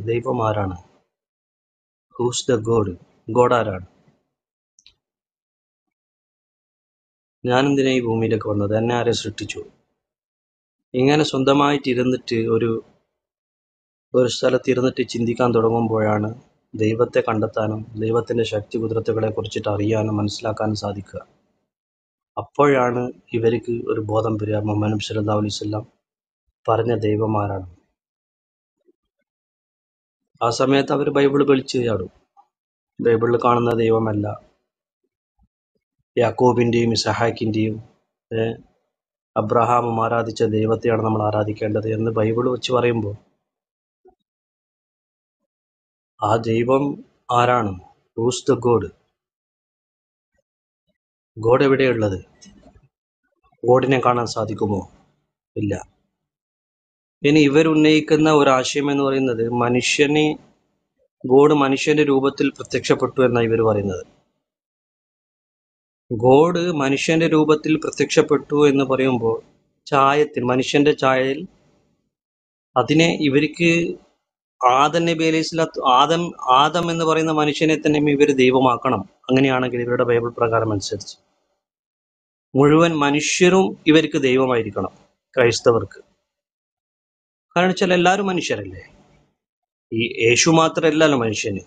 ദൈവം ആരാണ് who's the God God ആരാണ് ഞാൻ എന്തിനാ ഈ ഭൂമിയിലേക്ക് വന്നത് എന്നെ ആരെ സൃഷ്ടിച്ചു ഇങ്ങനെ സ്വന്തമായിട്ട് ഇരുന്നിട്ട് ഒരു ഒരു സ്ഥലത്ത് ഇരുന്നിട്ട് ചിന്തിക്കാൻ തുടങ്ങുമ്പോഴാണ് ദൈവത്തെ കണ്ടെത്താനും ദൈവത്തിന്റെ ശക്തി കുതിരത്തുകളെ കുറിച്ചിട്ട് അറിയാനും മനസ്സിലാക്കാനും സാധിക്കുക അപ്പോഴാണ് ഇവർക്ക് ഒരു ബോധം വരിക മുഹമ്മദ് സല്ലാ അലൈവല്ലാം പറഞ്ഞ ദൈവം ആരാണ് ആ സമയത്ത് അവർ ബൈബിൾ വലിച്ചു ചാടും ബൈബിളിൽ കാണുന്ന ദൈവമല്ല യാക്കോബിന്റെയും ഇസഹാക്കിന്റെയും ഏഹ്, അബ്രഹാമും ആരാധിച്ച ദൈവത്തെയാണ് നമ്മൾ ആരാധിക്കേണ്ടത് എന്ന് ബൈബിൾ വെച്ച് പറയുമ്പോൾ ആ ദൈവം ആരാണ് ഹൂസ് ദ ഗോഡ് ഗോഡ് എവിടെയുള്ളത് ഗോഡിനെ കാണാൻ സാധിക്കുമോ ഇല്ല ഇനി ഇവർ ഉന്നയിക്കുന്ന ഒരു ആശയം എന്ന് പറയുന്നത് മനുഷ്യനെ ഗോഡ് മനുഷ്യന്റെ രൂപത്തിൽ പ്രത്യക്ഷപ്പെട്ടു എന്നാണ് ഇവർ പറയുന്നത് ഗോഡ് മനുഷ്യന്റെ രൂപത്തിൽ പ്രത്യക്ഷപ്പെട്ടു എന്ന് പറയുമ്പോൾ ചായത്തിൽ മനുഷ്യന്റെ ചായയിൽ അതിനെ ഇവർക്ക് ആദം നബി അലൈഹി സ്വലാത്തു ആദം ആദം എന്ന് പറയുന്ന മനുഷ്യനെ തന്നെ ഇവർ ദൈവമാക്കണം അങ്ങനെയാണെങ്കിൽ ഇവരുടെ ബൈബിൾ പ്രകാരം അനുസരിച്ച് മുഴുവൻ മനുഷ്യരും ഇവർക്ക് ദൈവമായിരിക്കണം ക്രൈസ്തവർക്ക് കാരണം വെച്ചാൽ എല്ലാവരും മനുഷ്യരല്ലേ ഈ യേശു മാത്രമല്ലല്ലോ മനുഷ്യന്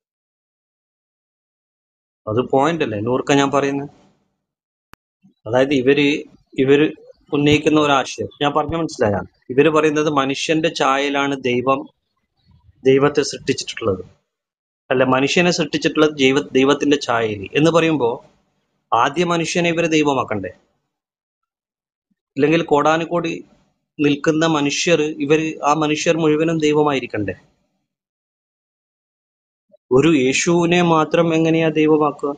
അത് പോയിന്റ് അല്ലേ നൂർക്ക ഞാൻ പറയുന്നത് അതായത് ഇവര് ഇവര് ഉന്നയിക്കുന്ന ഒരു ആശയം ഞാൻ പറഞ്ഞ മനസ്സിലായ ഇവര് പറയുന്നത് മനുഷ്യന്റെ ചായയിലാണ് ദൈവം ദൈവത്തെ സൃഷ്ടിച്ചിട്ടുള്ളത് അല്ല മനുഷ്യനെ സൃഷ്ടിച്ചിട്ടുള്ളത് ദൈവ ദൈവത്തിന്റെ ചായയിൽ എന്ന് പറയുമ്പോൾ ആദ്യ മനുഷ്യനെ ഇവര് ദൈവമാക്കണ്ടേ ഇല്ലെങ്കിൽ കോടാനുകോടി നിൽക്കുന്ന മനുഷ്യർ ഇവർ ആ മനുഷ്യർ മുഴുവനും ദൈവമായിരിക്കണ്ടേ ഒരു യേശുവിനെ മാത്രം എങ്ങനെയാ ദൈവമാക്കുക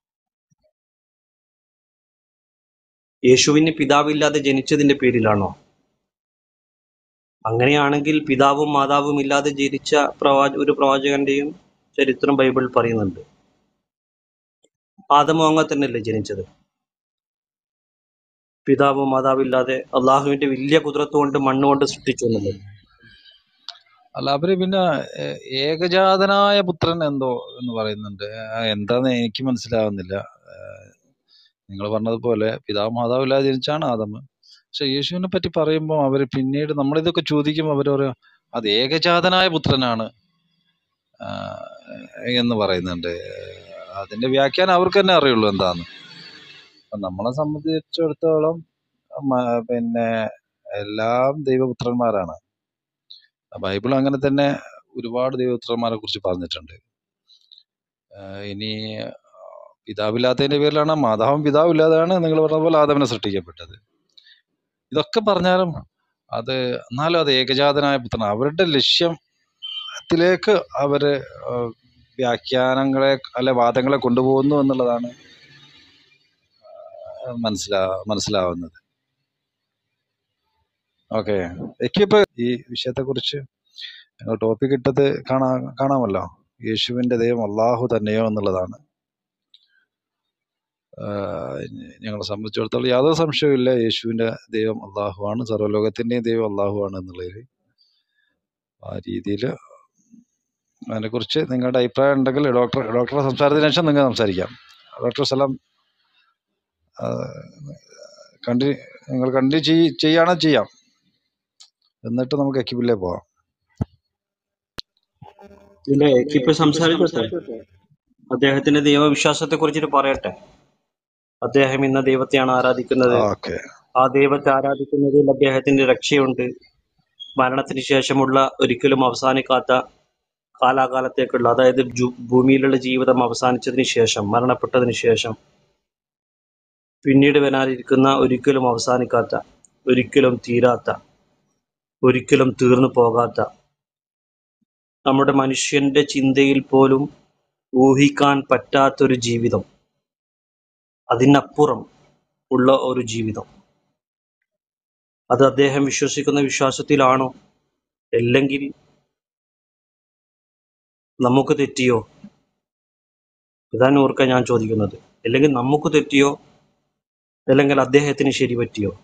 യേശുവിന് പിതാവില്ലാതെ ജനിച്ചതിന്റെ പേരിലാണോ അങ്ങനെയാണെങ്കിൽ പിതാവും മാതാവും ഇല്ലാതെ ജനിച്ച പ്രവാ ഒരു പ്രവാചകന്റെയും ചരിത്രം ബൈബിൾ പറയുന്നുണ്ട് ആദമോ അങ്ങ തന്നെയല്ലേ ജനിച്ചത് പിതാവും മാതാവും ഇല്ലാതെ അള്ളാഹുവിന്റെ വലിയ കുതിരത്ത് കൊണ്ട് മണ്ണ് കൊണ്ട് സൃഷ്ടിച്ചു എന്നുള്ളത് അല്ല അവര് പിന്നെ ഏ- ഏകജാതനായ പുത്രൻ എന്തോ എന്ന് പറയുന്നുണ്ട് ആ, എന്താന്ന് എനിക്ക് മനസ്സിലാവുന്നില്ല നിങ്ങൾ പറഞ്ഞതുപോലെ പിതാവ് മാതാവ് ഇല്ലാതെ ജനിച്ചാണ് ആദം പക്ഷെ യേശുവിനെ പറ്റി പറയുമ്പോൾ അവര് പിന്നീട് നമ്മളിതൊക്കെ ചോദിക്കുമ്പോൾ അവർ പറയും അത് ഏകജാതനായ പുത്രനാണ് ആ, എന്ന് പറയുന്നുണ്ട് അതിന്റെ വ്യാഖ്യാനം അവർക്ക് തന്നെ അറിയുള്ളൂ എന്താന്ന് അപ്പൊ നമ്മളെ സംബന്ധിച്ചിടത്തോളം മ- പിന്നെ എല്ലാം ദൈവപുത്രന്മാരാണ് ബൈബിൾ അങ്ങനെ തന്നെ ഒരുപാട് ദൈവപുത്രന്മാരെ കുറിച്ച് പറഞ്ഞിട്ടുണ്ട് ആഹ് ഇനി പിതാവില്ലാത്തതിന്റെ പേരിലാണ് മാതാവും പിതാവില്ലാതെയാണ് നിങ്ങൾ പറഞ്ഞ പോലെ ആദവനെ സൃഷ്ടിക്കപ്പെട്ടത് ഇതൊക്കെ പറഞ്ഞാലും അത് എന്നാലും അത് ഏകജാതനായ പുത്രൻ അവരുടെ ലക്ഷ്യത്തിലേക്ക് അവര് ആഹ് വ്യാഖ്യാനങ്ങളെ അല്ലെ വാദങ്ങളെ കൊണ്ടുപോകുന്നു എന്നുള്ളതാണ് മനസ്സിലാ മനസ്സിലാവുന്നത് ഓക്കെ എനിക്കിപ്പോ ഈ വിഷയത്തെക്കുറിച്ച് ടോപ്പിക് ഇട്ടത് കാണാ കാണാമല്ലോ യേശുവിന്റെ ദൈവം അള്ളാഹു തന്നെയോ എന്നുള്ളതാണ് ആഹ് ഞങ്ങളെ സംബന്ധിച്ചിടത്തോളം യാതൊരു സംശയവുമില്ല യേശുവിന്റെ ദൈവം അള്ളാഹുവാണ് സർവ്വലോകത്തിന്റെയും ദൈവം അള്ളാഹുവാണ് എന്നുള്ളതിൽ ആ രീതിയിൽ അതിനെക്കുറിച്ച് നിങ്ങളുടെ അഭിപ്രായം ഉണ്ടെങ്കിൽ ഡോക്ടർ ഡോക്ടറുടെ സംസാരത്തിന് ശേഷം നിങ്ങൾ സംസാരിക്കാം ഡോക്ടർ സലാം കണ്ടി നിങ്ങൾ കണ്ടി ചെയ് ചെയ്യുകയാണെ ചെയ്യാം എന്നിട്ട് നമുക്ക് എക്യുപിലേ പോവാം ഇല്ല എനിക്കിപ്പോ സംസാരിച്ചോട്ടെ അദ്ദേഹത്തിന്റെ ദൈവവിശ്വാസത്തെ കുറിച്ചിട്ട് പറയട്ടെ അദ്ദേഹം ഇന്ന ദൈവത്തെയാണ് ആരാധിക്കുന്നത് ഓക്കെ ആ ദൈവത്തെ ആരാധിക്കുന്നതിൽ അദ്ദേഹത്തിന്റെ രക്ഷയുണ്ട് മരണത്തിന് ശേഷമുള്ള ഒരിക്കലും അവസാനിക്കാത്ത കാലാകാലത്തേക്കുള്ള അതായത് ജു- ഭൂമിയിലുള്ള ജീവിതം അവസാനിച്ചതിന് ശേഷം മരണപ്പെട്ടതിന് ശേഷം പിന്നീട് വരാനിരിക്കുന്ന ഒരിക്കലും അവസാനിക്കാത്ത ഒരിക്കലും തീരാത്ത ഒരിക്കലും തീർന്നു പോകാത്ത നമ്മുടെ മനുഷ്യന്റെ ചിന്തയിൽ പോലും ഊഹിക്കാൻ പറ്റാത്തൊരു ജീവിതം അതിനപ്പുറം ഉള്ള ഒരു ജീവിതം അത് അദ്ദേഹം വിശ്വസിക്കുന്ന വിശ്വാസത്തിലാണോ അല്ലെങ്കിൽ നമുക്ക് തെറ്റിയോ ഇതാണ് ഓർക്കാൻ ഞാൻ ചോദിക്കുന്നത് അല്ലെങ്കിൽ നമുക്ക് തെറ്റിയോ അല്ലെങ്കിൽ അദ്ദേഹത്തിന് ശരി പറ്റിയോ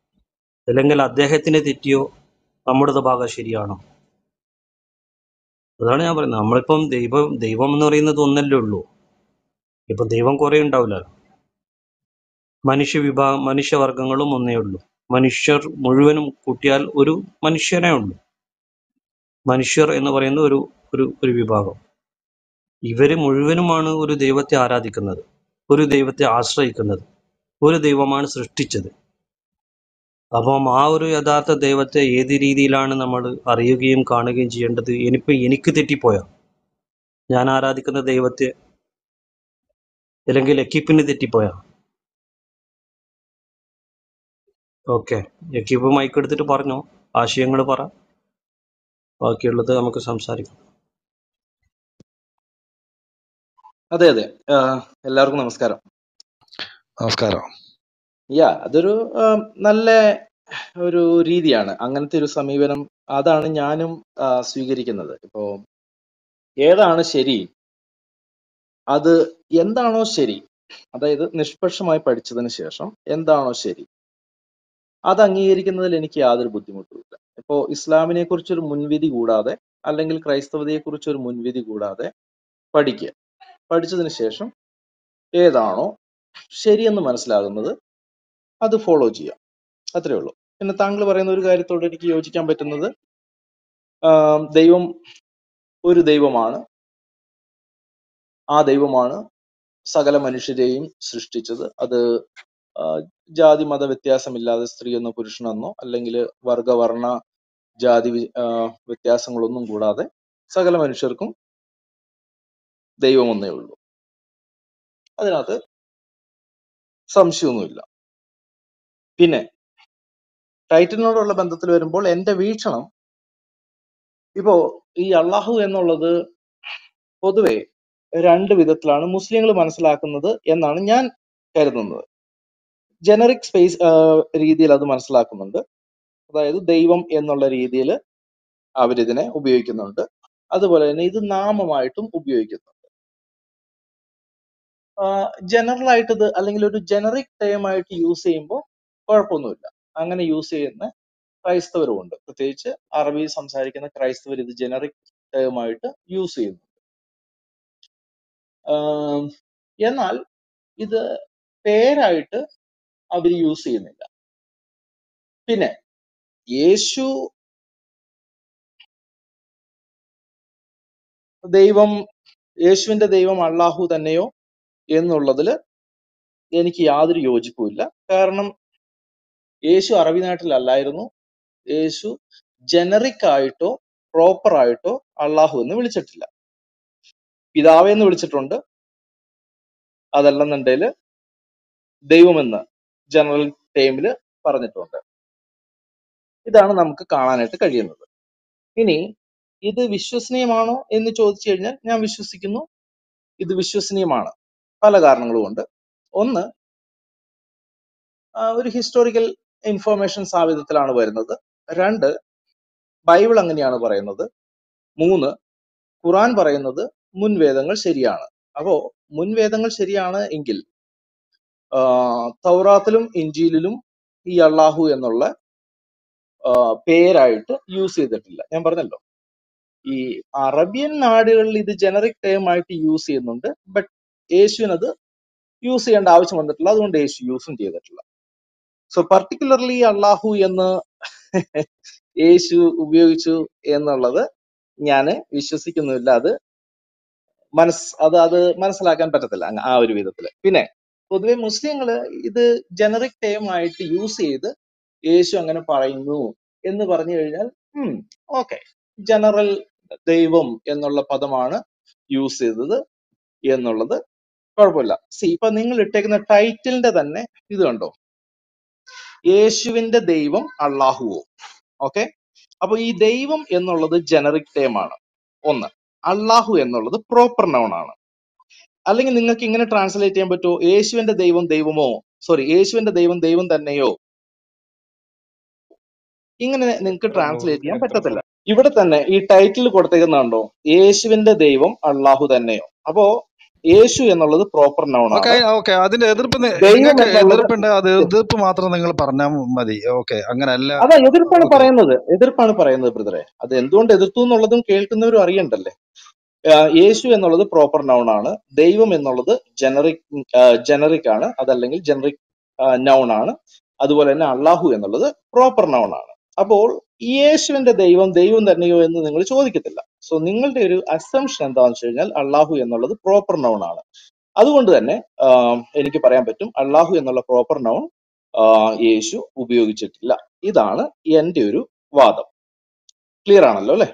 അല്ലെങ്കിൽ അദ്ദേഹത്തിന് തെറ്റിയോ നമ്മുടെ ഭാഗം ശരിയാണോ അതാണ് ഞാൻ പറയുന്നത് നമ്മളിപ്പം ദൈവം ദൈവം എന്ന് പറയുന്നത് ഒന്നല്ലേ ഉള്ളൂ ഇപ്പൊ ദൈവം കുറെ ഉണ്ടാവില്ല മനുഷ്യ വിഭാഗം മനുഷ്യവർഗങ്ങളും ഒന്നേ ഉള്ളൂ മനുഷ്യർ മുഴുവനും കൂട്ടിയാൽ ഒരു മനുഷ്യനേ ഉള്ളൂ മനുഷ്യർ എന്ന് പറയുന്ന ഒരു ഒരു ഒരു വിഭാഗം ഇവര് മുഴുവനുമാണ് ഒരു ദൈവത്തെ ആരാധിക്കുന്നത് ഒരു ദൈവത്തെ ആശ്രയിക്കുന്നത് ഒരു ദൈവമാണ് സൃഷ്ടിച്ചത് അപ്പം ആ ഒരു യഥാർത്ഥ ദൈവത്തെ ഏത് രീതിയിലാണ് നമ്മൾ അറിയുകയും കാണുകയും ചെയ്യേണ്ടത് എനിക്ക് എനിക്ക് തെറ്റിപ്പോയോ ഞാൻ ആരാധിക്കുന്ന ദൈവത്തെ അല്ലെങ്കിൽ എക്കിപ്പിന് തെറ്റിപ്പോയോ ഓക്കെ എക്കിപ്പ് മൈക്ക് എടുത്തിട്ട് പറഞ്ഞോ ആശയങ്ങൾ പറ ബാക്കിയുള്ളത് നമുക്ക് സംസാരിക്കാം അതെ അതെ ആഹ് എല്ലാവർക്കും നമസ്കാരം നമസ്കാരം യാ അതൊരു ആം, നല്ല ഒരു രീതിയാണ് അങ്ങനത്തെ ഒരു സമീപനം അതാണ് ഞാനും ആ, സ്വീകരിക്കുന്നത് ഇപ്പോ ഏതാണ് ശരി അത് എന്താണോ ശരി അതായത് നിഷ്പക്ഷമായി പഠിച്ചതിന് ശേഷം എന്താണോ ശരി അത് അംഗീകരിക്കുന്നതിൽ എനിക്ക് യാതൊരു ബുദ്ധിമുട്ടുമില്ല ഇപ്പോ ഇസ്ലാമിനെ കുറിച്ചൊരു മുൻവിധി കൂടാതെ അല്ലെങ്കിൽ ക്രൈസ്തവതയെ കുറിച്ചൊരു മുൻവിധി കൂടാതെ പഠിക്കുക പഠിച്ചതിന് ശേഷം ഏതാണോ ശരിയെന്ന് മനസ്സിലാകുന്നത് അത് ഫോളോ ചെയ്യാം അത്രേ ഉള്ളൂ പിന്നെ താങ്കൾ പറയുന്ന ഒരു കാര്യത്തോട് എനിക്ക് യോജിക്കാൻ പറ്റുന്നത് ആം, ദൈവം ഒരു ദൈവമാണ് ആ ദൈവമാണ് സകല മനുഷ്യരെയും സൃഷ്ടിച്ചത് അത് ആ, ജാതി മത വ്യത്യാസമില്ലാതെ സ്ത്രീ എന്നോ പുരുഷനെന്നോ അല്ലെങ്കിൽ വർഗവർണ്ണ ജാതി വി- ആ, വ്യത്യാസങ്ങളൊന്നും കൂടാതെ സകല മനുഷ്യർക്കും ദൈവം ഒന്നേ ഉള്ളൂ അതിനകത്ത് സംശയമൊന്നുമില്ല പിന്നെ ടൈറ്റിലിനോടുള്ള ബന്ധത്തിൽ വരുമ്പോൾ എന്റെ വീക്ഷണം ഇപ്പോ ഈ അള്ളാഹു എന്നുള്ളത് പൊതുവെ രണ്ട് വിധത്തിലാണ് മുസ്ലിങ്ങൾ മനസ്സിലാക്കുന്നത് എന്നാണ് ഞാൻ കരുതുന്നത് ജനറിക് സ്പേസ് രീതിയിൽ അത് മനസ്സിലാക്കുന്നുണ്ട് അതായത് ദൈവം എന്നുള്ള രീതിയിൽ അവരിതിനെ ഉപയോഗിക്കുന്നുണ്ട് അതുപോലെ തന്നെ ഇത് നാമമായിട്ടും ഉപയോഗിക്കുന്നുണ്ട് ജനറൽ ആയിട്ട് ഇത് അല്ലെങ്കിൽ ഒരു ജനറിക് ടേം ആയിട്ട് യൂസ് ചെയ്യുമ്പോൾ കുഴപ്പമൊന്നുമില്ല അങ്ങനെ യൂസ് ചെയ്യുന്ന ക്രൈസ്തവരുമുണ്ട് പ്രത്യേകിച്ച് അറബി സംസാരിക്കുന്ന ക്രൈസ്തവർ ഇത് ജനറിക് ടേം ആയിട്ട് യൂസ് ചെയ്യുന്നു ആം, എന്നാൽ ഇത് പേരായിട്ട് അവർ യൂസ് ചെയ്യുന്നില്ല പിന്നെ യേശു ദൈവം യേശുവിന്റെ ദൈവം അള്ളാഹു തന്നെയോ എന്നുള്ളതിൽ എനിക്ക് യാതൊരു യോജിപ്പുമില്ല കാരണം യേശു അറബി നാട്ടിലല്ലായിരുന്നു യേശു ജനറിക് ആയിട്ടോ പ്രോപ്പർ ആയിട്ടോ അള്ളാഹു എന്ന് വിളിച്ചിട്ടില്ല പിതാവെ എന്ന് വിളിച്ചിട്ടുണ്ട് അതല്ലെന്നുണ്ടെങ്കിൽ ദൈവമെന്ന് ജനറൽ ടൈമിൽ പറഞ്ഞിട്ടുണ്ട് ഇതാണ് നമുക്ക് കാണാനായിട്ട് കഴിയുന്നത് ഇനി ഇത് വിശ്വസനീയമാണോ എന്ന് ചോദിച്ചു കഴിഞ്ഞാൽ ഞാൻ വിശ്വസിക്കുന്നു ഇത് വിശ്വസനീയമാണ് പല കാരണങ്ങളും കൊണ്ട് ഒന്ന് ആ, ഒരു ഹിസ്റ്റോറിക്കൽ ഇൻഫോർമേഷൻ സാധ്യതത്തിലാണ് വരുന്നത് രണ്ട് ബൈബിൾ അങ്ങനെയാണ് പറയുന്നത് മൂന്ന് ഖുറാൻ പറയുന്നത് മുൻവേദങ്ങൾ ശരിയാണ് അപ്പോ മുൻവേദങ്ങൾ ശരിയാണ് എങ്കിൽ ആ, തൗറാത്തിലും ഇഞ്ചിയിലും ഈ അള്ളാഹു എന്നുള്ള ആ, പേരായിട്ട് യൂസ് ചെയ്തിട്ടില്ല ഞാൻ പറഞ്ഞല്ലോ ഈ അറബിയൻ നാടുകളിൽ ഇത് ജനറിക് ടേം ആയിട്ട് യൂസ് ചെയ്യുന്നുണ്ട് ബട്ട് യേശുവിനത് യൂസ് ചെയ്യേണ്ട ആവശ്യം വന്നിട്ടില്ല അതുകൊണ്ട് യേശു യൂസും ചെയ്തിട്ടില്ല സോ പർട്ടിക്കുലർലി അള്ളാഹു എന്ന് യേശു ഉപയോഗിച്ചു എന്നുള്ളത് ഞാൻ വിശ്വസിക്കുന്നില്ല അത് മനസ് അത് അത് മനസ്സിലാക്കാൻ പറ്റത്തില്ല അങ്ങ് ആ ഒരു വിധത്തില് പിന്നെ പൊതുവെ മുസ്ലിങ്ങള് ഇത് ജനറിക് ടേം ആയിട്ട് യൂസ് ചെയ്ത് യേശു അങ്ങനെ പറയുന്നു എന്ന് പറഞ്ഞു കഴിഞ്ഞാൽ ഓക്കെ ജനറൽ ദൈവം എന്നുള്ള പദമാണ് യൂസ് ചെയ്തത് എന്നുള്ളത് കുഴപ്പമില്ല സി ഇപ്പൊ നിങ്ങൾ ഇട്ടേക്കുന്ന ടൈറ്റിലിന്റെ തന്നെ ഇത് കണ്ടോ യേശുവിന്റെ ദൈവം അള്ളാഹുവോ ഓക്കെ അപ്പൊ ഈ ദൈവം എന്നുള്ളത് ജനറിക് ടേം ആണ് ഒന്ന് അള്ളാഹു എന്നുള്ളത് പ്രോപ്പർ നൗൺ ആണ് അല്ലെങ്കിൽ നിങ്ങൾക്ക് ഇങ്ങനെ ട്രാൻസ്ലേറ്റ് ചെയ്യാൻ പറ്റുമോ യേശുവിന്റെ ദൈവം ദൈവമോ സോറി യേശുവിന്റെ ദൈവം ദൈവം തന്നെയോ ഇങ്ങനെ നിങ്ങൾക്ക് ട്രാൻസ്ലേറ്റ് ചെയ്യാൻ പറ്റത്തില്ല ഇവിടെ തന്നെ ഈ ടൈറ്റിൽ കൊടുത്തേക്കുന്നുണ്ടോ യേശുവിന്റെ ദൈവം അള്ളാഹു തന്നെയോ അപ്പോ യേശു എന്നുള്ളത് പ്രോപ്പർ നൗൺ ഓക്കെ ആണ് ഓക്കെ അതിന്റെ എതിർപ്പ് നി- ദൈവം നിങ്ങൾക്ക് എന്നുള്ളത് എതിർപ്പുണ്ട് അത് എതിർപ്പ് മാത്രം നിങ്ങൾ പറഞ്ഞാൽ മതി ഓക്കെ അങ്ങനല്ല അതാ എതിർപ്പാണ് ഓക്കെ പറയുന്നത് എതിർപ്പാണ് പറയുന്നത് ബ്രദറെ അത് എന്തുകൊണ്ട് എതിർത്തു എന്നുള്ളതും കേൾക്കുന്നവരും അറിയണ്ടല്ലേ ആ, യേശു എന്നുള്ളത് പ്രോപ്പർ നൗൺ ആണ് ദൈവം എന്നുള്ളത് ജനറിക് ജനറിക് ആണ് അതല്ലെങ്കിൽ ജനറിക് നൗൺ ആണ് അതുപോലെ തന്നെ അള്ളാഹു എന്നുള്ളത് പ്രോപ്പർ നൗൺ ആണ് അപ്പോൾ ഈ യേശുവിന്റെ ദൈവം ദൈവം തന്നെയോ എന്ന് നിങ്ങൾ ചോദിക്കത്തില്ല സോ നിങ്ങളുടെ ഒരു അസംഷൻ എന്താണെന്ന് വെച്ച് കഴിഞ്ഞാൽ അള്ളാഹു എന്നുള്ളത് പ്രോപ്പർ നൗൺ ആണ് അതുകൊണ്ട് തന്നെ ആ, എനിക്ക് പറയാൻ പറ്റും അള്ളാഹു എന്നുള്ള പ്രോപ്പർ നൗൺ യേശു ഉപയോഗിച്ചിട്ടില്ല ഇതാണ് എന്റെ ഒരു വാദം ക്ലിയർ ആണല്ലോ അല്ലെ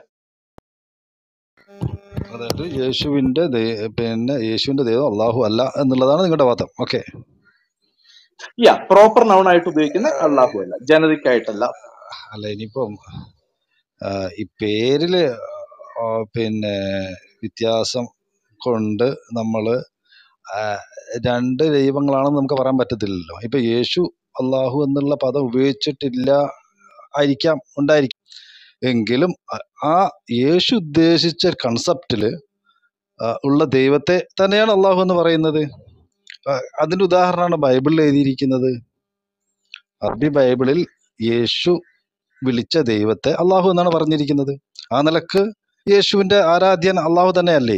അതായത് യേശുവിന്റെ ദൈ- പിന്നെ യേശുവിന്റെ ദൈവം അള്ളാഹു അല്ല എന്നുള്ളതാണ് നിങ്ങളുടെ വാദം ഓക്കെ യാ പ്രോപ്പർ നൗൺ ആയിട്ട് ഉപയോഗിക്കുന്ന അള്ളാഹു അല്ല ജനറിക് ആയിട്ടല്ല അല്ല ഇനിയിപ്പം ആ, ഈ പേരില് ആ, പിന്നെ വ്യത്യാസം കൊണ്ട് നമ്മള് ആ, രണ്ട് ദൈവങ്ങളാണെന്ന് നമുക്ക് പറയാൻ പറ്റത്തില്ലല്ലോ ഇപ്പൊ യേശു അള്ളാഹു എന്നുള്ള പദം ഉപയോഗിച്ചിട്ടില്ല ആയിരിക്കാം ഉണ്ടായിരിക്കാം എങ്കിലും അ- ആ യേശു ഉദ്ദേശിച്ച കൺസെപ്റ്റില് ഉള്ള ദൈവത്തെ തന്നെയാണ് അള്ളാഹു എന്ന് പറയുന്നത് ആ, അതിന്റെ ഉദാഹരണമാണ് ബൈബിളിൽ എഴുതിയിരിക്കുന്നത് അറബി ബൈബിളിൽ യേശു വിളിച്ച ദൈവത്തെ അള്ളാഹു എന്നാണ് പറഞ്ഞിരിക്കുന്നത് ആ നിലക്ക് യേശുവിന്റെ ആരാധ്യൻ അള്ളാഹു തന്നെയല്ലേ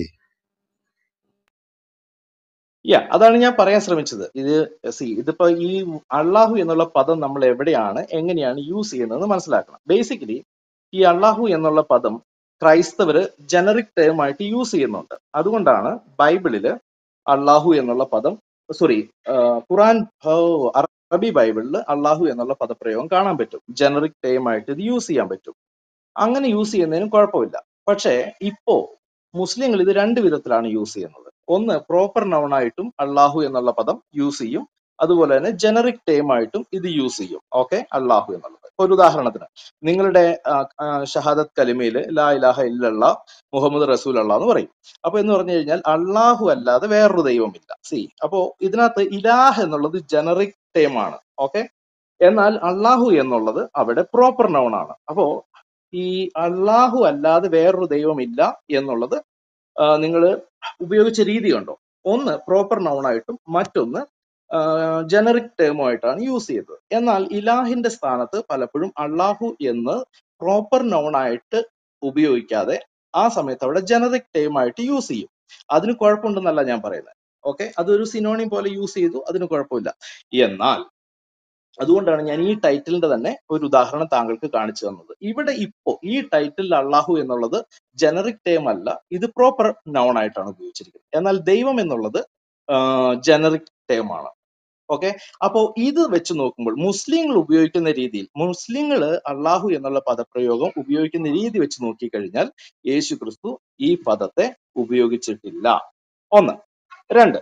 യാ അതാണ് ഞാൻ പറയാൻ ശ്രമിച്ചത് ഇത് സി ഇതിപ്പോ ഈ അള്ളാഹു എന്നുള്ള പദം നമ്മൾ എവിടെയാണ് എങ്ങനെയാണ് യൂസ് ചെയ്യുന്നതെന്ന് മനസ്സിലാക്കണം ബേസിക്കലി ഈ അള്ളാഹു എന്നുള്ള പദം ക്രൈസ്തവര് ജനറിക് ടേം ആയിട്ട് യൂസ് ചെയ്യുന്നുണ്ട് അതുകൊണ്ടാണ് ബൈബിളില് അള്ളാഹു എന്നുള്ള പദം സോറി ഖുറാൻ ഓ, അറബി ബൈബിളിൽ അള്ളാഹു എന്നുള്ള പദപ്രയോഗം കാണാൻ പറ്റും ജനറിക് ടേം ആയിട്ട് ഇത് യൂസ് ചെയ്യാൻ പറ്റും അങ്ങനെ യൂസ് ചെയ്യുന്നതിനും കുഴപ്പമില്ല പക്ഷേ ഇപ്പോ മുസ്ലിങ്ങൾ ഇത് രണ്ട് വിധത്തിലാണ് യൂസ് ചെയ്യുന്നത് ഒന്ന് പ്രോപ്പർ നൗൺ ആയിട്ടും അള്ളാഹു എന്നുള്ള പദം യൂസ് ചെയ്യും അതുപോലെ തന്നെ ജനറിക് ടേം ആയിട്ടും ഇത് യൂസ് ചെയ്യും ഓക്കെ അള്ളാഹു എന്നുള്ളത് ഇപ്പൊ ഒരു ഉദാഹരണത്തിന് നിങ്ങളുടെ ആ, ആ, ഷഹാദത്ത് കലിമയില് ലാ ഇലാഹ ഇല്ലല്ല മുഹമ്മദ് റസൂൽ അള്ളാഹ് എന്ന് പറയും അപ്പൊ എന്ന് പറഞ്ഞു കഴിഞ്ഞാൽ അള്ളാഹു അല്ലാതെ വേറൊരു ദൈവമില്ല സി അപ്പോ ഇതിനകത്ത് ഇലാഹ് എന്നുള്ളത് ജനറിക് ടേം ആണ് ഓക്കെ എന്നാൽ അള്ളാഹു എന്നുള്ളത് അവിടെ പ്രോപ്പർ നൗൺ ആണ് അപ്പോ ഈ അള്ളാഹു അല്ലാതെ വേറൊരു ദൈവമില്ല എന്നുള്ളത് നിങ്ങൾ ഉപയോഗിച്ച രീതി കണ്ടോ ഒന്ന് പ്രോപ്പർ നൗൺ ആയിട്ടും മറ്റൊന്ന് ജനറിക് ടേമുമായിട്ടാണ് യൂസ് ചെയ്തത് എന്നാൽ ഇലാഹിന്റെ സ്ഥാനത്ത് പലപ്പോഴും അള്ളാഹു എന്ന് പ്രോപ്പർ നൗൺ ആയിട്ട് ഉപയോഗിക്കാതെ ആ സമയത്ത് അവിടെ ജനറിക് ടേം ആയിട്ട് യൂസ് ചെയ്യും അതിന് കുഴപ്പമുണ്ടെന്നല്ല ഞാൻ പറയുന്നത് ഓക്കെ അതൊരു സിനോണിം പോലെ യൂസ് ചെയ്തു അതിന് കുഴപ്പമില്ല എന്നാൽ അതുകൊണ്ടാണ് ഞാൻ ഈ ടൈറ്റിലിന്റെ തന്നെ ഒരു ഉദാഹരണം താങ്കൾക്ക് കാണിച്ചു തന്നത് ഇവിടെ ഇപ്പോ ഈ ടൈറ്റിൽ അള്ളാഹു എന്നുള്ളത് ജനറിക് ടേം അല്ല ഇത് പ്രോപ്പർ നൗൺ ആയിട്ടാണ് ഉപയോഗിച്ചിരിക്കുന്നത് എന്നാൽ ദൈവം എന്നുള്ളത് ജനറിക് ടേം ആണ് ഓക്കെ അപ്പോ ഇത് വെച്ച് നോക്കുമ്പോൾ മുസ്ലിങ്ങൾ ഉപയോഗിക്കുന്ന രീതിയിൽ മുസ്ലിങ്ങൾ അള്ളാഹു എന്നുള്ള പദപ്രയോഗം ഉപയോഗിക്കുന്ന രീതി വെച്ച് നോക്കിക്കഴിഞ്ഞാൽ യേശു ക്രിസ്തു ഈ പദത്തെ ഉപയോഗിച്ചിട്ടില്ല ഒന്ന് രണ്ട്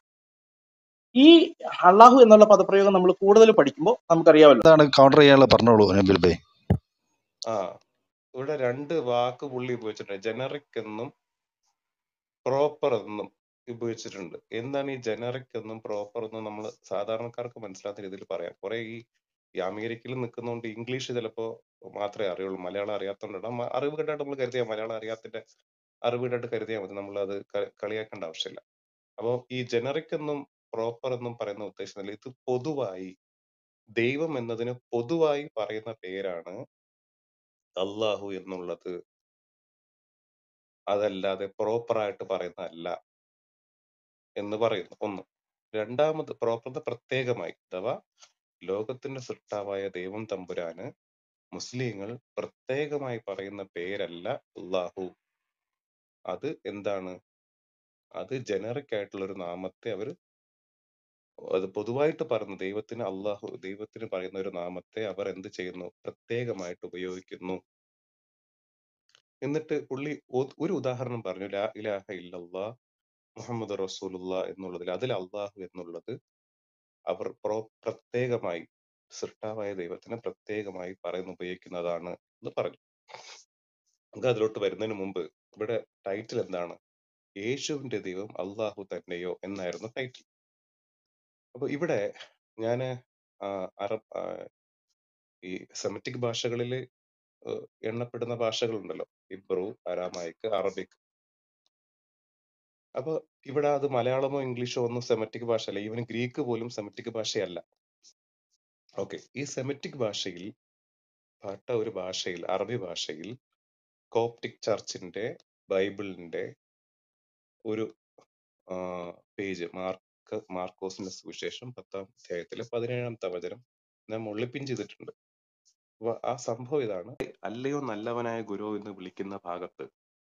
ഈ അള്ളാഹു എന്നുള്ള പദപ്രയോഗം നമ്മൾ കൂടുതൽ പഠിക്കുമ്പോൾ നമുക്കറിയാമല്ലോ എന്താണ് കൗണ്ടർ ചെയ്യാനുള്ള പറഞ്ഞോളൂ നബിൽ ബൈ ആ ഇവിടെ രണ്ട് വാക്ക് പുള്ളി ഉപയോഗിച്ചിട്ടുണ്ട് ജനറിക് എന്നും പ്രോപ്പർ എന്നും ഉപയോഗിച്ചിട്ടുണ്ട് എന്താണ് ഈ ജനറിക് എന്നും പ്രോപ്പർ എന്നും നമ്മൾ സാധാരണക്കാർക്ക് മനസ്സിലാത്ത രീതിയിൽ പറയാം കുറെ ഈ ഈ അമേരിക്കയിൽ നിൽക്കുന്നതുകൊണ്ട് ഇംഗ്ലീഷ് ചിലപ്പോ മാത്രമേ അറിയുള്ളൂ മലയാളം അറിയാത്തതുകൊണ്ടാണ് മ- അറിവ് കേട്ടായിട്ട് നമ്മൾ കരുതിയാ മലയാളം അറിയാത്തിന്റെ അറിവ് കേട്ടായിട്ട് കരുതിയാൽ മതി നമ്മൾ അത് കളിയാക്കേണ്ട ആവശ്യമില്ല അപ്പോൾ ഈ ജനറിക് എന്നും പ്രോപ്പർ എന്നും പറയുന്ന ഉദ്ദേശം ഇത് പൊതുവായി ദൈവം എന്നതിന് പൊതുവായി പറയുന്ന പേരാണ് അള്ളാഹു എന്നുള്ളത് അതല്ലാതെ പ്രോപ്പർ ആയിട്ട് പറയുന്നതല്ല എന്ന് പറയുന്നു ഒന്ന് രണ്ടാമത് പ്രോപ്പർ പ്രത്യേകമായി അഥവാ ലോകത്തിന്റെ സൃഷ്ടാവായ ദൈവം തമ്പുരാന് മുസ്ലിങ്ങൾ പ്രത്യേകമായി പറയുന്ന പേരല്ല അള്ളാഹു അത് എന്താണ് അത് ജനറിക് ആയിട്ടുള്ള ഒരു നാമത്തെ അവർ അത് പൊതുവായിട്ട് പറയുന്നു ദൈവത്തിന് അള്ളാഹു ദൈവത്തിന് പറയുന്ന ഒരു നാമത്തെ അവർ എന്ത് ചെയ്യുന്നു പ്രത്യേകമായിട്ട് ഉപയോഗിക്കുന്നു എന്നിട്ട് പുള്ളി ഒ- ഒരു ഉദാഹരണം പറഞ്ഞു ലാ ഇലാഹ ഇല്ലല്ലാ മുഹമ്മദ് റസൂലുള്ള എന്നുള്ളതിൽ അതിൽ അള്ളാഹു എന്നുള്ളത് അവർ പ്രോ പ്രത്യേകമായി സൃഷ്ടാവായ ദൈവത്തിന് പ്രത്യേകമായി പറയുന്ന ഉപയോഗിക്കുന്നതാണ് എന്ന് പറഞ്ഞു നമുക്ക് അതിലോട്ട് വരുന്നതിന് മുമ്പ് ഇവിടെ ടൈറ്റിൽ എന്താണ് യേശുവിന്റെ ദൈവം അള്ളാഹു തന്നെയോ എന്നായിരുന്നു ടൈറ്റിൽ അപ്പൊ ഇവിടെ ഞാന് ആ, അറബ് ആ, ഈ സെമറ്റിക് ഭാഷകളിൽ എണ്ണപ്പെടുന്ന ഭാഷകളുണ്ടല്ലോ ഇബ്രു അരാമായിക്ക് അറബിക് അപ്പൊ ഇവിടെ അത് മലയാളമോ ഇംഗ്ലീഷോ ഒന്നും സെമറ്റിക് ഭാഷയല്ല ഈവൻ ഗ്രീക്ക് പോലും സെമറ്റിക് ഭാഷയല്ല ഓക്കെ ഈ സെമറ്റിക് ഭാഷയിൽ പാട്ട ഒരു ഭാഷയിൽ അറബി ഭാഷയിൽ കോപ്റ്റിക് ചർച്ചിന്റെ ബൈബിളിന്റെ ഒരു പേജ് മാർക്ക് മാർക്കോസിന്റെ സുവിശേഷം പത്താം അധ്യായത്തിലെ പതിനേഴാമത്തെ വചനം ഞാൻ മുകളിൽ പിൻ ചെയ്തിട്ടുണ്ട് അപ്പൊ ആ സംഭവം ഇതാണ് അല്ലയോ നല്ലവനായ ഗുരു എന്ന് വിളിക്കുന്ന ഭാഗത്ത്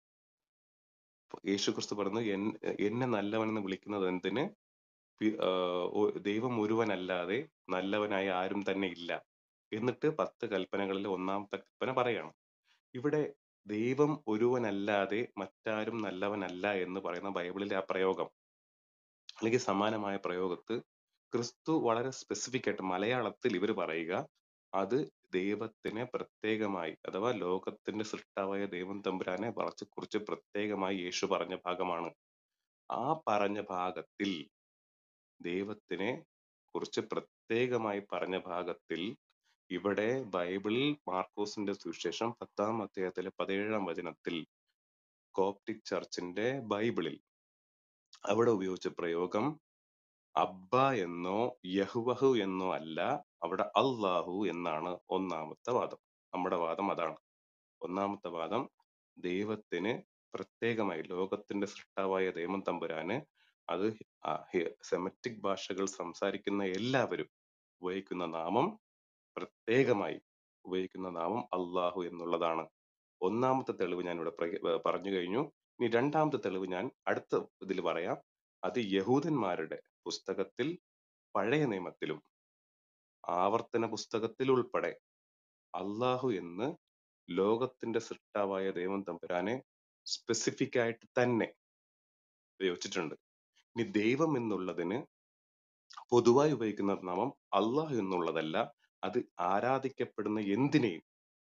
യേശു ക്രിസ്തു പറഞ്ഞു "എൻ- എന്നെ നല്ലവനെന്ന് വിളിക്കുന്നത് എന്തിന് പി- ആ, ഒ- ദൈവം ഒരുവനല്ലാതെ നല്ലവനായ ആരും തന്നെ ഇല്ല എന്നിട്ട് പത്ത് കൽപ്പനകളിൽ ഒന്നാമത്തെ കൽപ്പന പറയണം ഇവിടെ ദൈവം ഒരുവനല്ലാതെ മറ്റാരും നല്ലവനല്ല എന്ന് പറയുന്ന ബൈബിളിലെ ആ പ്രയോഗം അല്ലെങ്കിൽ സമാനമായ പ്രയോഗത്ത് ക്രിസ്തു വളരെ സ്പെസിഫിക് ആയിട്ട് മലയാളത്തിൽ ഇവർ പറയുക അത് ദൈവത്തിനെ പ്രത്യേകമായി അഥവാ ലോകത്തിന്റെ സൃഷ്ടാവായ ദൈവം തമ്പുരാനെ വളച്ച് കുറിച്ച് പ്രത്യേകമായി യേശു പറഞ്ഞ ഭാഗമാണ് ആ പറഞ്ഞ ഭാഗത്തിൽ ദൈവത്തിനെ കുറിച്ച് പ്രത്യേകമായി പറഞ്ഞ ഭാഗത്തിൽ ഇവിടെ ബൈബിളിൽ മാർക്കോസിന്റെ സുവിശേഷം പത്താം അധ്യായത്തിലെ പതിനേഴാം വചനത്തിൽ കോപ്റ്റിക് ചർച്ചിന്റെ ബൈബിളിൽ അവിടെ ഉപയോഗിച്ച പ്രയോഗം അബ്ബ എന്നോ യഹ്വഹു എന്നോ അല്ല അവിടെ അള്ളാഹു എന്നാണ് ഒന്നാമത്തെ വാദം നമ്മുടെ വാദം അതാണ് ഒന്നാമത്തെ വാദം ദൈവത്തിന് പ്രത്യേകമായി ലോകത്തിന്റെ സൃഷ്ടാവായ ദൈവം തമ്പുരാന് അത് ആ ഹി- സെമറ്റിക് ഭാഷകൾ സംസാരിക്കുന്ന എല്ലാവരും ഉപയോഗിക്കുന്ന നാമം പ്രത്യേകമായി ഉപയോഗിക്കുന്ന നാമം അള്ളാഹു എന്നുള്ളതാണ് ഒന്നാമത്തെ തെളിവ് ഞാൻ ഇവിടെ പ്രക- ഏർ പറഞ്ഞു കഴിഞ്ഞു ഇനി രണ്ടാമത്തെ തെളിവ് ഞാൻ അടുത്ത ഇതിൽ പറയാം അത് യഹൂദന്മാരുടെ പുസ്തകത്തിൽ പഴയ നിയമത്തിലും ആവർത്തന പുസ്തകത്തിൽ ഉൾപ്പെടെ അള്ളാഹു എന്ന് ലോകത്തിന്റെ സൃഷ്ടാവായ ദൈവം തമ്പുരാനെ സ്പെസിഫിക് ആയിട്ട് തന്നെ ഉപയോഗിച്ചിട്ടുണ്ട് ഇനി ദൈവം എന്നുള്ളതിന് പൊതുവായി ഉപയോഗിക്കുന്ന നാമം അള്ളാഹു എന്നുള്ളതല്ല അത് ആരാധിക്കപ്പെടുന്ന എന്തിനേയും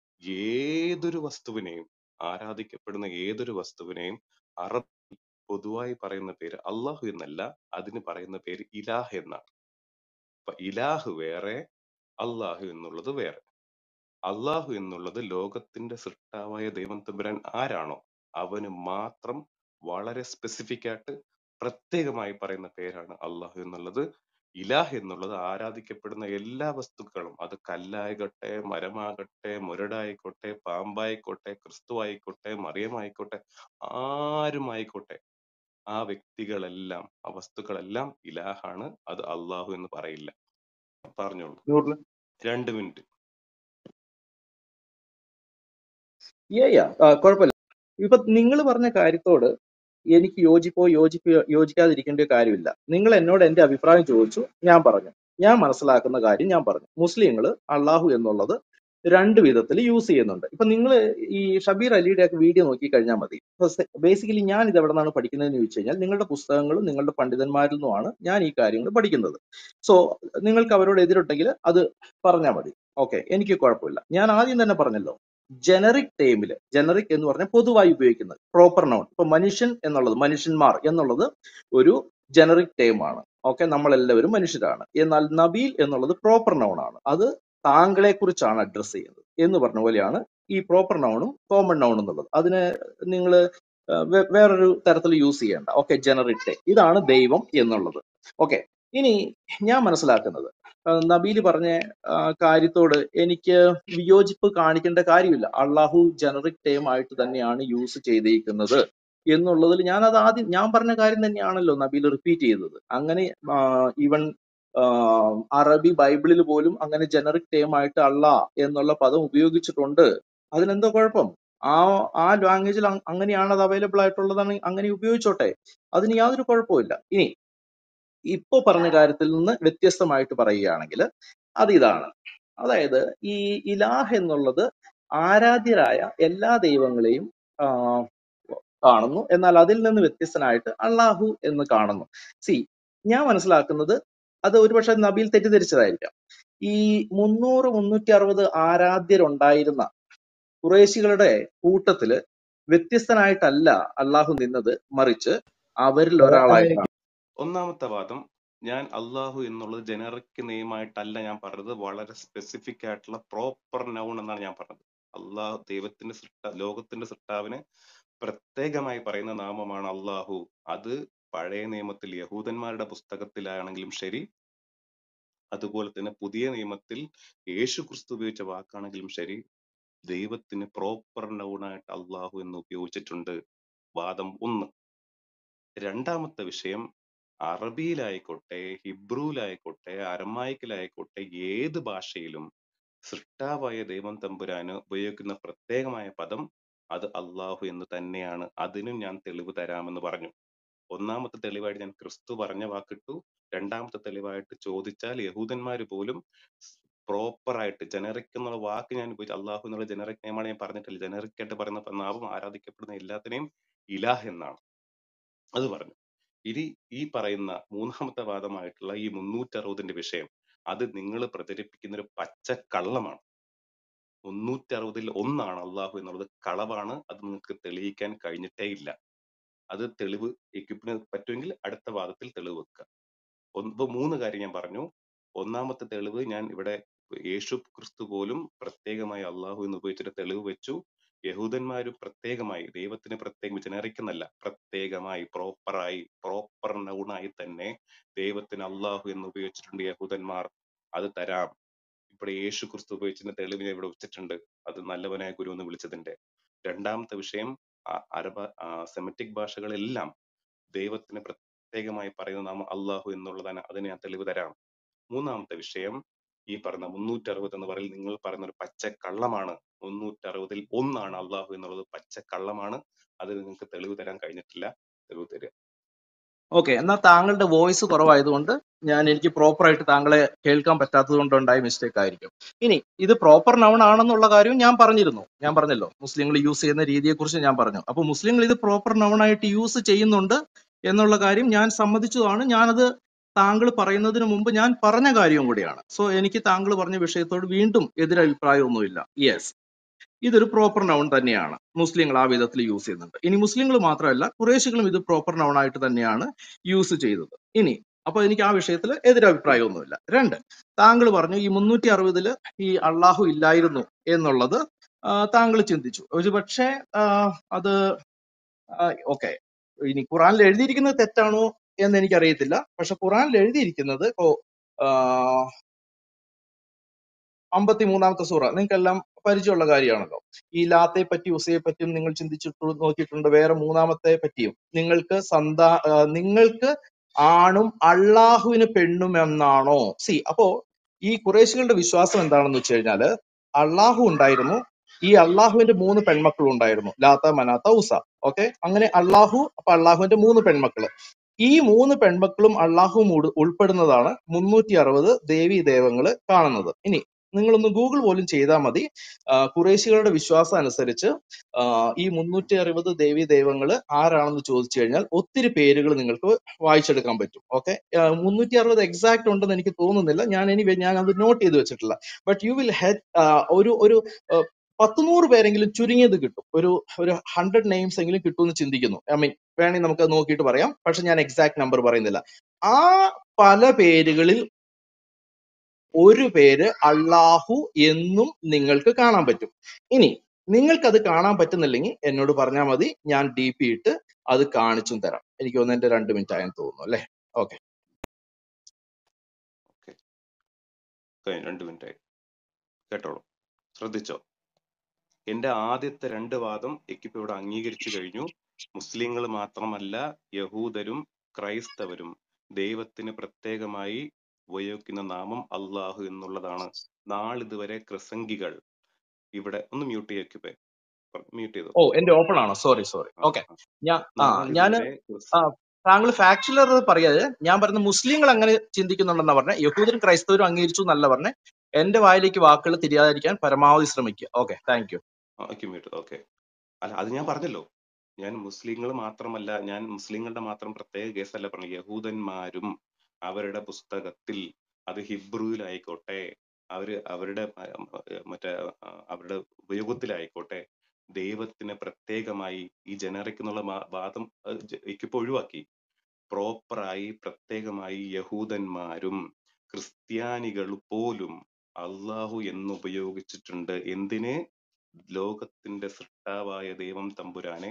ഏതൊരു വസ്തുവിനെയും ആരാധിക്കപ്പെടുന്ന ഏതൊരു വസ്തുവിനെയും അറബ് പൊതുവായി പറയുന്ന പേര് അള്ളാഹു എന്നല്ല അതിന് പറയുന്ന പേര് ഇലാഹ് എന്നാണ് അപ്പൊ ഇലാഹ് വേറെ അള്ളാഹു എന്നുള്ളത് വേറെ അള്ളാഹു എന്നുള്ളത് ലോകത്തിന്റെ സൃഷ്ടാവായ ദൈവം തമ്പുരാൻ ആരാണോ അവന് മാത്രം വളരെ സ്പെസിഫിക് ആയിട്ട് പ്രത്യേകമായി പറയുന്ന പേരാണ് അള്ളാഹു എന്നുള്ളത് ഇലാഹ് എന്നുള്ളത് ആരാധിക്കപ്പെടുന്ന എല്ലാ വസ്തുക്കളും അത് കല്ലായിക്കോട്ടെ മരമാകട്ടെ മുരടായിക്കോട്ടെ പാമ്പായിക്കോട്ടെ ക്രിസ്തു ആയിക്കോട്ടെ മറിയമായിക്കോട്ടെ ആരുമായിക്കോട്ടെ ആ വ്യക്തികളെല്ലാം ആ വസ്തുക്കളെല്ലാം ഇലാഹാണ് അത് അള്ളാഹു എന്ന് പറയില്ല പറഞ്ഞോളൂ നൂറില് രണ്ട് മിനിറ്റ് യാ യാ കുഴപ്പമില്ല ഇപ്പൊ നിങ്ങൾ പറഞ്ഞ കാര്യത്തോട് എനിക്ക് യോജിപ്പോ യോജിപ്പോ യോജിക്കാതിരിക്കേണ്ട കാര്യമില്ല നിങ്ങൾ എന്നോട് എന്റെ അഭിപ്രായം ചോദിച്ചു ഞാൻ പറഞ്ഞു ഞാൻ മനസ്സിലാക്കുന്ന കാര്യം ഞാൻ പറഞ്ഞു മുസ്ലിങ്ങൾ അള്ളാഹു എന്നുള്ളത് രണ്ട് വിധത്തിൽ യൂസ് ചെയ്യുന്നുണ്ട് ഇപ്പൊ നിങ്ങൾ ഈ ഷബീർ അലിയുടെ ഒക്കെ വീഡിയോ നോക്കി കഴിഞ്ഞാൽ മതി ബേസിക്കലി ഞാൻ ഇത് എവിടെ നിന്നാണ് പഠിക്കുന്നതെന്ന് ചോദിച്ചു കഴിഞ്ഞാൽ നിങ്ങളുടെ പുസ്തകങ്ങളും നിങ്ങളുടെ പണ്ഡിതന്മാരിൽ നിന്നുമാണ് ഞാൻ ഈ കാര്യങ്ങൾ പഠിക്കുന്നത് സോ നിങ്ങൾക്ക് അവരോട് എതിരുണ്ടെങ്കിൽ അത് പറഞ്ഞാൽ മതി ഓക്കെ എനിക്ക് കുഴപ്പമില്ല ഞാൻ ആദ്യം തന്നെ പറഞ്ഞല്ലോ ജനറിക് ടേമില് ജനറിക് എന്ന് പറഞ്ഞാൽ പൊതുവായി ഉപയോഗിക്കുന്നത് പ്രോപ്പർ നൗൺ ഇപ്പൊ മനുഷ്യൻ എന്നുള്ളത് മനുഷ്യന്മാർ എന്നുള്ളത് ഒരു ജനറിക് ടേം ആണ് ഓക്കെ നമ്മളെല്ലാവരും മനുഷ്യരാണ് എന്നാൽ നബീൽ എന്നുള്ളത് പ്രോപ്പർ നൗൺ ആണ് അത് താങ്കളെ കുറിച്ചാണ് അഡ്രസ് ചെയ്യുന്നത് എന്ന് പറഞ്ഞ പോലെയാണ് ഈ പ്രോപ്പർ നൗണും കോമൺ നൗൺ എന്നുള്ളത് അതിന് നിങ്ങൾ വേറൊരു തരത്തിൽ യൂസ് ചെയ്യേണ്ട ഓക്കെ ജനറിക് ടേം ഇതാണ് ദൈവം എന്നുള്ളത് ഓക്കെ ഇനി ഞാൻ മനസ്സിലാക്കുന്നത് ആ, നബീല് പറഞ്ഞ ആ, കാര്യത്തോട് എനിക്ക് വിയോജിപ്പ് കാണിക്കേണ്ട കാര്യമില്ല അള്ളാഹു ജനറിക് ടേം ആയിട്ട് തന്നെയാണ് യൂസ് ചെയ്തിരിക്കുന്നത് എന്നുള്ളതിൽ ഞാൻ അത് ആദ്യം ഞാൻ പറഞ്ഞ കാര്യം തന്നെയാണല്ലോ നബീൽ റിപ്പീറ്റ് ചെയ്തത് അങ്ങനെ ഈവൻ അറബി ബൈബിളിൽ പോലും അങ്ങനെ ജനറിക് ടേം ആയിട്ട് അള്ളാ എന്നുള്ള പദം ഉപയോഗിച്ചിട്ടുണ്ട് അതിനെന്തോ കുഴപ്പം ആ ആ ലാംഗ്വേജിൽ അങ്ങനെയാണ് അത് അവൈലബിൾ ആയിട്ടുള്ളതാണ് അങ്ങനെ ഉപയോഗിച്ചോട്ടെ അതിന് യാതൊരു കുഴപ്പമില്ല ഇനി ഇപ്പൊ പറഞ്ഞ കാര്യത്തിൽ നിന്ന് വ്യത്യസ്തമായിട്ട് പറയുകയാണെങ്കിൽ അത് ഇതാണ് അതായത് ഈ ഇലാഹ് എന്നുള്ളത് ആരാധ്യരായ എല്ലാ ദൈവങ്ങളെയും ആ, കാണുന്നു എന്നാൽ അതിൽ നിന്ന് വ്യത്യസ്തനായിട്ട് അള്ളാഹു എന്ന് കാണുന്നു സി ഞാൻ മനസ്സിലാക്കുന്നത് അത് ഒരുപക്ഷെ നബീൽ തെറ്റിദ്ധരിച്ചതായിരിക്കാം ഈ മുന്നൂറ് മുന്നൂറ്റി അറുപത് ആരാധ്യരുണ്ടായിരുന്ന കുറേശികളുടെ കൂട്ടത്തില് വ്യത്യസ്തനായിട്ടല്ല അള്ളാഹു നിന്നത് മറിച്ച് അവരിൽ ഒരാളായിട്ടാണ് ഒന്നാമത്തെ വാദം ഞാൻ അള്ളാഹു എന്നുള്ളത് ജനറിക് നെയിമായിട്ടല്ല ഞാൻ പറഞ്ഞത് വളരെ സ്പെസിഫിക് ആയിട്ടുള്ള പ്രോപ്പർ നൗൺ എന്നാണ് ഞാൻ പറഞ്ഞത് അള്ളാഹു ദൈവത്തിന്റെ സൃഷ്ട ലോകത്തിന്റെ സൃഷ്ടാവിനെ പ്രത്യേകമായി പറയുന്ന നാമമാണ് അള്ളാഹു അത് പഴയ നിയമത്തിൽ യഹൂദന്മാരുടെ പുസ്തകത്തിലാണെങ്കിലും ശരി അതുപോലെ തന്നെ പുതിയ നിയമത്തിൽ യേശു ക്രിസ്തു ഉപയോഗിച്ച വാക്കാണെങ്കിലും ശരി ദൈവത്തിന് പ്രോപ്പർ നൗണായിട്ട് അള്ളാഹു എന്ന് ഉപയോഗിച്ചിട്ടുണ്ട് വാദം ഒന്ന് രണ്ടാമത്തെ വിഷയം അറബിയിലായിക്കോട്ടെ ഹിബ്രുവിലായിക്കോട്ടെ അരമായിക്കിലായിക്കോട്ടെ ഏത് ഭാഷയിലും സൃഷ്ടാവായ ദൈവം തമ്പുരാന് ഉപയോഗിക്കുന്ന പ്രത്യേകമായ പദം അത് അള്ളാഹു എന്ന് തന്നെയാണ് അതിനും ഞാൻ തെളിവ് തരാമെന്ന് പറഞ്ഞു ഒന്നാമത്തെ തെളിവായിട്ട് ഞാൻ ക്രിസ്തു പറഞ്ഞ വാക്കിട്ടു രണ്ടാമത്തെ തെളിവായിട്ട് ചോദിച്ചാൽ യഹൂദന്മാർ പോലും പ്രോപ്പർ ആയിട്ട് ജനറിക് എന്നുള്ള വാക്ക് ഞാൻ ഉപയോഗിച്ചു അള്ളാഹു എന്നുള്ള ജനറിക് നെയ്മാണ് ഞാൻ പറഞ്ഞിട്ടില്ല ജനറിക് ആയിട്ട് പറയുന്ന നാമം ആരാധിക്കപ്പെടുന്ന എല്ലാത്തിനെയും ഇലാഹ് എന്നാണ് അത് പറഞ്ഞു ഇനി ഈ പറയുന്ന മൂന്നാമത്തെ വാദമായിട്ടുള്ള ഈ മുന്നൂറ്റി അറുപതിന്റെ വിഷയം അത് നിങ്ങൾ പ്രചരിപ്പിക്കുന്ന ഒരു പച്ച കള്ളമാണ് മുന്നൂറ്റി അറുപതിൽ ഒന്നാണ് അള്ളാഹു എന്നുള്ളത് കളവാണ് അത് നിങ്ങൾക്ക് തെളിയിക്കാൻ കഴിഞ്ഞിട്ടേ ഇല്ല അത് തെളിവ് എക്യുപ്പിന് പറ്റുമെങ്കിൽ അടുത്ത വാദത്തിൽ തെളിവ് വെക്കുക ഒന്ന് ഇപ്പൊ മൂന്ന് കാര്യം ഞാൻ പറഞ്ഞു ഒന്നാമത്തെ തെളിവ് ഞാൻ ഇവിടെ യേശു ക്രിസ്തു പോലും പ്രത്യേകമായി അള്ളാഹു എന്ന് ഉപയോഗിച്ചിട്ട് തെളിവ് വെച്ചു യഹൂദന്മാരും പ്രത്യേകമായി ദൈവത്തിന് പ്രത്യേകം ജനറിക് എന്നല്ല പ്രത്യേകമായി പ്രോപ്പറായി പ്രോപ്പർ നൗണായി തന്നെ ദൈവത്തിന് അള്ളാഹു എന്ന് ഉപയോഗിച്ചിട്ടുണ്ട് യഹൂദന്മാർ അത് തരാം ഇവിടെ യേശു ക്രിസ്തു ഉപയോഗിച്ചിരുന്ന തെളിവ് ഞാൻ ഇവിടെ വെച്ചിട്ടുണ്ട് അത് നല്ലവനായ ഗുരു എന്ന് വിളിച്ചതിന്റെ രണ്ടാമത്തെ വിഷയം അ- അരബ സെമറ്റിക് ഭാഷകളെല്ലാം ദൈവത്തിന് പ്രത്യേകമായി പറയുന്ന നാമം അള്ളാഹു എന്നുള്ളതാണ് അതിന് ഞാൻ തെളിവ് തരാം മൂന്നാമത്തെ വിഷയം ഈ പറഞ്ഞ മുന്നൂറ്റി അറുപത് എന്ന് പറയുന്നത് നിങ്ങൾ പറയുന്ന ഒരു പച്ച കള്ളമാണ് മുന്നൂറ്റി അറുപതിൽ ഒന്നാണ് അള്ളാഹു എന്നുള്ളത് പച്ച കള്ളമാണ് അത് നിങ്ങൾക്ക് തെളിവ് തരാൻ കഴിഞ്ഞിട്ടില്ല തെളിവ് തരിക ഓക്കെ എന്നാൽ താങ്കളുടെ വോയിസ് കുറവായതുകൊണ്ട് ഞാൻ എനിക്ക് പ്രോപ്പർ ആയിട്ട് താങ്കളെ കേൾക്കാൻ പറ്റാത്തത് കൊണ്ടുണ്ടായ മിസ്റ്റേക്ക് ആയിരിക്കും ഇനി ഇത് പ്രോപ്പർ നൗൺ ആണെന്നുള്ള കാര്യവും ഞാൻ പറഞ്ഞിരുന്നു ഞാൻ പറഞ്ഞല്ലോ മുസ്ലിങ്ങൾ യൂസ് ചെയ്യുന്ന രീതിയെക്കുറിച്ച് ഞാൻ പറഞ്ഞു അപ്പൊ മുസ്ലിങ്ങൾ ഇത് പ്രോപ്പർ നൗൺ ആയിട്ട് യൂസ് ചെയ്യുന്നുണ്ട് എന്നുള്ള കാര്യം ഞാൻ സമ്മതിച്ചതാണ് ഞാനത് താങ്കൾ പറയുന്നതിന് മുമ്പ് ഞാൻ പറഞ്ഞ കാര്യവും കൂടിയാണ് സോ എനിക്ക് താങ്കൾ പറഞ്ഞ വിഷയത്തോട് വീണ്ടും എതിരഭിപ്രായമൊന്നുമില്ല യെസ് ഇതൊരു പ്രോപ്പർ നൗൺ തന്നെയാണ് മുസ്ലിങ്ങൾ ആ വിധത്തിൽ യൂസ് ചെയ്യുന്നുണ്ട് ഇനി മുസ്ലിങ്ങൾ മാത്രമല്ല കുറേശികളും ഇത് പ്രോപ്പർ നൗൺ ആയിട്ട് തന്നെയാണ് യൂസ് ചെയ്തത് ഇനി അപ്പൊ എനിക്ക് ആ വിഷയത്തിൽ എതിരഭിപ്രായമൊന്നുമില്ല രണ്ട് താങ്കൾ പറഞ്ഞു ഈ മുന്നൂറ്റി അറുപതില് ഈ അള്ളാഹു ഇല്ലായിരുന്നു എന്നുള്ളത് ആ, താങ്കൾ ചിന്തിച്ചു ഒരു പക്ഷേ അത് ഓക്കെ ഇനി ഖുറാനിൽ എഴുതിയിരിക്കുന്നത് തെറ്റാണോ എന്ന് എനിക്കറിയത്തില്ല പക്ഷെ ഖുറാനിൽ എഴുതിയിരിക്കുന്നത് ഇപ്പോ അമ്പത്തി മൂന്നാമത്തെ സൂറ നിങ്ങൾക്കെല്ലാം പരിചയമുള്ള കാര്യമാണല്ലോ ഈ ലാത്തെ പറ്റി ഉസയെ പറ്റിയും നിങ്ങൾ ചിന്തിച്ചിട്ട് നോക്കിയിട്ടുണ്ട് വേറെ മൂന്നാമത്തെ പറ്റിയും നിങ്ങൾക്ക് സന്താ ആ, നിങ്ങൾക്ക് ആണും അള്ളാഹുവിന് പെണ്ണും എന്നാണോ സി അപ്പോ ഈ കുറേശികളുടെ വിശ്വാസം എന്താണെന്ന് വെച്ച് കഴിഞ്ഞാല് അള്ളാഹു ഉണ്ടായിരുന്നു ഈ അള്ളാഹുവിന്റെ മൂന്ന് പെൺമക്കളും ഉണ്ടായിരുന്നു ലാത്ത മനാത്ത ഉസ ഓക്കെ അങ്ങനെ അള്ളാഹു അപ്പൊ അള്ളാഹുവിന്റെ മൂന്ന് പെൺമക്കള് ഈ മൂന്ന് പെൺമക്കളും അള്ളാഹുവും ഉൾ- ഉൾപ്പെടുന്നതാണ് മുന്നൂറ്റി അറുപത് ദേവീ ദേവങ്ങള് കാണുന്നത് ഇനി നിങ്ങളൊന്ന് ഗൂഗിൾ പോലും ചെയ്താൽ മതി ആ, കുറേശികളുടെ വിശ്വാസം അനുസരിച്ച് ആ, ഈ മുന്നൂറ്റി അറുപത് ദേവീ ദൈവങ്ങൾ ആരാണെന്ന് ചോദിച്ചു കഴിഞ്ഞാൽ ഒത്തിരി പേരുകൾ നിങ്ങൾക്ക് വായിച്ചെടുക്കാൻ പറ്റും ഓക്കെ മുന്നൂറ്റി അറുപത് എക്സാക്ട് ഉണ്ടെന്ന് എനിക്ക് തോന്നുന്നില്ല ഞാൻ ഇനി ഞാൻ അത് നോട്ട് ചെയ്ത് വെച്ചിട്ടില്ല ബട്ട് യു വിൽ ഹെഡ് ഒരു ഒരു ആ, പത്ത് നൂറ് പേരെങ്കിലും ചുരുങ്ങിയത് കിട്ടും ഒരു ഒരു ഹൺഡ്രഡ് നെയിംസ് എങ്കിലും കിട്ടുമെന്ന് ചിന്തിക്കുന്നു ഐ മീൻ വേണമെങ്കിൽ നമുക്ക് അത് നോക്കിയിട്ട് പറയാം പക്ഷെ ഞാൻ എക്സാക്ട് നമ്പർ പറയുന്നില്ല ആ പല പേരുകളിൽ ഒരു പേര് അള്ളാഹു എന്നും നിങ്ങൾക്ക് കാണാൻ പറ്റും ഇനി നിങ്ങൾക്കത് കാണാൻ പറ്റുന്നില്ലെങ്കിൽ എന്നോട് പറഞ്ഞാൽ മതി ഞാൻ ഡി പി ഇട്ട് അത് കാണിച്ചും തരാം എനിക്ക് തോന്നുന്നു എന്റെ രണ്ട് മിനിറ്റ് ആയെന്ന് തോന്നുന്നു അല്ലെ ഓക്കെ ഓക്കെ കഴിഞ്ഞു രണ്ട് മിനിറ്റ് ആയി കേട്ടോളൂ ശ്രദ്ധിച്ചോ എന്റെ ആദ്യത്തെ രണ്ട് വാദം എക്കിപ്പ് ഇവിടെ അംഗീകരിച്ചു കഴിഞ്ഞു മുസ്ലിങ്ങൾ മാത്രമല്ല യഹൂദരും ക്രൈസ്തവരും ദൈവത്തിന് പ്രത്യേകമായി ഉപയോഗിക്കുന്ന നാമം അള്ളാഹു എന്നുള്ളതാണ് നാളിതുവരെ ക്രിസംഗികൾ ഇവിടെ ഒന്ന് മ്യൂട്ട് ചെയ്യേ മ്യൂട്ട് ചെയ്തു ഓ എന്റെ ഓപ്പൺ ആണോ സോറി സോറി ആ ഓക്കെ ആ. ഞാൻ ആ ഞാൻ നാളിതുവരെ ക്രിസ്- ആ താങ്കൾ ഫാക്ച്വലർ പറയാതെ ഞാൻ പറഞ്ഞ മുസ്ലിങ്ങൾ അങ്ങനെ ചിന്തിക്കുന്നുണ്ടെന്നാ പറഞ്ഞ യഹൂദരും ക്രൈസ്തവരും അംഗീകരിച്ചു എന്നല്ല പറഞ്ഞ എന്റെ വായിലേക്ക് വാക്കുകൾ തിരിയാതിരിക്കാൻ പരമാവധി ശ്രമിക്കുക ഓക്കെ താങ്ക് യു ആ, ഓക്കെ മ്യൂട്ട് ഓക്കെ അല്ല അത് ഞാൻ പറഞ്ഞല്ലോ ഞാൻ മുസ്ലിങ്ങൾ മാത്രമല്ല ഞാൻ മുസ്ലിങ്ങളുടെ മാത്രം പ്രത്യേക കേസല്ല പറഞ്ഞു യഹൂദന്മാരും അവരുടെ പുസ്തകത്തിൽ അത് ഹിബ്രുവിലായിക്കോട്ടെ അവര് അവരുടെ മ- മ- മറ്റേ ആ, അവരുടെ ഉപയോഗത്തിലായിക്കോട്ടെ ദൈവത്തിന് പ്രത്യേകമായി ഈ ജനറിക് എന്നുള്ള വാ- വാദം ഇപ്പൊ ഒഴിവാക്കി പ്രോപ്പറായി പ്രത്യേകമായി യഹൂദന്മാരും ക്രിസ്ത്യാനികൾ പോലും അള്ളാഹു എന്ന് ഉപയോഗിച്ചിട്ടുണ്ട് എന്തിന് ലോകത്തിന്റെ സൃഷ്ടാവായ ദൈവം തമ്പുരാനെ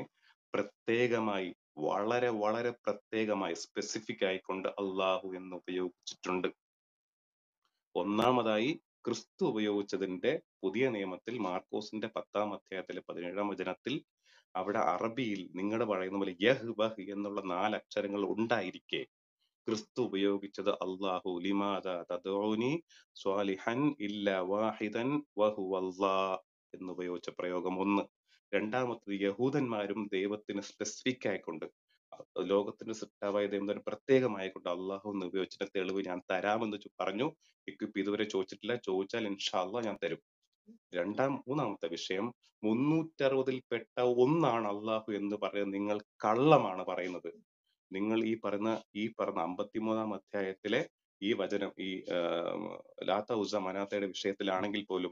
പ്രത്യേകമായി വളരെ വളരെ പ്രത്യേകമായി സ്പെസിഫിക് ആയിക്കൊണ്ട് അള്ളാഹു എന്ന് ഉപയോഗിച്ചിട്ടുണ്ട് ഒന്നാമതായി ക്രിസ്തു ഉപയോഗിച്ചതിന്റെ പുതിയ നിയമത്തിൽ മാർക്കോസിന്റെ പത്താം അധ്യായത്തിലെ പതിനേഴാം വചനത്തിൽ അവിടെ അറബിയിൽ നിങ്ങൾ പറയുന്ന പോലെ യഹ് വഹ് എന്നുള്ള നാല് അക്ഷരങ്ങൾ ഉണ്ടായിരിക്കെ ക്രിസ്തു ഉപയോഗിച്ചത് അള്ളാഹു ലിമാദ തദഊനി സ്വാലിഹൻ ഇല്ല വാഹിദൻ വഹുവല്ലാ എന്ന് ഉപയോഗിച്ച പ്രയോഗം ഒന്ന് രണ്ടാമത്തത് യഹൂദന്മാരും ദൈവത്തിന് സ്പെസിഫിക് ആയിക്കൊണ്ട് ലോകത്തിന്റെ സൃഷ്ടാവായ ദൈവം തന്നെ പ്രത്യേകമായിക്കൊണ്ട് അള്ളാഹു എന്ന് ഉപയോഗിച്ചിട്ട് തെളിവ് ഞാൻ തരാമെന്ന് ചു- പറഞ്ഞു ഇക്കിപ്പ് ഇതുവരെ ചോദിച്ചിട്ടില്ല ചോദിച്ചാൽ ഇൻഷാല്ല ഞാൻ തരും രണ്ടാം മൂന്നാമത്തെ വിഷയം മുന്നൂറ്ററുപതിൽ പെട്ട ഒന്നാണ് അള്ളാഹു എന്ന് പറയുന്നത് നിങ്ങൾ കള്ളമാണ് പറയുന്നത് നിങ്ങൾ ഈ പറഞ്ഞ ഈ പറഞ്ഞ അമ്പത്തിമൂന്നാം അധ്യായത്തിലെ ഈ വചനം ഈ ആഹ്, ലാത്ത ഉസ മനാത്തയുടെ വിഷയത്തിലാണെങ്കിൽ പോലും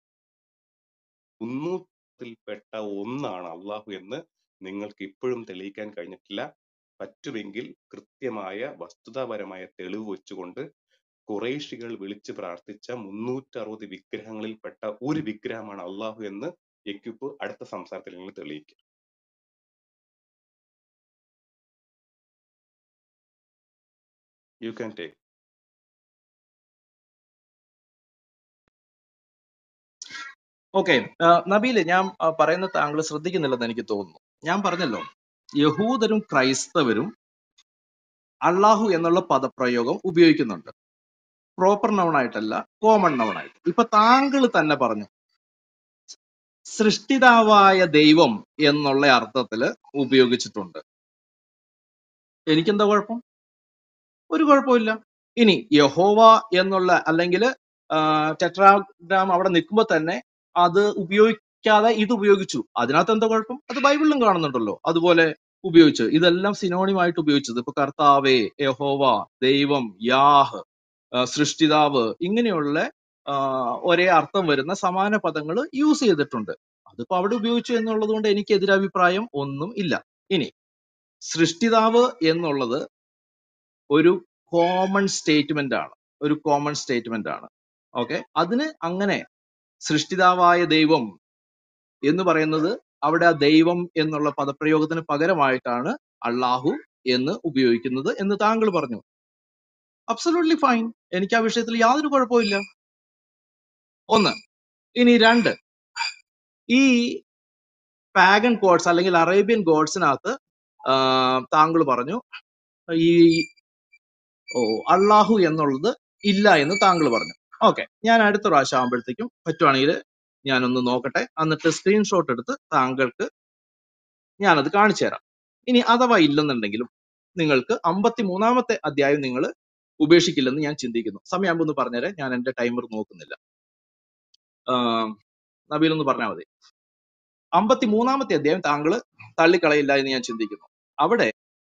മുന്നൂറ്റിൽപ്പെട്ട ഒന്നാണ് അള്ളാഹു എന്ന് നിങ്ങൾക്ക് ഇപ്പോഴും തെളിയിക്കാൻ കഴിഞ്ഞിട്ടില്ല പറ്റുമെങ്കിൽ കൃത്യമായ വസ്തുതാപരമായ തെളിവ് വെച്ചുകൊണ്ട് കുറേശികൾ വിളിച്ച് പ്രാർത്ഥിച്ച മുന്നൂറ്ററുപത് വിഗ്രഹങ്ങളിൽപ്പെട്ട ഒരു വിഗ്രഹമാണ് അള്ളാഹു എന്ന് എക്യുപ്പ് അടുത്ത സംസാരത്തിൽ നിങ്ങൾ തെളിയിക്കും you can take okay Nabeel ഞാൻ ആ, പറയുന്നത് താങ്കൾ ശ്രദ്ധിക്കുന്നില്ലെന്ന് എനിക്ക് തോന്നുന്നു ഞാൻ പറഞ്ഞല്ലോ യഹൂദരും ക്രൈസ്തവരും അള്ളാഹു എന്നുള്ള പദപ്രയോഗം ഉപയോഗിക്കുന്നുണ്ട് പ്രോപ്പർ നൗൺ ആയിട്ടല്ല കോമൺ നൗൺ ആയിട്ട് ഇപ്പൊ താങ്കൾ തന്നെ പറഞ്ഞു സൃഷ്ടിതാവായ ദൈവം എന്നുള്ള അർത്ഥത്തില് ഉപയോഗിച്ചിട്ടുണ്ട് എനിക്കെന്താ കുഴപ്പം ഒരു കുഴപ്പമില്ല ഇനി യഹോവ എന്നുള്ള അല്ലെങ്കിൽ ടെട്രാഗ്രാം അവിടെ നിൽക്കുമ്പോൾ തന്നെ അത് ഉപയോഗിക്കാതെ ഇത് ഉപയോഗിച്ചു അതിനകത്ത് എന്താ കുഴപ്പം അത് ബൈബിളിലും കാണുന്നുണ്ടല്ലോ അതുപോലെ ഉപയോഗിച്ചു ഇതെല്ലാം സിനോണിമായിട്ട് ഉപയോഗിച്ചത് ഇപ്പൊ കർത്താവേ യഹോവ ദൈവം യാഹ് ആ, സൃഷ്ടിതാവ് ഇങ്ങനെയുള്ള ആ, ഒരേ അർത്ഥം വരുന്ന സമാന പദങ്ങൾ യൂസ് ചെയ്തിട്ടുണ്ട് അതിപ്പോ അവിടെ ഉപയോഗിച്ചു എന്നുള്ളത് കൊണ്ട് എനിക്ക് എതിരഭിപ്രായം ഒന്നും ഇല്ല ഇനി സൃഷ്ടിതാവ് എന്നുള്ളത് ഒരു കോമൺ സ്റ്റേറ്റ്മെന്റ് ആണ് ഒരു കോമൺ സ്റ്റേറ്റ്മെന്റ് ആണ് ഓക്കെ അതിന് അങ്ങനെ സൃഷ്ടിതാവായ ദൈവം എന്ന് പറയുന്നത് അവിടെ ആ ദൈവം എന്നുള്ള പദപ്രയോഗത്തിന് പകരമായിട്ടാണ് അള്ളാഹു എന്ന് ഉപയോഗിക്കുന്നത് എന്ന് താങ്കൾ പറഞ്ഞു അബ്സല്യൂട്ട്ലി ഫൈൻ എനിക്ക് ആ വിഷയത്തിൽ യാതൊരു കുഴപ്പമില്ല ഒന്ന് ഇനി രണ്ട് ഈ പാഗൻ ഗോഡ്സ് അല്ലെങ്കിൽ അറേബ്യൻ ഗോഡ്സിനകത്ത് താങ്കൾ പറഞ്ഞു ഈ ഓ അള്ളാഹു എന്നുള്ളത് ഇല്ല എന്ന് താങ്കൾ പറഞ്ഞു ഓക്കെ ഞാൻ അടുത്ത പ്രാവശ്യം ആകുമ്പോഴത്തേക്കും പറ്റുവാണെങ്കിൽ ഞാനൊന്ന് നോക്കട്ടെ എന്നിട്ട് സ്ക്രീൻഷോട്ട് എടുത്ത് താങ്കൾക്ക് ഞാനത് കാണിച്ചു തരാം ഇനി അഥവാ ഇല്ലെന്നുണ്ടെങ്കിലും നിങ്ങൾക്ക് അമ്പത്തി മൂന്നാമത്തെ അധ്യായം നിങ്ങൾ ഉപേക്ഷിക്കില്ലെന്ന് ഞാൻ ചിന്തിക്കുന്നു സമയമാകുമ്പോൾ ഒന്ന് പറഞ്ഞേരെ ഞാൻ എന്റെ ടൈമർ നോക്കുന്നില്ല ആം, നബീൽ ഒന്ന് പറഞ്ഞാൽ മതി അമ്പത്തി മൂന്നാമത്തെ അധ്യായം താങ്കൾ തള്ളിക്കളയില്ല എന്ന് ഞാൻ ചിന്തിക്കുന്നു അവിടെ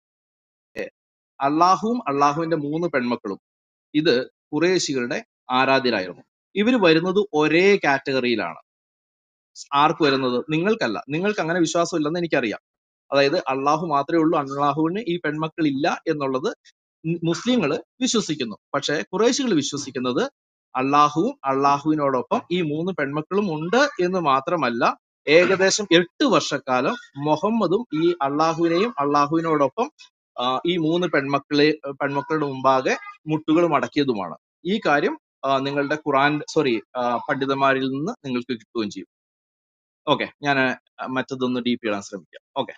അള്ളാഹുവും അള്ളാഹുവിന്റെ മൂന്ന് പെൺമക്കളും ഇത് കുറേശികളുടെ ആരാധ്യരായിരുന്നു ഇവർ വരുന്നത് ഒരേ കാറ്റഗറിയിലാണ് ആർക്ക് വരുന്നത് നിങ്ങൾക്കല്ല നിങ്ങൾക്ക് അങ്ങനെ വിശ്വാസം ഇല്ലെന്ന് എനിക്കറിയാം അതായത് അള്ളാഹു മാത്രമേ ഉള്ളൂ അള്ളാഹുവിന് ഈ പെൺമക്കൾ ഇല്ല എന്നുള്ളത് മുസ്ലിങ്ങൾ വിശ്വസിക്കുന്നു പക്ഷെ കുറേശികൾ വിശ്വസിക്കുന്നത് അള്ളാഹുവും അള്ളാഹുവിനോടൊപ്പം ഈ മൂന്ന് പെൺമക്കളും ഉണ്ട് എന്ന് മാത്രമല്ല ഏകദേശം എട്ട് വർഷക്കാലം മുഹമ്മദും ഈ അള്ളാഹുവിനെയും അള്ളാഹുവിനോടൊപ്പം ആ, ഈ മൂന്ന് പെൺമക്കളെ പെൺമക്കളുടെ മുമ്പാകെ മുട്ടുകൾ മടക്കിയതുമാണ് ഈ കാര്യം ആ, നിങ്ങളുടെ ഖുറാൻ സോറി പണ്ഡിതന്മാരിൽ നിന്ന് നിങ്ങൾക്ക് കിട്ടുകയും ചെയ്യും ഓക്കെ ഞാൻ മറ്റതൊന്ന് ഡീപ്പ് ചെയ്യാൻ ശ്രമിക്കാം ഓക്കെ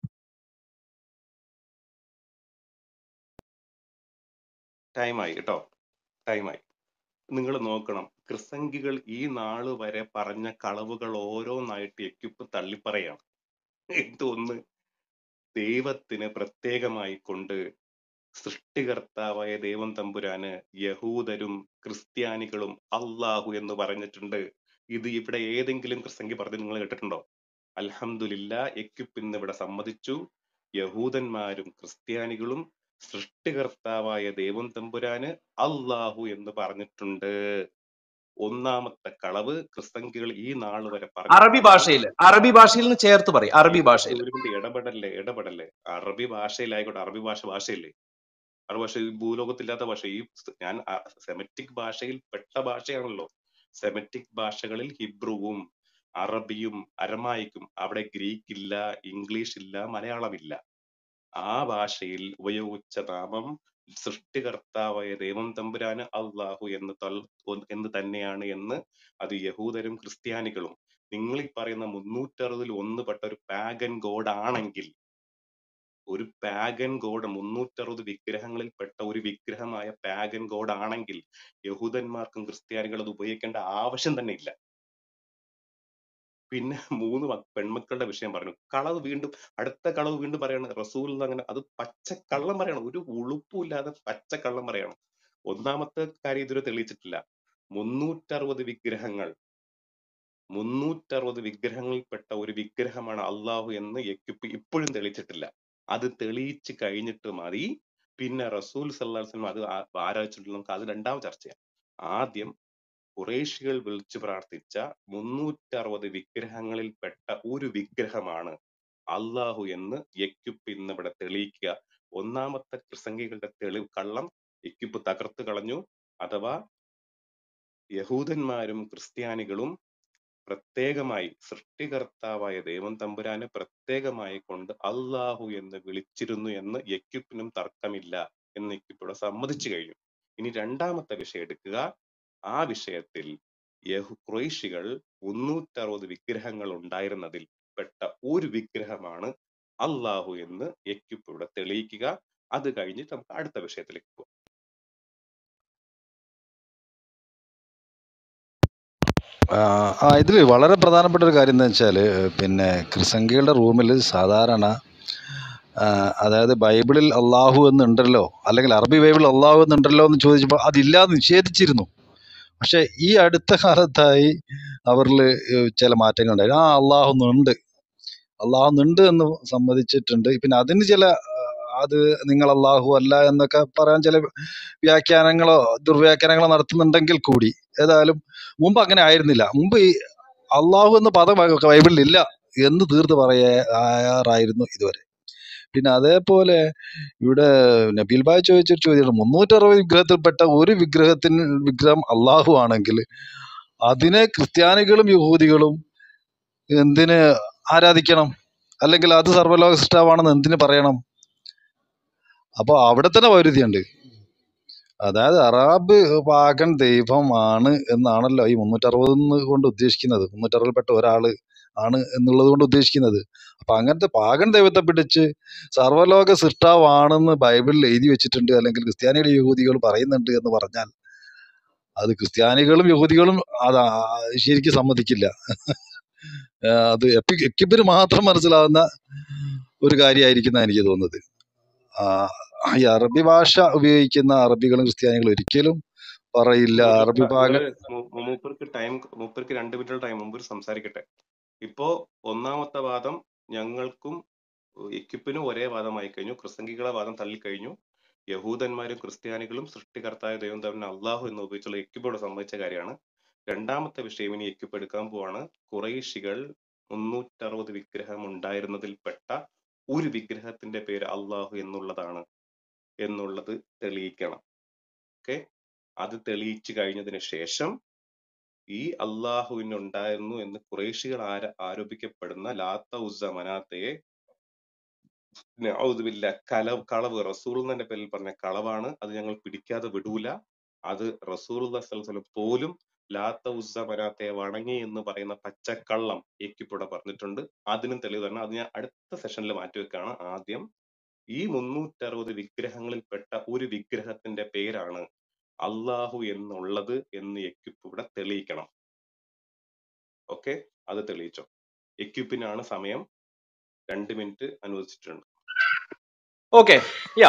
ടൈമായി കേട്ടോ ടൈമായി നിങ്ങൾ നോക്കണം ക്രിസംഗികൾ ഈ നാള് വരെ പറഞ്ഞ കളവുകൾ ഓരോന്നായിട്ട് എക്യുപ്പ് തള്ളിപ്പറയാണ് ഇതൊന്ന് ദൈവത്തിന് പ്രത്യേകമായി കൊണ്ട് സൃഷ്ടികർത്താവായ ദൈവം തമ്പുരാന് യഹൂദരും ക്രിസ്ത്യാനികളും അള്ളാഹു എന്ന് പറഞ്ഞിട്ടുണ്ട് ഇത് ഇവിടെ ഏതെങ്കിലും ക്രിസ്തങ്കി പറഞ്ഞ് നിങ്ങൾ കേട്ടിട്ടുണ്ടോ അൽഹംദുലില്ല എക്യുപ്പ് ഇന്ന് ഇവിടെ സമ്മതിച്ചു യഹൂദന്മാരും ക്രിസ്ത്യാനികളും സൃഷ്ടികർത്താവായ ദൈവം തമ്പുരാന് അള്ളാഹു എന്ന് പറഞ്ഞിട്ടുണ്ട് ഒന്നാമത്തെ കളവ് ക്രിസ്തങ്കികൾ ഈ നാൾ വരെ പറഞ്ഞ അറബി കളവ് ഭാഷയിൽ അറബി ഭാഷയിൽ നിന്ന് ചേർത്ത് പറയും അറബി ഭാഷയിൽ ഒരു മിനിറ്റ് ഇടപെടല്ലേ ഇടപെടല്ലേ അറബി ഭാഷയിലായിക്കോട്ടെ അറബി ഭാഷ ഭാഷയല്ലേ അറബി ഭാഷ ഈ ഭൂലോകത്തില്ലാത്ത ഭാഷ ഈ സ് ഞാൻ സെമറ്റിക് ഭാഷയിൽ പെട്ട ഭാഷയാണല്ലോ സെമറ്റിക് ഭാഷകളിൽ ഹിബ്രുവും അറബിയും അരമായിക്കും അവിടെ ഗ്രീക്ക് ഇല്ല ഇംഗ്ലീഷ് ഇല്ല മലയാളമില്ല ആ ഭാഷയിൽ ഉപയോഗിച്ച നാമം സൃഷ്ടികർത്താവായ ദൈവം തമ്പുരാന് അള്ളാഹു എന്ന് തൽ- എന്ന് തന്നെയാണ് എന്ന് അത് യഹൂദരും ക്രിസ്ത്യാനികളും നിങ്ങൾ ഈ പറയുന്ന മുന്നൂറ്ററുപതിൽ ഒന്ന് പെട്ട ഒരു പാഗൻ ഗോഡ് ആണെങ്കിൽ ഒരു പാഗൻ ഗോഡ് മുന്നൂറ്ററുപത് വിഗ്രഹങ്ങളിൽ പെട്ട ഒരു വിഗ്രഹമായ പാഗൻ ഗോഡ് ആണെങ്കിൽ യഹൂദന്മാർക്കും ക്രിസ്ത്യാനികളും അത് ഉപയോഗിക്കേണ്ട ആവശ്യം തന്നെ ഇല്ല പിന്നെ മൂന്ന് മക്ക- പെൺമക്കളുടെ വിഷയം പറഞ്ഞു കളവ് വീണ്ടും അടുത്ത കളവ് വീണ്ടും പറയാണ് റസൂൽ അങ്ങനെ അത് പച്ചക്കള്ളം പറയണം ഒരു ഉളുപ്പുമില്ലാതെ പച്ചക്കള്ളം പറയണം ഒന്നാമത്തെ കാര്യം ഇതുവരെ തെളിയിച്ചിട്ടില്ല മുന്നൂറ്ററുപത് വിഗ്രഹങ്ങൾ മുന്നൂറ്ററുപത് വിഗ്രഹങ്ങളിൽപ്പെട്ട ഒരു വിഗ്രഹമാണ് അള്ളാഹു എന്ന് എക്യുപ്പ് ഇപ്പോഴും തെളിയിച്ചിട്ടില്ല അത് തെളിയിച്ച് കഴിഞ്ഞിട്ട് മതി പിന്നെ റസൂൽ സല്ലാസ്ലം അത് ആ- ആരാധിച്ചിട്ടുള്ള നമുക്ക് അത് രണ്ടാമത് ചർച്ച ചെയ്യാം ആദ്യം കുറേശികൾ വിളിച്ചു പ്രാർത്ഥിച്ച മുന്നൂറ്ററുപത് വിഗ്രഹങ്ങളിൽപ്പെട്ട ഒരു വിഗ്രഹമാണ് അള്ളാഹു എന്ന് എക്യുപ്പ് ഇന്ന് ഇവിടെ തെളിയിക്കുക ഒന്നാമത്തെ പ്രസംഗികളുടെ തെളിവ് കള്ളം എക്യുപ്പ് തകർത്ത് കളഞ്ഞു അഥവാ യഹൂദന്മാരും ക്രിസ്ത്യാനികളും പ്രത്യേകമായി സൃഷ്ടികർത്താവായ ദൈവം തമ്പുരാനെ പ്രത്യേകമായി കൊണ്ട് അള്ളാഹു എന്ന് വിളിച്ചിരുന്നു എന്ന് യക്യുപ്പിനും തർക്കമില്ല എന്ന് യക്യുപ്പ് ഇവിടെ സമ്മതിച്ചു കഴിഞ്ഞു ഇനി രണ്ടാമത്തെ വിഷയം എടുക്കുക ആ വിഷയത്തിൽ യഹു ക്രൊയ്ഷികൾ മുന്നൂറ്ററുപത് വിഗ്രഹങ്ങൾ ഉണ്ടായിരുന്നതിൽ പെട്ട ഒരു വിഗ്രഹമാണ് അള്ളാഹു എന്ന് യക്യുപ്പ് ഇവിടെ തെളിയിക്കുക അത് കഴിഞ്ഞിട്ട് നമുക്ക് അടുത്ത വിഷയത്തിലേക്ക് പോകാം ആ ആ, ഇതില് വളരെ പ്രധാനപ്പെട്ട ഒരു കാര്യം എന്താ വെച്ചാല് പിന്നെ ക്രിസംഖികളുടെ റൂമിൽ സാധാരണ ആ, അതായത് ബൈബിളിൽ അള്ളാഹു എന്നുണ്ടല്ലോ അല്ലെങ്കിൽ അറബി ബൈബിളിൽ അള്ളാഹു എന്നുണ്ടല്ലോ എന്ന് ചോദിച്ചപ്പോൾ അതില്ലാതെ നിഷേധിച്ചിരുന്നു പക്ഷെ ഈ അടുത്ത കാലത്തായി അവരിൽ ചില മാറ്റങ്ങൾ ഉണ്ടായി ആ അള്ളാഹു എന്നുണ്ട് അള്ളാഹു ഉണ്ട് എന്ന് സമ്മതിച്ചിട്ടുണ്ട് പിന്നെ അതിന് ചില ആ, അത് നിങ്ങൾ അള്ളാഹു അല്ല എന്നൊക്കെ പറയാൻ ചില വ്യാഖ്യാനങ്ങളോ ദുർവ്യാഖ്യാനങ്ങളോ നടത്തുന്നുണ്ടെങ്കിൽ കൂടി ഏതായാലും മുമ്പ് അങ്ങനെ ആയിരുന്നില്ല മുമ്പ് ഈ അള്ളാഹു എന്ന പദം ബൈബിളിൽ ഇല്ല എന്ന് തീർത്ത് പറയാറായിരുന്നു ഇതുവരെ പിന്നെ അതേപോലെ ഇവിടെ നബീൽ ബായ് ചോദിച്ചൊരു ചോദ്യമാണ് മുന്നൂറ്ററുപത് വിഗ്രഹത്തിൽപ്പെട്ട ഒരു വിഗ്രഹത്തിന് വിഗ്രഹം അള്ളാഹു ആണെങ്കിൽ അതിനെ ക്രിസ്ത്യാനികളും യഹൂദികളും എന്തിന് ആരാധിക്കണം അല്ലെങ്കിൽ അത് സർവ്വലോക സൃഷ്ടാവാണെന്ന് എന്തിന് പറയണം അപ്പൊ അവിടെ തന്നെ വൈരുദ്ധ്യമുണ്ട് അതായത് അറാബ് പാകൻ ദൈവമാണ് എന്നാണല്ലോ ഈ മുന്നൂറ്ററുപത് കൊണ്ട് ഉദ്ദേശിക്കുന്നത് മുന്നൂറ്ററുപതിൽപ്പെട്ട ഒരാള് ആണ് എന്നുള്ളത് കൊണ്ട് ഉദ്ദേശിക്കുന്നത് അപ്പൊ അങ്ങനത്തെ പാകൻ ദൈവത്തെ പിടിച്ച് സർവ്വലോക സൃഷ്ടാവാണെന്ന് ബൈബിളിൽ എഴുതി വെച്ചിട്ടുണ്ട് അല്ലെങ്കിൽ ക്രിസ്ത്യാനികളും യഹൂദികൾ പറയുന്നുണ്ട് എന്ന് പറഞ്ഞാൽ അത് ക്രിസ്ത്യാനികളും യഹൂദികളും അത് ആ- ശരിക്കും സമ്മതിക്കില്ല ആ, അത് എപ്പി എക്കിപ്പിന് മാത്രം മനസ്സിലാവുന്ന ഒരു കാര്യമായിരിക്കുന്ന എനിക്ക് തോന്നുന്നത് ആ, ഈ അറബി ഭാഷ ഉപയോഗിക്കുന്ന അറബികളും ക്രിസ്ത്യാനികളും ഒരിക്കലും പറയില്ല മൂപ്പർക്ക് അറബി ഭാഗ ഒരു മൂ- മൂപ്പർക്ക് ടൈം മൂപ്പർക്ക് രണ്ട് മിനിറ്റ് ടൈം മുമ്പ് സംസാരിക്കട്ടെ ഇപ്പോ ഒന്നാമത്തെ വാദം ഞങ്ങൾക്കും എക്യുപ്പിനും ഒരേ വാദമായി കഴിഞ്ഞു ക്രിസ്തങ്കികളെ വാദം തള്ളിക്കഴിഞ്ഞു യഹൂദന്മാരും ക്രിസ്ത്യാനികളും സൃഷ്ടികർത്തായ ദൈവം തന്നെ അള്ളാഹു എന്ന് ഉപയോഗിച്ചുള്ള എക്യുപ്പോട് സംബന്ധിച്ച കാര്യമാണ് രണ്ടാമത്തെ വിഷയം ഇനി എക്യുപ്പ് എടുക്കാൻ പോവാണ് കുറേശികൾ മുന്നൂറ്ററുപത് വിഗ്രഹം ഉണ്ടായിരുന്നതിൽപ്പെട്ട ഒരു വിഗ്രഹത്തിന്റെ പേര് അള്ളാഹു എന്നുള്ളതാണ് എന്നുള്ളത് തെളിയിക്കണം ഓക്കെ അത് തെളിയിച്ചു കഴിഞ്ഞതിന് ശേഷം ഈ അള്ളാഹുവിന് ഉണ്ടായിരുന്നു എന്ന് കുറേശികൾ ആര ആരോപിക്കപ്പെടുന്ന ലാത്ത ഉസ്സ മനാത്തയെ നഔദുബില്ല കലവ് കളവ് റസൂൽ എന്നെ പേരിൽ പറഞ്ഞ കളവാണ് അത് ഞങ്ങൾ പിടിക്കാതെ വിടൂല അത് റസൂൽ വസ്ലം പോലും ലാത്ത ഉസ്സ മനാത്തയെ വണങ്ങി എന്ന് പറയുന്ന പച്ചക്കള്ളം ഏക്കിപ്പൂടെ പറഞ്ഞിട്ടുണ്ട് അതിനും തെളിവ് തന്നെ അത് ഞാൻ അടുത്ത സെഷനിൽ മാറ്റിവെക്കാണ് ആദ്യം ഈ മുന്നൂറ്ററുപത് വിഗ്രഹങ്ങളിൽപ്പെട്ട ഒരു വിഗ്രഹത്തിന്റെ പേരാണ് അള്ളാഹു എന്നുള്ളത് എന്ന് എക്യുപ്പ് ഇവിടെ തെളിയിക്കണം ഓക്കെ അത് തെളിയിച്ചോ എക്യുപ്പിനാണ് സമയം രണ്ട് മിനിറ്റ് അനുവദിച്ചിട്ടുണ്ട് ഓക്കെ യാ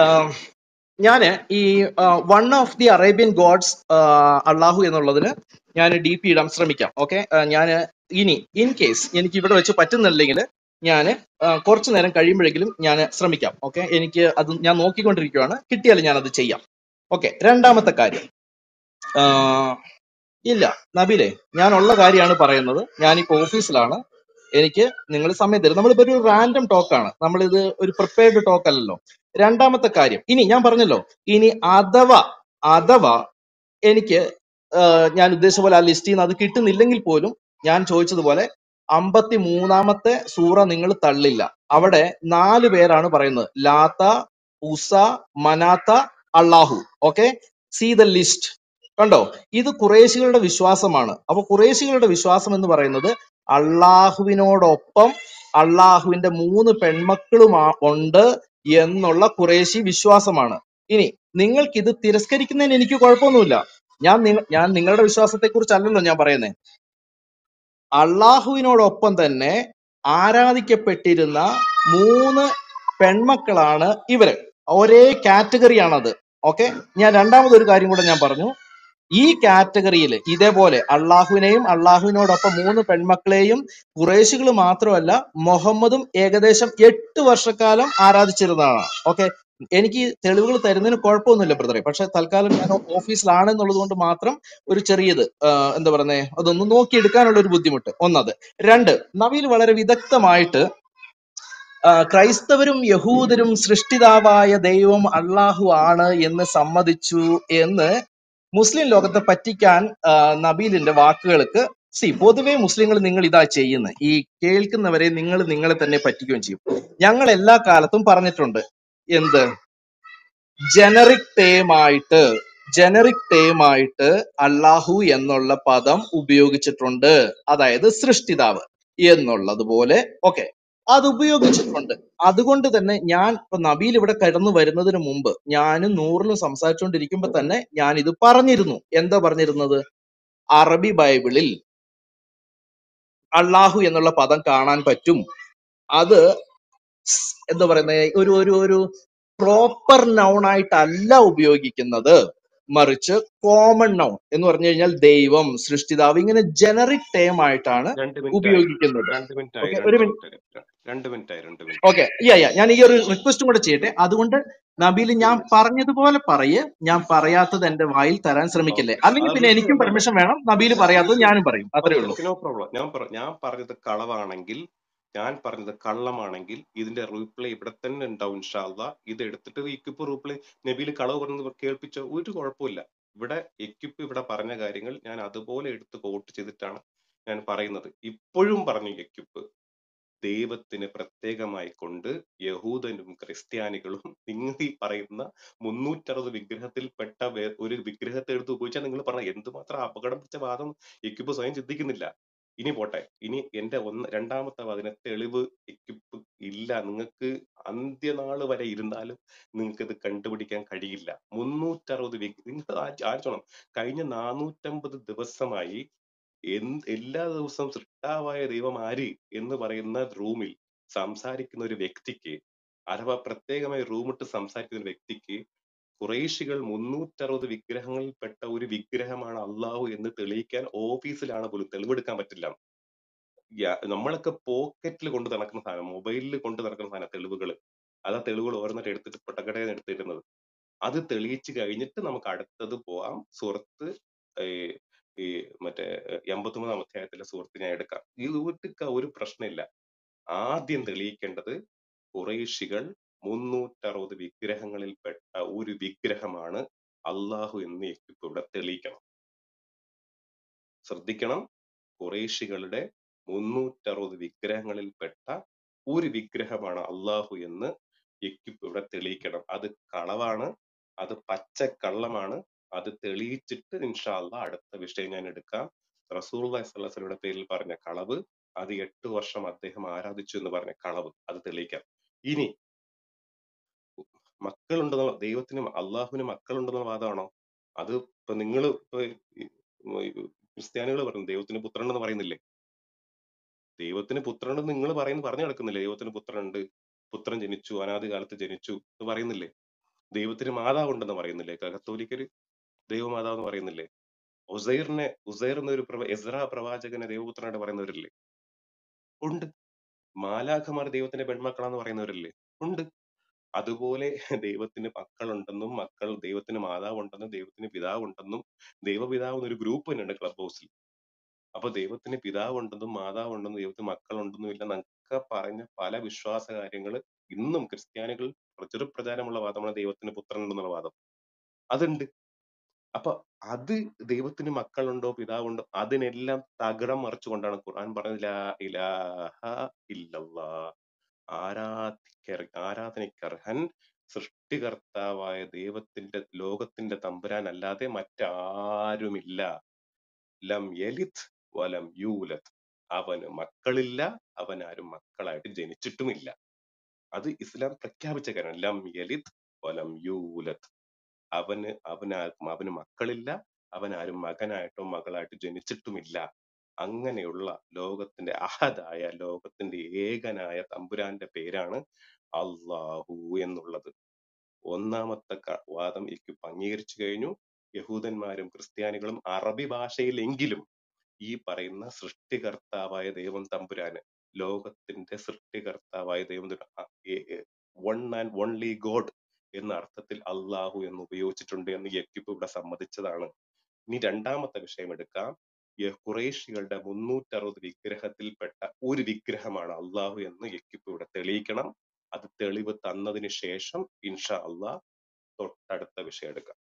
ഞാൻ ഈ one of the Arabian gods അള്ളാഹു എന്നുള്ളതിന് ഞാൻ ഡി പി ഇടാൻ ശ്രമിക്കാം ഓക്കെ ഞാൻ ഇനി ഇൻ കേസ് എനിക്ക് ഇവിടെ വെച്ച് പറ്റുന്നില്ലെങ്കിൽ ഞാൻ കുറച്ചു നേരം കഴിയുമ്പോഴെങ്കിലും ഞാൻ ശ്രമിക്കാം ഓക്കെ എനിക്ക് അത് ഞാൻ നോക്കിക്കൊണ്ടിരിക്കുകയാണ് കിട്ടിയാൽ ഞാൻ അത് ചെയ്യാം ഓക്കെ രണ്ടാമത്തെ കാര്യം ആ, ഇല്ല നബിലെ ഞാനുള്ള കാര്യമാണ് പറയുന്നത് ഞാനിപ്പോ ഓഫീസിലാണ് എനിക്ക് നിങ്ങൾ സമയം തരും നമ്മളിപ്പോ ഒരു റാൻഡം ടോക്കാണ് നമ്മളിത് ഒരു പ്രിപ്പയർഡ് ടോക്ക് അല്ലല്ലോ രണ്ടാമത്തെ കാര്യം ഇനി ഞാൻ പറഞ്ഞല്ലോ ഇനി അഥവാ അഥവാ എനിക്ക് ആ, ഞാൻ ഉദ്ദേശിച്ച പോലെ ആ ലിസ്റ്റിൽ നിന്ന് അത് കിട്ടുന്നില്ലെങ്കിൽ പോലും ഞാൻ ചോദിച്ചതുപോലെ അമ്പത്തി മൂന്നാമത്തെ സൂറ നിങ്ങൾ തള്ളില്ല അവിടെ നാല് പേരാണ് പറയുന്നത് ലാത്ത ഉസ മനാത്ത അള്ളാഹു ഓക്കെ സീ ദ ലിസ്റ്റ് കണ്ടോ ഇത് കുറേശികളുടെ വിശ്വാസമാണ് അപ്പൊ കുറേശികളുടെ വിശ്വാസം എന്ന് പറയുന്നത് അള്ളാഹുവിനോടൊപ്പം അള്ളാഹുവിന്റെ മൂന്ന് പെൺമക്കളും ആ- ഉണ്ട് എന്നുള്ള കുറേശി വിശ്വാസമാണ് ഇനി നിങ്ങൾക്ക് ഇത് തിരസ്കരിക്കുന്നതിന് എനിക്ക് കുഴപ്പമൊന്നുമില്ല ഞാൻ നിങ്ങ- ഞാൻ നിങ്ങളുടെ വിശ്വാസത്തെ കുറിച്ചല്ലല്ലോ ഞാൻ പറയുന്നത് അള്ളാഹുവിനോടൊപ്പം തന്നെ ആരാധിക്കപ്പെട്ടിരുന്ന മൂന്ന് പെൺമക്കളാണ് ഇവര് ഒരേ കാറ്റഗറിയാണത് ഓക്കെ ഞാൻ രണ്ടാമതൊരു കാര്യം കൂടെ ഞാൻ പറഞ്ഞു ഈ കാറ്റഗറിയിൽ ഇതേപോലെ അള്ളാഹുവിനെയും അള്ളാഹുവിനോടൊപ്പം മൂന്ന് പെൺമക്കളെയും കുറേശികൾ മാത്രമല്ല മുഹമ്മദും ഏകദേശം എട്ട് വർഷക്കാലം ആരാധിച്ചിരുന്നതാണ് ഓക്കെ എനിക്ക് തെളിവുകൾ തരുന്നതിന് കുഴപ്പമൊന്നുമില്ല ബ്രദറെ പക്ഷെ തൽക്കാലം ഞാൻ ഓഫീസിലാണെന്നുള്ളത് കൊണ്ട് മാത്രം ഒരു ചെറിയത് ആ, എന്താ പറയുന്നേ അതൊന്ന് നോക്കിയെടുക്കാനുള്ള ഒരു ബുദ്ധിമുട്ട് ഒന്നത് രണ്ട് നവീൽ വളരെ വിദഗ്ധമായിട്ട് ആ, ക്രൈസ്തവരും യഹൂദരും സൃഷ്ടിതാവായ ദൈവം അള്ളാഹു ആണ് എന്ന് സമ്മതിച്ചു എന്ന് മുസ്ലിം ലോകത്തെ പറ്റിക്കാൻ ആ, നബീലിന്റെ വാക്കുകൾക്ക് സി പൊതുവെ മുസ്ലിങ്ങൾ നിങ്ങൾ ഇതാ ചെയ്യുന്നത് ഈ കേൾക്കുന്നവരെ നിങ്ങൾ നിങ്ങളെ തന്നെ പറ്റിക്കുകയും ചെയ്യും ഞങ്ങൾ എല്ലാ കാലത്തും പറഞ്ഞിട്ടുണ്ട് എന്ത് ജനറിക് ടേമായിട്ട് ജനറിക് ടേമായിട്ട് അള്ളാഹു എന്നുള്ള പദം ഉപയോഗിച്ചിട്ടുണ്ട് അതായത് സൃഷ്ടിതാവ് എന്നുള്ളത് പോലെ ഓക്കെ അത് ഉപയോഗിച്ചിട്ടുണ്ട് അതുകൊണ്ട് തന്നെ ഞാൻ ഇപ്പൊ നബീൽ ഇവിടെ കടന്നു വരുന്നതിന് മുമ്പ് ഞാനും നൂറിലും സംസാരിച്ചുകൊണ്ടിരിക്കുമ്പോ തന്നെ ഞാൻ ഇത് പറഞ്ഞിരുന്നു എന്താ പറഞ്ഞിരുന്നത് അറബി ബൈബിളിൽ അള്ളാഹു എന്നുള്ള പദം കാണാൻ പറ്റും അത് സ് എന്താ പറയുന്നത് ഒരു ഒരു ഒരു പ്രോപ്പർ നൗൺ ആയിട്ടല്ല ഉപയോഗിക്കുന്നത് മറിച്ച് കോമൺ നൗൺ എന്ന് പറഞ്ഞു കഴിഞ്ഞാൽ ദൈവം സൃഷ്ടിതാവ് ഇങ്ങനെ ജനറിക് ടേം ആയിട്ടാണ് രണ്ട് മിനിറ്റ് ആയി ഉപയോഗിക്കുന്നത് രണ്ട് മിനിറ്റ് ആയി ഓക്കെ രണ്ട് ഒരു മിനിറ്റ് മിനിറ്റ് രണ്ട് മിനിറ്റ് ആയി രണ്ട് മിനിറ്റ് ഓക്കെ യാ യാ ഞാൻ ഈ ഒരു റിക്വസ്റ്റും കൂടെ ചെയ്യട്ടെ അതുകൊണ്ട് നബീൽ ഞാൻ ഇല്ല പറഞ്ഞതുപോലെ പറയ് ഞാൻ പറയാത്തത് എന്റെ വായിൽ തരാൻ ശ്രമിക്കില്ലേ ഓക്കെ അല്ലെങ്കിൽ അത് പിന്നെ വിഷയം എനിക്കും അല്ലല്ലോ പെർമിഷൻ വേണം നബീൽ പറയാത്തത് ഞാനും പറയും അത്രേ ഓക്കെ ഉള്ളൂ ഓക്കെ നോ പ്രോബ്ലം ഞാൻ പറ ഞാൻ പറഞ്ഞത് കളവാണെങ്കിൽ ഞാൻ പറഞ്ഞത് കള്ളമാണെങ്കിൽ ഇതിന്റെ റീപ്ലേ ഇവിടെ തന്നെ ഉണ്ടാവും ഇൻഷാല്ല ഇത് എടുത്തിട്ട് ഇക്കിപ്പ് റീപ്ലേ നബിയിൽ കളവ് പറഞ്ഞത് കേൾപ്പിച്ച ഒരു കുഴപ്പമില്ല ഇവിടെ എക്യുപ്പ് ഇവിടെ പറഞ്ഞ കാര്യങ്ങൾ ഞാൻ അതുപോലെ എടുത്ത് കോട്ട് ചെയ്തിട്ടാണ് ഞാൻ പറയുന്നത് ഇപ്പോഴും പറഞ്ഞു എക്യുപ്പ് ദൈവത്തിന് പ്രത്യേകമായി കൊണ്ട് യഹൂദനും ക്രിസ്ത്യാനികളും നിങ്ങൾ ഈ പറയുന്ന മുന്നൂറ്ററുപത് വിഗ്രഹത്തിൽപ്പെട്ട വേ- ഒരു വിഗ്രഹത്തെ എടുത്ത് ഉപയോഗിച്ചാൽ നിങ്ങൾ പറഞ്ഞ എന്തുമാത്രം അപകടം പിടിച്ച വാദം എക്യുപ്പ് സ്വയം ചിന്തിക്കുന്നില്ല ഇനി പോട്ടെ ഇനി എന്റെ ഒന്ന് രണ്ടാമത്തെ വാദന തെളിവ് എക്യുപ്പ് ഇല്ല നിങ്ങൾക്ക് അന്ത്യനാള് വരെ ഇരുന്നാലും നിങ്ങൾക്ക് ഇത് കണ്ടുപിടിക്കാൻ കഴിയില്ല മുന്നൂറ്ററുപത് വിഗ് നിങ്ങൾ ആലോചിക്കണം കഴിഞ്ഞ നാനൂറ്റമ്പത് ദിവസമായി എന്ത് എല്ലാ ദിവസവും സൃഷ്ടാവായ ദൈവം ആര് എന്ന് പറയുന്ന റൂമിൽ സംസാരിക്കുന്ന ഒരു വ്യക്തിക്ക് അഥവാ പ്രത്യേകമായി റൂമിട്ട് സംസാരിക്കുന്ന ഒരു വ്യക്തിക്ക് കുറേശികൾ മുന്നൂറ്ററുപത് വിഗ്രഹങ്ങളിൽപ്പെട്ട ഒരു വിഗ്രഹമാണ് അള്ളാഹു എന്ന് തെളിയിക്കാൻ ഓഫീസിലാണ് പോലും തെളിവെടുക്കാൻ പറ്റില്ല യാ- നമ്മളൊക്കെ പോക്കറ്റിൽ കൊണ്ട് നടക്കുന്ന സാധനം മൊബൈലിൽ കൊണ്ട് നടക്കുന്ന സാധനം തെളിവുകൾ അതാ തെളിവുകൾ ഓരോന്നിട്ട് എടുത്തിട്ട് പൊട്ടക്കടയിൽ എടുത്തിരുന്നത് അത് തെളിയിച്ച് കഴിഞ്ഞിട്ട് നമുക്ക് അടുത്തത് പോവാം സുഹൃത്ത് ഈ ഈ മറ്റേ എൺപത്തിമൂന്നാം അധ്യായത്തിലെ സുഹൃത്ത് ഞാൻ എടുക്കാം ഇത് വീട്ടിക്ക ഒരു പ്രശ്നമില്ല ആദ്യം തെളിയിക്കേണ്ടത് കുറേശികൾ മുന്നൂറ്ററുപത് വിഗ്രഹങ്ങളിൽപ്പെട്ട ഒരു വിഗ്രഹമാണ് അള്ളാഹു എന്ന് ഇപ്പൊ ഇവിടെ തെളിയിക്കണം ശ്രദ്ധിക്കണം കുറേശികളുടെ മുന്നൂറ്ററുപത് വിഗ്രഹങ്ങളിൽപ്പെട്ട ഒരു വിഗ്രഹമാണ് അള്ളാഹു എന്ന് എക്യുപ്പ് ഇവിടെ തെളിയിക്കണം അത് കളവാണ് അത് പച്ചക്കള്ളമാണ് അത് തെളിയിച്ചിട്ട് ഇൻഷാല്ല അടുത്ത വിഷയം ഞാൻ എടുക്കാം റസൂൽ വസ്ലയുടെ പേരിൽ പറഞ്ഞ കളവ് അത് എട്ട് വർഷം അദ്ദേഹം ആരാധിച്ചു എന്ന് പറഞ്ഞ കളവ് അത് തെളിയിക്കാം ഇനി മക്കളുണ്ടെന്നുള്ള ദൈവത്തിന് അള്ളാഹുവിന് മക്കളുണ്ടെന്നുള്ള വാദമാണോ അത് ഇപ്പൊ നിങ്ങൾ ഇപ്പൊ ക്രിസ്ത്യാനികൾ പറയുന്നു ദൈവത്തിന് പുത്രനെന്ന് പറയുന്നില്ലേ ദൈവത്തിന് പുത്രനെന്ന് നിങ്ങൾ പറയുന്നു പറഞ്ഞു നടക്കുന്നില്ലേ ദൈവത്തിന് പുത്രനുണ്ട് പുത്രൻ ജനിച്ചു അനാദി കാലത്ത് ജനിച്ചു എന്ന് പറയുന്നില്ലേ ദൈവത്തിന് മാതാവുണ്ടെന്ന് പറയുന്നില്ലേ കത്തോലിക്കര് ദൈവമാതാവ് എന്ന് പറയുന്നില്ലേ ഉസൈറിനെ ഉസൈർ എന്നൊരു പ്രവ എസ്ര പ്രവാചകനെ ദൈവപുത്രനായിട്ട് പറയുന്നവരില്ലേ ഉണ്ട് മാലാഖമാർ ദൈവത്തിന്റെ പെൺമക്കളാന്ന് പറയുന്നവരില്ലേ ഉണ്ട് അതുപോലെ ദൈവത്തിന് മക്കളുണ്ടെന്നും മക്കൾ ദൈവത്തിന് മാതാവുണ്ടെന്നും ദൈവത്തിന് പിതാവുണ്ടെന്നും ദൈവപിതാവ് എന്നൊരു ഗ്രൂപ്പ് തന്നെയുണ്ട് ക്ലബ് ഹൗസിൽ അപ്പൊ ദൈവത്തിന് പിതാവുണ്ടെന്നും മാതാവുണ്ടെന്നും ദൈവത്തിന് മക്കളുണ്ടെന്നും ഇല്ല എന്നൊക്കെ പറഞ്ഞ പല വിശ്വാസ കാര്യങ്ങൾ ഇന്നും ക്രിസ്ത്യാനികൾ പ്രചുര പ്രചാരമുള്ള വാദമാണ് ദൈവത്തിന് പുത്രൻ ഉണ്ടെന്നുള്ള വാദം അതുണ്ട് അപ്പൊ അത് ദൈവത്തിന് മക്കളുണ്ടോ പിതാവുണ്ടോ അതിനെല്ലാം തകിടം മറിച്ചുകൊണ്ടാണ് ഖുർആൻ പറഞ്ഞത് ലാ ഇലാഹ ഇല്ലല്ലാ ആരാധിക്ക ആരാധനയ്ക്കർഹൻ സൃഷ്ടികർത്താവായ ദൈവത്തിന്റെ ലോകത്തിന്റെ തമ്പുരാൻ അല്ലാതെ മറ്റാരുമില്ല ലം യലിത് വലം യൂലത് അവന് മക്കളില്ല അവൻ ആരും മക്കളായിട്ട് ജനിച്ചിട്ടുമില്ല അത് ഇസ്ലാം പ്രഖ്യാപിച്ച കാര്യം ലം യലിത് വലം യൂലത് അവന് അവന് അവന് മക്കളില്ല അവൻ ആരും മകനായിട്ടോ മകളായിട്ടോ ജനിച്ചിട്ടുമില്ല അങ്ങനെയുള്ള ലോകത്തിന്റെ അഹദായ ലോകത്തിന്റെ ഏകനായ തമ്പുരാന്റെ പേരാണ് അള്ളാഹു എന്നുള്ളത് ഒന്നാമത്തെ ക- വാദം ഇക്വിപ്പ് അംഗീകരിച്ചു കഴിഞ്ഞു യഹൂദന്മാരും ക്രിസ്ത്യാനികളും അറബി ഭാഷയിലെങ്കിലും ഈ പറയുന്ന സൃഷ്ടികർത്താവായ ദൈവം തമ്പുരാന് ലോകത്തിന്റെ സൃഷ്ടികർത്താവായ ദൈവം വൺ ആൻഡ് ഓൺലി ഗോഡ് എന്ന അർത്ഥത്തിൽ അള്ളാഹു എന്ന് ഉപയോഗിച്ചിട്ടുണ്ട് എന്ന് യക്യുപ്പ് ഇവിടെ സമ്മതിച്ചതാണ് ഇനി രണ്ടാമത്തെ വിഷയം എടുക്കാം യ- ഖുറേഷികളുടെ മുന്നൂറ്ററുപത് വിഗ്രഹത്തിൽപ്പെട്ട ഒരു വിഗ്രഹമാണ് അള്ളാഹു എന്ന് യക്യുപ്പ് ഇവിടെ തെളിയിക്കണം അത് തെളിവ് തന്നതിന് ശേഷം ഇൻഷാ അള്ളാഹ് തൊട്ടടുത്ത വിഷയം എടുക്കാം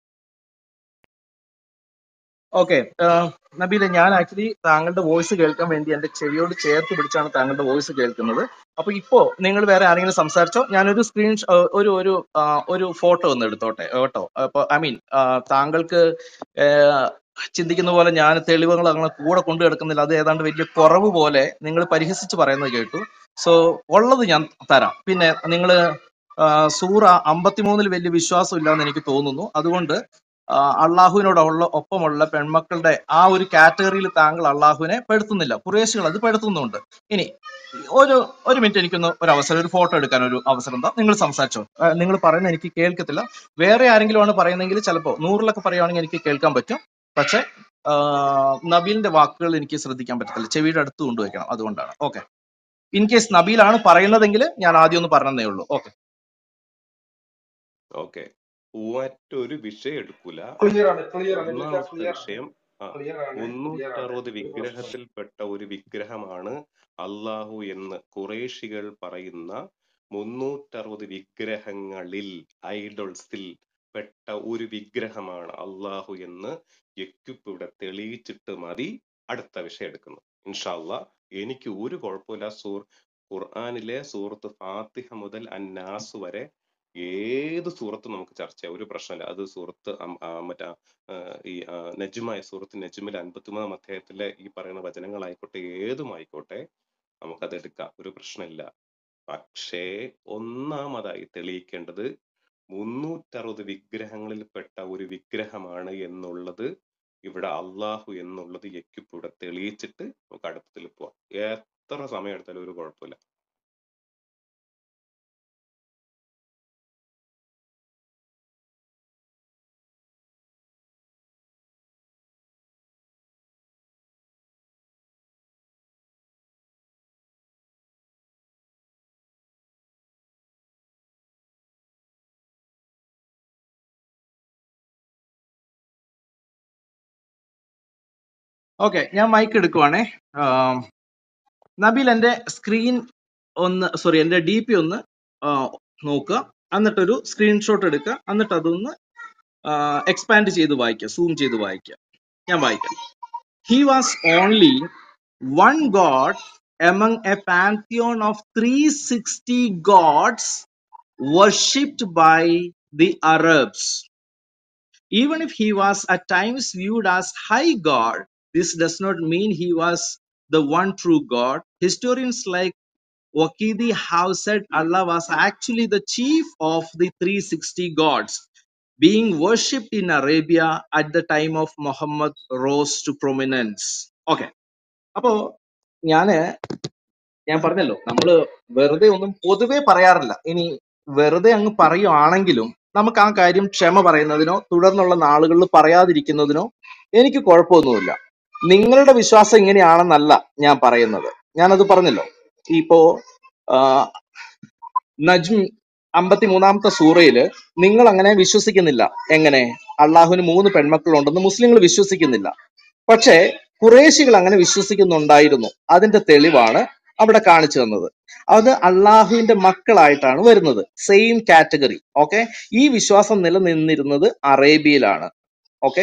ഓക്കെ നബീല ഞാൻ ആക്ച്വലി താങ്കളുടെ വോയിസ് കേൾക്കാൻ വേണ്ടി എന്റെ ചെവിയോട് ചേർത്ത് പിടിച്ചാണ് താങ്കളുടെ വോയിസ് കേൾക്കുന്നത് അപ്പൊ ഇപ്പോ നിങ്ങൾ വേറെ ആരെങ്കിലും സംസാരിച്ചോ ഞാനൊരു സ്ക്രീൻ ഒരു ഒരു ആ, ഒരു ഫോട്ടോ ഒന്ന് എടുത്തോട്ടെ കേട്ടോ അപ്പൊ ഐ മീൻ താങ്കൾക്ക് ഏഹ്, ചിന്തിക്കുന്ന പോലെ ഞാൻ തെളിവുകൾ അങ്ങനെ കൂടെ കൊണ്ടു കിടക്കുന്നില്ല അത് ഏതാണ്ട് വലിയ കുറവ് പോലെ നിങ്ങൾ പരിഹസിച്ച് പറയുന്നത് കേട്ടു സോ ഉള്ളത് ഞാൻ തരാം പിന്നെ നിങ്ങൾ സൂറ അമ്പത്തിമൂന്നിൽ വലിയ വിശ്വാസം ഇല്ലാന്ന് എനിക്ക് തോന്നുന്നു അതുകൊണ്ട് ആ, അള്ളാഹുവിനോടുള്ള ഒപ്പമുള്ള പെൺമക്കളുടെ ആ ഒരു കാറ്റഗറിയിൽ താങ്കൾ അള്ളാഹുവിനെ പെടുത്തുന്നില്ല കുറേശികൾ അത് പെടുത്തുന്നുണ്ട് ഇനി ഒരു ഒരു മിനിറ്റ് എനിക്കൊന്ന് ഒരു അവസരം ഒരു ഫോട്ടോ എടുക്കാൻ ഒരു അവസരം എന്താ നിങ്ങൾ സംസാരിച്ചോ നിങ്ങൾ പറയുന്നത് എനിക്ക് കേൾക്കത്തില്ല വേറെ ആരെങ്കിലും ആണ് പറയുന്നതെങ്കിൽ ചിലപ്പോൾ നൂറിലൊക്കെ പറയുവാണെങ്കിൽ എനിക്ക് കേൾക്കാൻ പറ്റും പക്ഷെ ആ, നബീലിന്റെ വാക്കുകൾ എനിക്ക് ശ്രദ്ധിക്കാൻ പറ്റത്തില്ല ചെവിയുടെ അടുത്ത് കൊണ്ടുവയ്ക്കണം അതുകൊണ്ടാണ് ഓക്കെ ഇൻ കേസ് നബീലാണ് പറയുന്നതെങ്കിൽ ഞാൻ ആദ്യം ഒന്ന് പറഞ്ഞതേ ഉള്ളൂ ഓക്കെ ഓക്കെ മറ്റൊരു വിഷയം എടുക്കൂല ക്ലിയർ ആണ് ക്ലിയർ ആണ് നെബിൽക്ക ഒന്നാമത്തെ ക്ലിയർ ആണ് വിഷയം ആ ക്ലിയർ ആണ് ക്ലിയർ ആണ് മുന്നൂറ്ററുപത് ഒരു പ്രശ്നമില്ല വിഗ്രഹത്തിൽപ്പെട്ട ഒരു വിഗ്രഹമാണ് അള്ളാഹു എന്ന് കുറേശികൾ പറയുന്ന മുന്നൂറ്ററുപത് വിഗ്രഹങ്ങളിൽ ഐഡോൾസിൽ പെട്ട ഒരു വിഗ്രഹമാണ് അള്ളാഹു എന്ന് യക്യുപ്പ് ഇവിടെ തെളിയിച്ചിട്ട് മതി അടുത്ത വിഷയം എടുക്കുന്നു ഇൻഷാല്ല എനിക്ക് ഒരു കുഴപ്പമില്ല സൂർ ഖുർആനിലെ സൂറത്ത് ഫാത്തിഹ മുതൽ അന്നാസ് വരെ ഏത് സൂറത്ത് നമുക്ക് ചർച്ച ചെയ്യാം ഒരു പ്രശ്നമില്ല അത് സൂറത്ത് അം- ആ മറ്റേ ആ, ഈ ആ, നജ്മായ സൂറത്ത് നജ്മിലെ അൻപത്തിമൂന്നാം അധ്യായത്തിലെ ഈ പറയുന്ന വചനങ്ങളായിക്കോട്ടെ ഏതുമായിക്കോട്ടെ നമുക്കത് എടുക്കാം ഒരു പ്രശ്നമില്ല പക്ഷേ ഒന്നാമതായി തെളിയിക്കേണ്ടത് മുന്നൂറ്ററുപത് വിഗ്രഹങ്ങളിൽപ്പെട്ട ഒരു വിഗ്രഹമാണ് എന്നുള്ളത് ഇവിടെ അള്ളാഹു എന്നുള്ളത് യക്യുപ്പ് ഇവിടെ തെളിയിച്ചിട്ട് നമുക്ക് അടുത്തതിൽ പോവാം എത്ര സമയം എടുത്താലും ഒരു കുഴപ്പമില്ല ഓക്കെ ഞാൻ മൈക്ക് എടുക്കുവാണേ ആം, നബീൽ എന്റെ സ്ക്രീൻ ഒന്ന് സോറി എന്റെ ഡി പി ഒന്ന് ആ, നോക്കുക എന്നിട്ടൊരു സ്ക്രീൻഷോട്ട് എടുക്കുക എന്നിട്ട് അതൊന്ന് എക്സ്പാൻഡ് ചെയ്ത് വായിക്കുക സൂം ചെയ്ത് വായിക്കുക ഞാൻ വായിക്കാം he was only one god among a pantheon of 360 gods worshipped by the Arabs. Even if he was at times viewed as high god, this does not mean he was the one true God. Historians like Waqidi have said Allah was actually the chief of the 360 gods, being worshipped in Arabia at the time of Muhammad rose to prominence. Okay. അപ്പോ ഞാന് ഞാൻ പറഞ്ഞല്ലോ നമ്മള് വെറുതെ ഒന്നും പൊതുവെ പറയാറില്ല ഇനി വെറുതെ അങ്ങ് പറയുവാണെങ്കിലും നമുക്ക് ആ കാര്യം ക്ഷമ പറയുന്നതിനോ തുടർന്നുള്ള നാളുകളിൽ പറയാതിരിക്കുന്നതിനോ എനിക്ക് കുഴപ്പമൊന്നുമില്ല നിങ്ങളുടെ വിശ്വാസം ഇങ്ങനെയാണെന്നല്ല ഞാൻ പറയുന്നത് ഞാനത് പറഞ്ഞല്ലോ ഇപ്പോ ആ, നജ്ം അമ്പത്തി മൂന്നാമത്തെ സൂറയില് നിങ്ങൾ അങ്ങനെ വിശ്വസിക്കുന്നില്ല എങ്ങനെ അള്ളാഹുവിന് മൂന്ന് പെൺമക്കളുണ്ടെന്ന് മുസ്ലിങ്ങൾ വിശ്വസിക്കുന്നില്ല പക്ഷേ കുറേശികൾ അങ്ങനെ വിശ്വസിക്കുന്നുണ്ടായിരുന്നു അതിന്റെ തെളിവാണ് അവിടെ കാണിച്ചു തന്നത് അത് അള്ളാഹുവിന്റെ മക്കളായിട്ടാണ് വരുന്നത് സെയിം കാറ്റഗറി ഓക്കെ ഈ വിശ്വാസം നിലനിന്നിരുന്നത് അറേബ്യയിലാണ് ഓക്കെ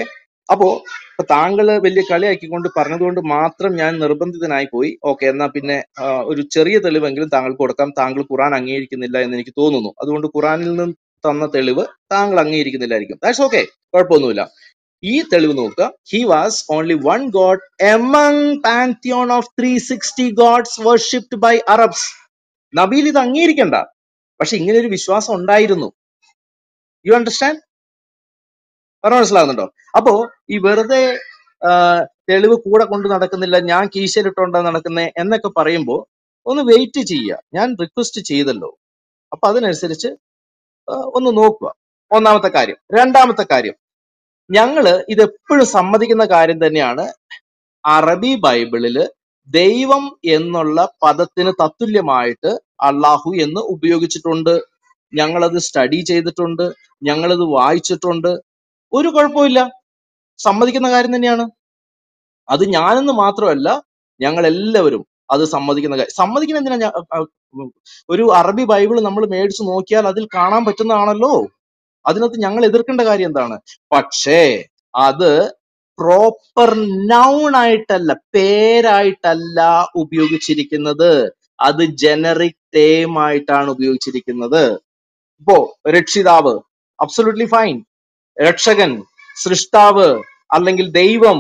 അപ്പോ ഇപ്പൊ താങ്കള് വലിയ കളിയാക്കിക്കൊണ്ട് പറഞ്ഞതുകൊണ്ട് മാത്രം ഞാൻ നിർബന്ധിതനായി പോയി ഓക്കെ എന്നാ പിന്നെ ആ, ഒരു ചെറിയ തെളിവെങ്കിലും താങ്കൾക്ക് കൊടുക്കാം താങ്കൾ ഖുറാൻ അംഗീകരിക്കുന്നില്ല എന്ന് എനിക്ക് തോന്നുന്നു അതുകൊണ്ട് ഖുറാനിൽ നിന്ന് തന്ന തെളിവ് താങ്കൾ അംഗീകരിക്കുന്നില്ലായിരിക്കും ദാറ്റ്സ് ഓക്കെ കുഴപ്പമൊന്നുമില്ല ഈ തെളിവ് നോക്കുക he was only one god among pantheon of three sixty gods worshipped by Arabs നബിയിൽ ഇത് അംഗീകരിക്കണ്ട പക്ഷെ ഇങ്ങനെ ഒരു വിശ്വാസം ഉണ്ടായിരുന്നു യു അണ്ടർസ്റ്റാൻഡ് പറഞ്ഞ മനസ്സിലാകുന്നുണ്ടോ അപ്പോ ഈ വെറുതെ ആ, തെളിവ് കൂടെ കൊണ്ട് നടക്കുന്നില്ല ഞാൻ കീശയിലിട്ടോണ്ടാ നടക്കുന്നേ എന്നൊക്കെ പറയുമ്പോ ഒന്ന് വെയിറ്റ് ചെയ്യുക ഞാൻ റിക്വസ്റ്റ് ചെയ്തല്ലോ അപ്പൊ അതിനനുസരിച്ച് ആ, ഒന്ന് നോക്കുക ഒന്നാമത്തെ കാര്യം രണ്ടാമത്തെ കാര്യം ഞങ്ങള് ഇത് എപ്പോഴും സമ്മതിക്കുന്ന കാര്യം തന്നെയാണ് അറബി ബൈബിളില് ദൈവം എന്നുള്ള പദത്തിന് തത്തുല്യമായിട്ട് അള്ളാഹു എന്ന് ഉപയോഗിച്ചിട്ടുണ്ട് ഞങ്ങളത് സ്റ്റഡി ചെയ്തിട്ടുണ്ട് ഞങ്ങളത് വായിച്ചിട്ടുണ്ട് ഒരു കുഴപ്പമില്ല സമ്മതിക്കുന്ന കാര്യം തന്നെയാണ് അത് ഞാനെന്ന് മാത്രമല്ല ഞങ്ങൾ എല്ലാവരും അത് സമ്മതിക്കുന്ന കാര്യം സമ്മതിക്കുന്ന എന്തിനാ ഞാൻ അ- അ- ഉം, ഒരു അറബി ബൈബിൾ നമ്മൾ മേടിച്ച് നോക്കിയാൽ അതിൽ കാണാൻ പറ്റുന്നതാണല്ലോ അതിനകത്ത് ഞങ്ങൾ എതിർക്കേണ്ട കാര്യം എന്താണ് പക്ഷേ അത് പ്രോപ്പർ നൗൺ ആയിട്ടല്ല പേരായിട്ടല്ല ഉപയോഗിച്ചിരിക്കുന്നത് അത് ജനറിക് ടേം ആയിട്ടാണ് ഉപയോഗിച്ചിരിക്കുന്നത് ഇപ്പോ രക്ഷിതാവ് അബ്സൊല്യൂട്ട്ലി ഫൈൻ രക്ഷകൻ സൃഷ്ടാവ് അല്ലെങ്കിൽ ദൈവം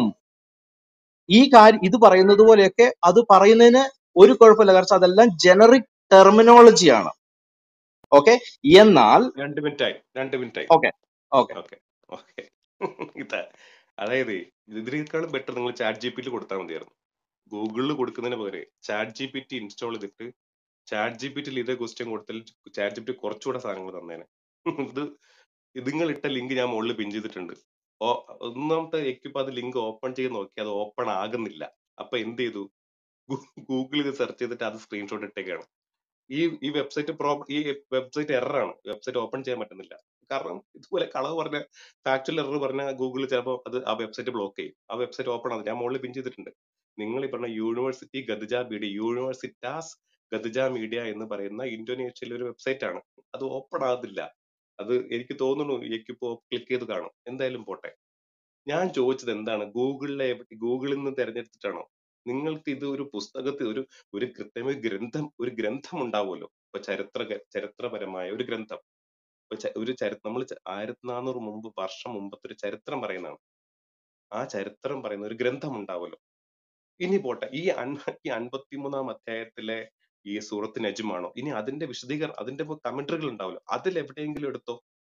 ഈ കാര്യം ഇത് പറയുന്നത് പോലെയൊക്കെ അത് പറയുന്നതിന് ഒരു കുഴപ്പമില്ല കാരണം അതെല്ലാം ജനറിക് ടെർമിനോളജിയാണ് ഓക്കെ എന്നാൽ രണ്ട് മിനിറ്റ് ആയി രണ്ട് മിനിറ്റ് ആയി ഓക്കെ ഓക്കെ ഓക്കെ ഓക്കെ ഇതാ അതായത് ഇതിനേക്കാളും ബെറ്റർ നിങ്ങൾ ചാറ്റ് ജി പി ടി കൊടുത്താൽ മതിയായിരുന്നു ഗൂഗിളിൽ കൊടുക്കുന്നതിന് പകരം chat G P T install ചെയ്തിട്ട് ചാറ്റ് ജി പി ടിയിൽ ഇതേ ക്വസ്റ്റ്യൻ കൊടുത്താൽ ചാറ്റ് ജി പി ടി കുറച്ചുകൂടെ സാധനങ്ങൾ തന്നേനെ ഇത് ഇത് നിങ്ങൾ ഇട്ട ലിങ്ക് ഞാൻ മുകളിൽ പിൻ ചെയ്തിട്ടുണ്ട് ഓ ഒന്നാമത്തെ എക്യുപ്പ് അത് ലിങ്ക് ഓപ്പൺ ചെയ്ത് നോക്കി അത് ഓപ്പൺ ആകുന്നില്ല അപ്പൊ എന്ത് ചെയ്തു ഗൂഗിളിൽ ഇത് സെർച്ച് ചെയ്തിട്ട് അത് സ്ക്രീൻഷോട്ട് ഇട്ടേക്കാണ് ഈ ഈ വെബ്സൈറ്റ് പ്രോ ഈ വെബ്സൈറ്റ് എററാണ് വെബ്സൈറ്റ് ഓപ്പൺ ചെയ്യാൻ പറ്റുന്നില്ല കാരണം ഇതുപോലെ കളവ് പറഞ്ഞ ഫാക്ച്വൽ എറർ പറഞ്ഞ ഗൂഗിൾ ചിലപ്പോൾ അത് ആ വെബ്സൈറ്റ് ബ്ലോക്ക് ചെയ്യും ആ വെബ്സൈറ്റ് ഓപ്പൺ ആകും ഞാൻ മുകളിൽ പിൻ ചെയ്തിട്ടുണ്ട് നിങ്ങൾ ഈ പറഞ്ഞ യൂണിവേഴ്സിറ്റി ഗദ്ജ മീഡിയ യൂണിവേഴ്സിറ്റാസ് ഗദ്ജ മീഡിയ എന്ന് പറയുന്ന ഇന്തോനേഷ്യയിലെ ഒരു വെബ്സൈറ്റ് ആണ് അത് ഓപ്പൺ ആകുന്നില്ല അത് എനിക്ക് തോന്നുന്നു എനിക്കിപ്പോ ക്ലിക്ക് ചെയ്ത് കാണും എന്തായാലും പോട്ടെ ഞാൻ ചോദിച്ചത് എന്താണ് ഗൂഗിളിലെ ഗൂഗിളിൽ നിന്ന് തിരഞ്ഞെടുത്തിട്ടാണോ നിങ്ങൾക്ക് ഇത് ഒരു പുസ്തകത്തിൽ ഒരു ഒരു കൃത്യമായ ഗ്രന്ഥം ഒരു ഗ്രന്ഥം ഉണ്ടാവുമല്ലോ ഇപ്പൊ ചരിത്ര ചരിത്രപരമായ ഒരു ഗ്രന്ഥം ഇപ്പൊ ച- ഒരു ചരി നമ്മൾ ആയിരത്തി നാനൂറ് മുമ്പ് വർഷം മുമ്പത്തെ ഒരു ചരിത്രം പറയുന്നതാണ് ആ ചരിത്രം പറയുന്ന ഒരു ഗ്രന്ഥം ഉണ്ടാവുമല്ലോ ഇനി പോട്ടെ ഈ അൻ ഈ അൻപത്തിമൂന്നാം അധ്യായത്തിലെ ഈ സൂറത്ത് നജ്മാണോ ഇനി അതിന്റെ വിശദീകരണം അതിന്റെ കമന്ററികൾ ഉണ്ടാവുമല്ലോ അതിൽ എവിടെയെങ്കിലും എടുത്തോ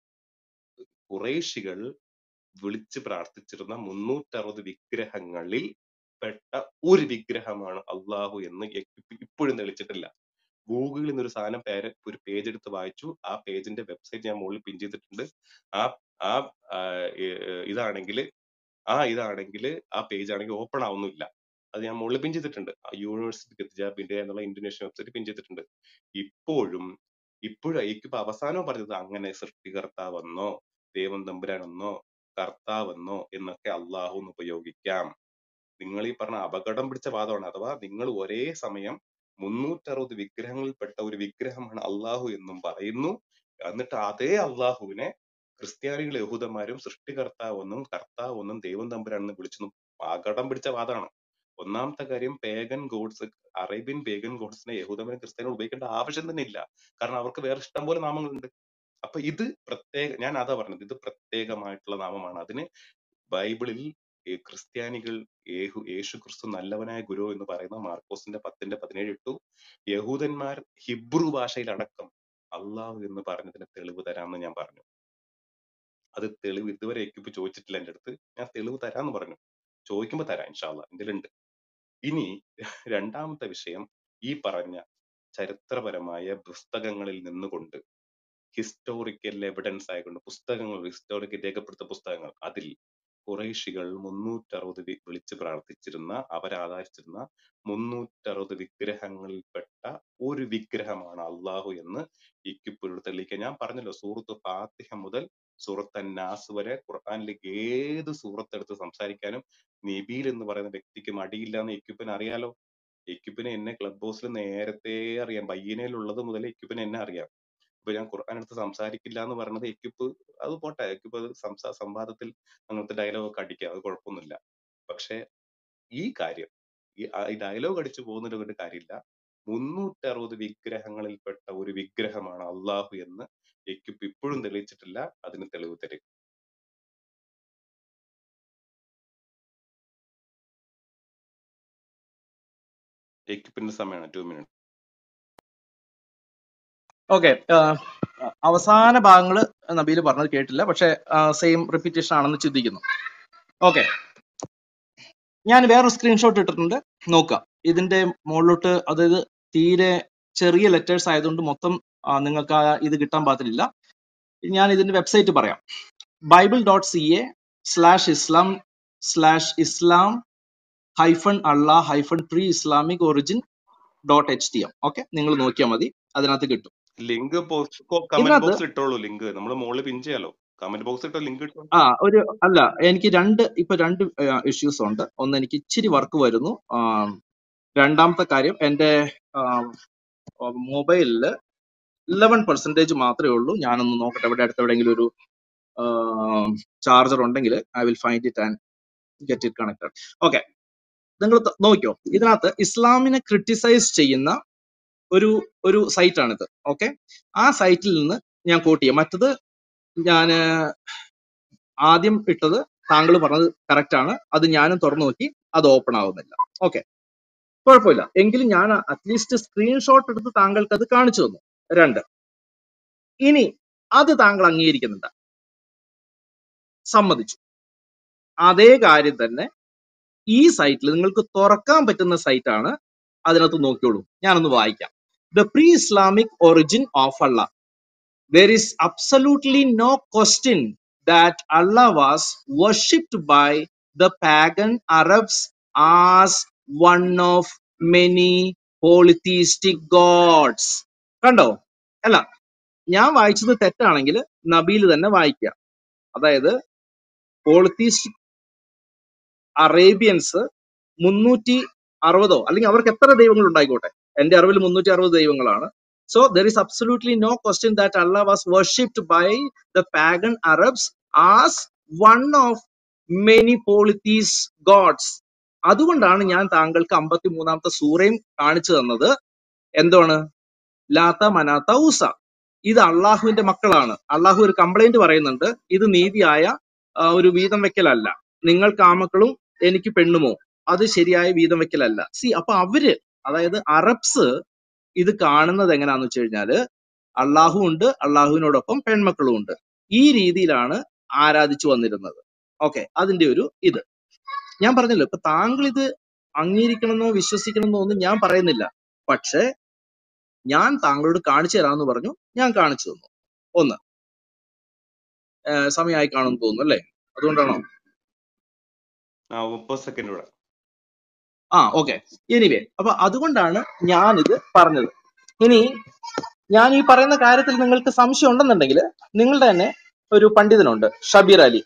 കുറേശികൾ വിളിച്ച് പ്രാർത്ഥിച്ചിരുന്ന മുന്നൂറ്ററുപത് വിഗ്രഹങ്ങളിൽ പെട്ട ഒരു വിഗ്രഹമാണ് അള്ളാഹു എന്ന് ഇപ്പ- ഇപ്പോഴും തെളിച്ചിട്ടില്ല ഗൂഗിളിൽ നിന്ന് ഒരു സാധനം പേര് ഒരു പേജ് എടുത്ത് വായിച്ചു ആ പേജിന്റെ വെബ്സൈറ്റ് ഞാൻ മുകളിൽ പിൻ ചെയ്തിട്ടുണ്ട് ആ ആ ആ, ഏ- ഏ, ഇതാണെങ്കിൽ ആ ഇതാണെങ്കിൽ ആ പേജ് ആണെങ്കിൽ ഓപ്പൺ ആവുന്നില്ല അത് ഞാൻ മുകളിൽ പിൻ ചെയ്തിട്ടുണ്ട് ആ യൂണിവേഴ്സിറ്റി ഗദ്ജാബ് ഇന്ത്യ എന്നുള്ള ഇന്തോനേഷ്യൻ വെബ്സൈറ്റ് പിൻ ചെയ്തിട്ടുണ്ട് ഇപ്പോഴും ഇപ്പോഴും എനിക്കിപ്പോ അവസാനം പറഞ്ഞത് അങ്ങനെ സൃഷ്ടികർത്താവെന്നോ ദൈവം തമ്പുരാനെന്നോ കർത്താവെന്നോ എന്നൊക്കെ അള്ളാഹു എന്ന് ഉപയോഗിക്കാം നിങ്ങൾ ഈ പറഞ്ഞ അപകടം പിടിച്ച വാദമാണ് അഥവാ നിങ്ങൾ ഒരേ സമയം മുന്നൂറ്ററുപത് വിഗ്രഹങ്ങളിൽപ്പെട്ട ഒരു വിഗ്രഹമാണ് അള്ളാഹു എന്നും പറയുന്നു എന്നിട്ട് അതേ അള്ളാഹുവിനെ ക്രിസ്ത്യാനികൾ യഹൂദന്മാരും സൃഷ്ടികർത്താവെന്നും കർത്താവെന്നും ദൈവം തമ്പുരാനെന്നും വിളിച്ചെന്നും അപകടം പിടിച്ച വാദമാണ് ഒന്നാമത്തെ കാര്യം പേഗൻ ഗോഡ്സ് അറേബ്യൻ പേഗൻ ഗോഡ്സിനെ യഹൂദന്മാരും ക്രിസ്ത്യാനികളും ഉപയോഗിക്കേണ്ട ആവശ്യം തന്നെ ഇല്ല കാരണം അവർക്ക് വേറെ ഇഷ്ടം പോലെ നാമങ്ങളുണ്ട് അപ്പൊ ഇത് പ്രത്യേക ഞാൻ അതാ പറഞ്ഞത് ഇത് പ്രത്യേകമായിട്ടുള്ള നാമമാണ് അതിന് ബൈബിളിൽ ഈ ക്രിസ്ത്യാനികൾ യേഹു യേശു ക്രിസ്തു നല്ലവനായ ഗുരു എന്ന് പറയുന്ന മാർക്കോസിന്റെ പത്തിന്റെ പതിനേഴ് ഇട്ടു യഹൂദന്മാർ ഹിബ്രു ഭാഷയിലടക്കം അള്ളാഹു എന്ന് പറഞ്ഞതിന് തെളിവ് തരാമെന്ന് ഞാൻ പറഞ്ഞു അത് തെളിവ് ഇതുവരെ എക്യുപ്പ് ചോദിച്ചിട്ടില്ല എന്റെ അടുത്ത് ഞാൻ തെളിവ് തരാന്ന് പറഞ്ഞു ചോദിക്കുമ്പോ തരാം ഇൻഷാല്ല എന്റെ ഉണ്ട് ഇനി രണ്ടാമത്തെ വിഷയം ഈ പറഞ്ഞ ചരിത്രപരമായ പുസ്തകങ്ങളിൽ നിന്നുകൊണ്ട് ഹിസ്റ്റോറിക്കൽ എവിഡൻസ് ആയിക്കൊണ്ട് പുസ്തകങ്ങൾ ഹിസ്റ്റോറിക്കൽ രേഖപ്പെടുത്ത പുസ്തകങ്ങൾ അതിൽ കുറേശികൾ മുന്നൂറ്ററുപത് വി- വിളിച്ച് പ്രാർത്ഥിച്ചിരുന്ന അവരാധാരിച്ചിരുന്ന മുന്നൂറ്ററുപത് വിഗ്രഹങ്ങളിൽപ്പെട്ട ഒരു വിഗ്രഹമാണ് അള്ളാഹു എന്ന് ഇക്കിപ്പോഴും തെളിയിക്കാൻ ഞാൻ പറഞ്ഞല്ലോ സൂറത്ത് ഫാത്തിഹ മുതൽ സൂറത്ത് നാസ് വരെ ഖുർആനിലെ ഏത് സൂറത്ത് എടുത്ത് സംസാരിക്കാനും നബീൽ എന്ന് പറയുന്ന വ്യക്തിക്ക് മടിയില്ല എന്ന് എക്യുപ്പിന് അറിയാലോ എക്യുപ്പിന് എന്നെ ക്ലബ് ഹൗസിൽ നേരത്തെ അറിയാം ബയ്യനയിലുള്ളത് മുതൽ എക്യുപ്പിന് എന്നെ അറിയാം ഇപ്പൊ ഞാൻ ഖുർആൻ എടുത്ത് സംസാരിക്കില്ല എന്ന് പറയുന്നത് എക്യുപ്പ് അത് പോട്ടെ എക്യുപ്പ് അത് സംസാ സംവാദത്തിൽ അങ്ങനത്തെ ഡയലോഗ് ഒക്കെ അടിക്കാം അത് കുഴപ്പമൊന്നുമില്ല പക്ഷെ ഈ കാര്യം ഈ ആ- ഈ ഡയലോഗ് അടിച്ചു പോകുന്നതിന് കൊണ്ട് കാര്യമില്ല മുന്നൂറ്റി അറുപത് വിഗ്രഹങ്ങളിൽപ്പെട്ട ഒരു വിഗ്രഹമാണ് അള്ളാഹു എന്ന് എക്യുപ്പ് ഇപ്പോഴും തെളിയിച്ചിട്ടില്ല അതിന് തെളിവ് തരും എക്യുപ്പിന്റെ സമയമാണ് ടു മിനിറ്റ് ഓക്കെ അവസാന ഭാഗങ്ങൾ നബീൽ പറഞ്ഞത് കേട്ടില്ല പക്ഷെ സെയിം റിപ്പീറ്റേഷൻ ആണെന്ന് ചിന്തിക്കുന്നു ഓക്കെ ഞാൻ വേറൊരു സ്ക്രീൻഷോട്ട് ഇട്ടിട്ടുണ്ട് നോക്കുക ഇതിന്റെ മുകളിലോട്ട് അതായത് തീരെ ചെറിയ ലെറ്റേഴ്സ് ആയതുകൊണ്ട് മൊത്തം ആ, നിങ്ങൾക്ക് ആ ഇത് കിട്ടാൻ പാകത്തില്ല ഞാൻ ഇതിന്റെ വെബ്സൈറ്റ് പറയാം Bible dot C A slash Islam slash Islam hyphen Allah hyphen pre Islamic origin dot H T M okay നിങ്ങൾ നോക്കിയാൽ മതി അതിനകത്ത് കിട്ടും ലിങ്ക് പോസ്റ്റ് കമന്റ് ഇതിനകത്ത് ബോക്സിൽ ഇട്ടോളൂ ലിങ്ക് നമ്മൾ മുകളിൽ പിൻ ചെയ്യാലോ കമന്റ് ബോക്സിൽ ഇട്ടോ ലിങ്ക് ഇട്ടോ ആ ഒരു അല്ല എനിക്ക് രണ്ട് ഇപ്പൊ രണ്ട് ഇഷ്യൂസ് ഉണ്ട് ഒന്ന് എനിക്ക് ഇച്ചിരി വർക്ക് വരുന്നു ആ, രണ്ടാമത്തെ കാര്യം എന്റെ മൊബൈലില് ഇലവൻ പെർസെന്റേജ് മാത്രമേ ഉള്ളൂ ഞാനൊന്ന് നോക്കട്ടെ ഇവിടെ അടുത്ത് എവിടെയെങ്കിലും ഒരു ചാർജർ ഉണ്ടെങ്കിൽ I will find it and get it connected okay നിങ്ങൾ ത- നോക്കിയോ ഇതിനകത്ത് ഇസ്ലാമിനെ ക്രിട്ടിസൈസ് ചെയ്യുന്ന ഒരു ഒരു സൈറ്റ് ആണിത് ഓക്കെ ആ സൈറ്റിൽ നിന്ന് ഞാൻ കോട്ട് ചെയ്യാം മറ്റത് ഞാൻ ആദ്യം ഇട്ടത് താങ്കൾ പറഞ്ഞത് കറക്റ്റ് ആണ് അത് ഞാനും തുറന്നു നോക്കി അത് ഓപ്പൺ ആവുന്നില്ല ഓക്കെ കുഴപ്പമില്ല എങ്കിലും ഞാൻ അറ്റ്ലീസ്റ്റ് സ്ക്രീൻഷോട്ട് എടുത്ത് താങ്കൾക്ക് അത് കാണിച്ചു തന്നു രണ്ട് ഇനി അത് താങ്കൾ അംഗീകരിക്കുന്നുണ്ട് സമ്മതിച്ചു അതേ കാര്യം തന്നെ ഈ സൈറ്റിൽ നിങ്ങൾക്ക് തുറക്കാൻ പറ്റുന്ന സൈറ്റ് ആണ് അതിനകത്ത് നോക്കിയോളൂ ഞാനൊന്ന് വായിക്കാം the pre Islamic origin of Allah there is absolutely no question that Allah was worshipped by the pagan Arabs as one of many polytheistic gods. കണ്ടോ അല്ല ഞാൻ വായിച്ചത് തെറ്റാണെങ്കിൽ നബീൽ തന്നെ വായിക്കുക അതായത് പോളിത്തീസ്റ്റിക് അറേബ്യൻസ് മുന്നൂറ്റി അറുപതോ അല്ലെങ്കിൽ അവർക്ക് എത്ര ദൈവങ്ങൾ ഉണ്ടായിക്കോട്ടെ എന്റെ അറിവിൽ മുന്നൂറ്റി അറുപത് ദൈവങ്ങളാണ് so there is absolutely no question that Allah was worshipped by the pagan Arabs as one of many polytheist gods അതുകൊണ്ടാണ് ഞാൻ താങ്കൾക്ക് അമ്പത്തി മൂന്നാമത്തെ സൂറയും കാണിച്ചു തന്നത് എന്താണ് ലാത്ത മനാത്ത ഊസ ഇത് അള്ളാഹുവിന്റെ മക്കളാണ് അള്ളാഹു ഒരു കംപ്ലൈന്റ് പറയുന്നുണ്ട് ഇത് നീതിയായ ആ, ഒരു വീതം വെക്കലല്ല നിങ്ങൾ കാമക്കളും എനിക്ക് പെണ്ണുമോ അത് ശരിയായ വീതം വെക്കലല്ല സി അപ്പൊ അവര് അതായത് അറബ്സ് ഇത് കാണുന്നത് എങ്ങനെയാന്ന് വെച്ച് കഴിഞ്ഞാല് അള്ളാഹു ഉണ്ട് അള്ളാഹുവിനോടൊപ്പം പെൺമക്കളും ഉണ്ട് ഈ രീതിയിലാണ് ആരാധിച്ചു വന്നിരുന്നത് ഓക്കെ അതിന്റെ ഒരു ഇത് ഞാൻ പറഞ്ഞല്ലോ ഇപ്പൊ താങ്കൾ ഇത് അംഗീകരിക്കണമെന്നോ വിശ്വസിക്കണമെന്നോ ഒന്നും ഞാൻ പറയുന്നില്ല പക്ഷെ ഞാൻ താങ്കളോട് കാണിച്ചു തരാമെന്ന് പറഞ്ഞു ഞാൻ കാണിച്ചു തന്നു ഒന്ന് ഏഹ് സമയമായി കാണുമെന്ന് തോന്നുന്നു അല്ലേ അതുകൊണ്ടാണോ ആ മുപ്പത് സെക്കൻഡ് ഇവിടെ ആ ഓക്കെ എനിവേ അപ്പൊ അതുകൊണ്ടാണ് ഞാനിത് പറഞ്ഞത് ഇനി ഞാൻ ഈ പറയുന്ന കാര്യത്തിൽ നിങ്ങൾക്ക് സംശയം ഉണ്ടെന്നുണ്ടെങ്കിൽ നിങ്ങളുടെ തന്നെ ഒരു പണ്ഡിതനുണ്ട് ഷബീർ അലി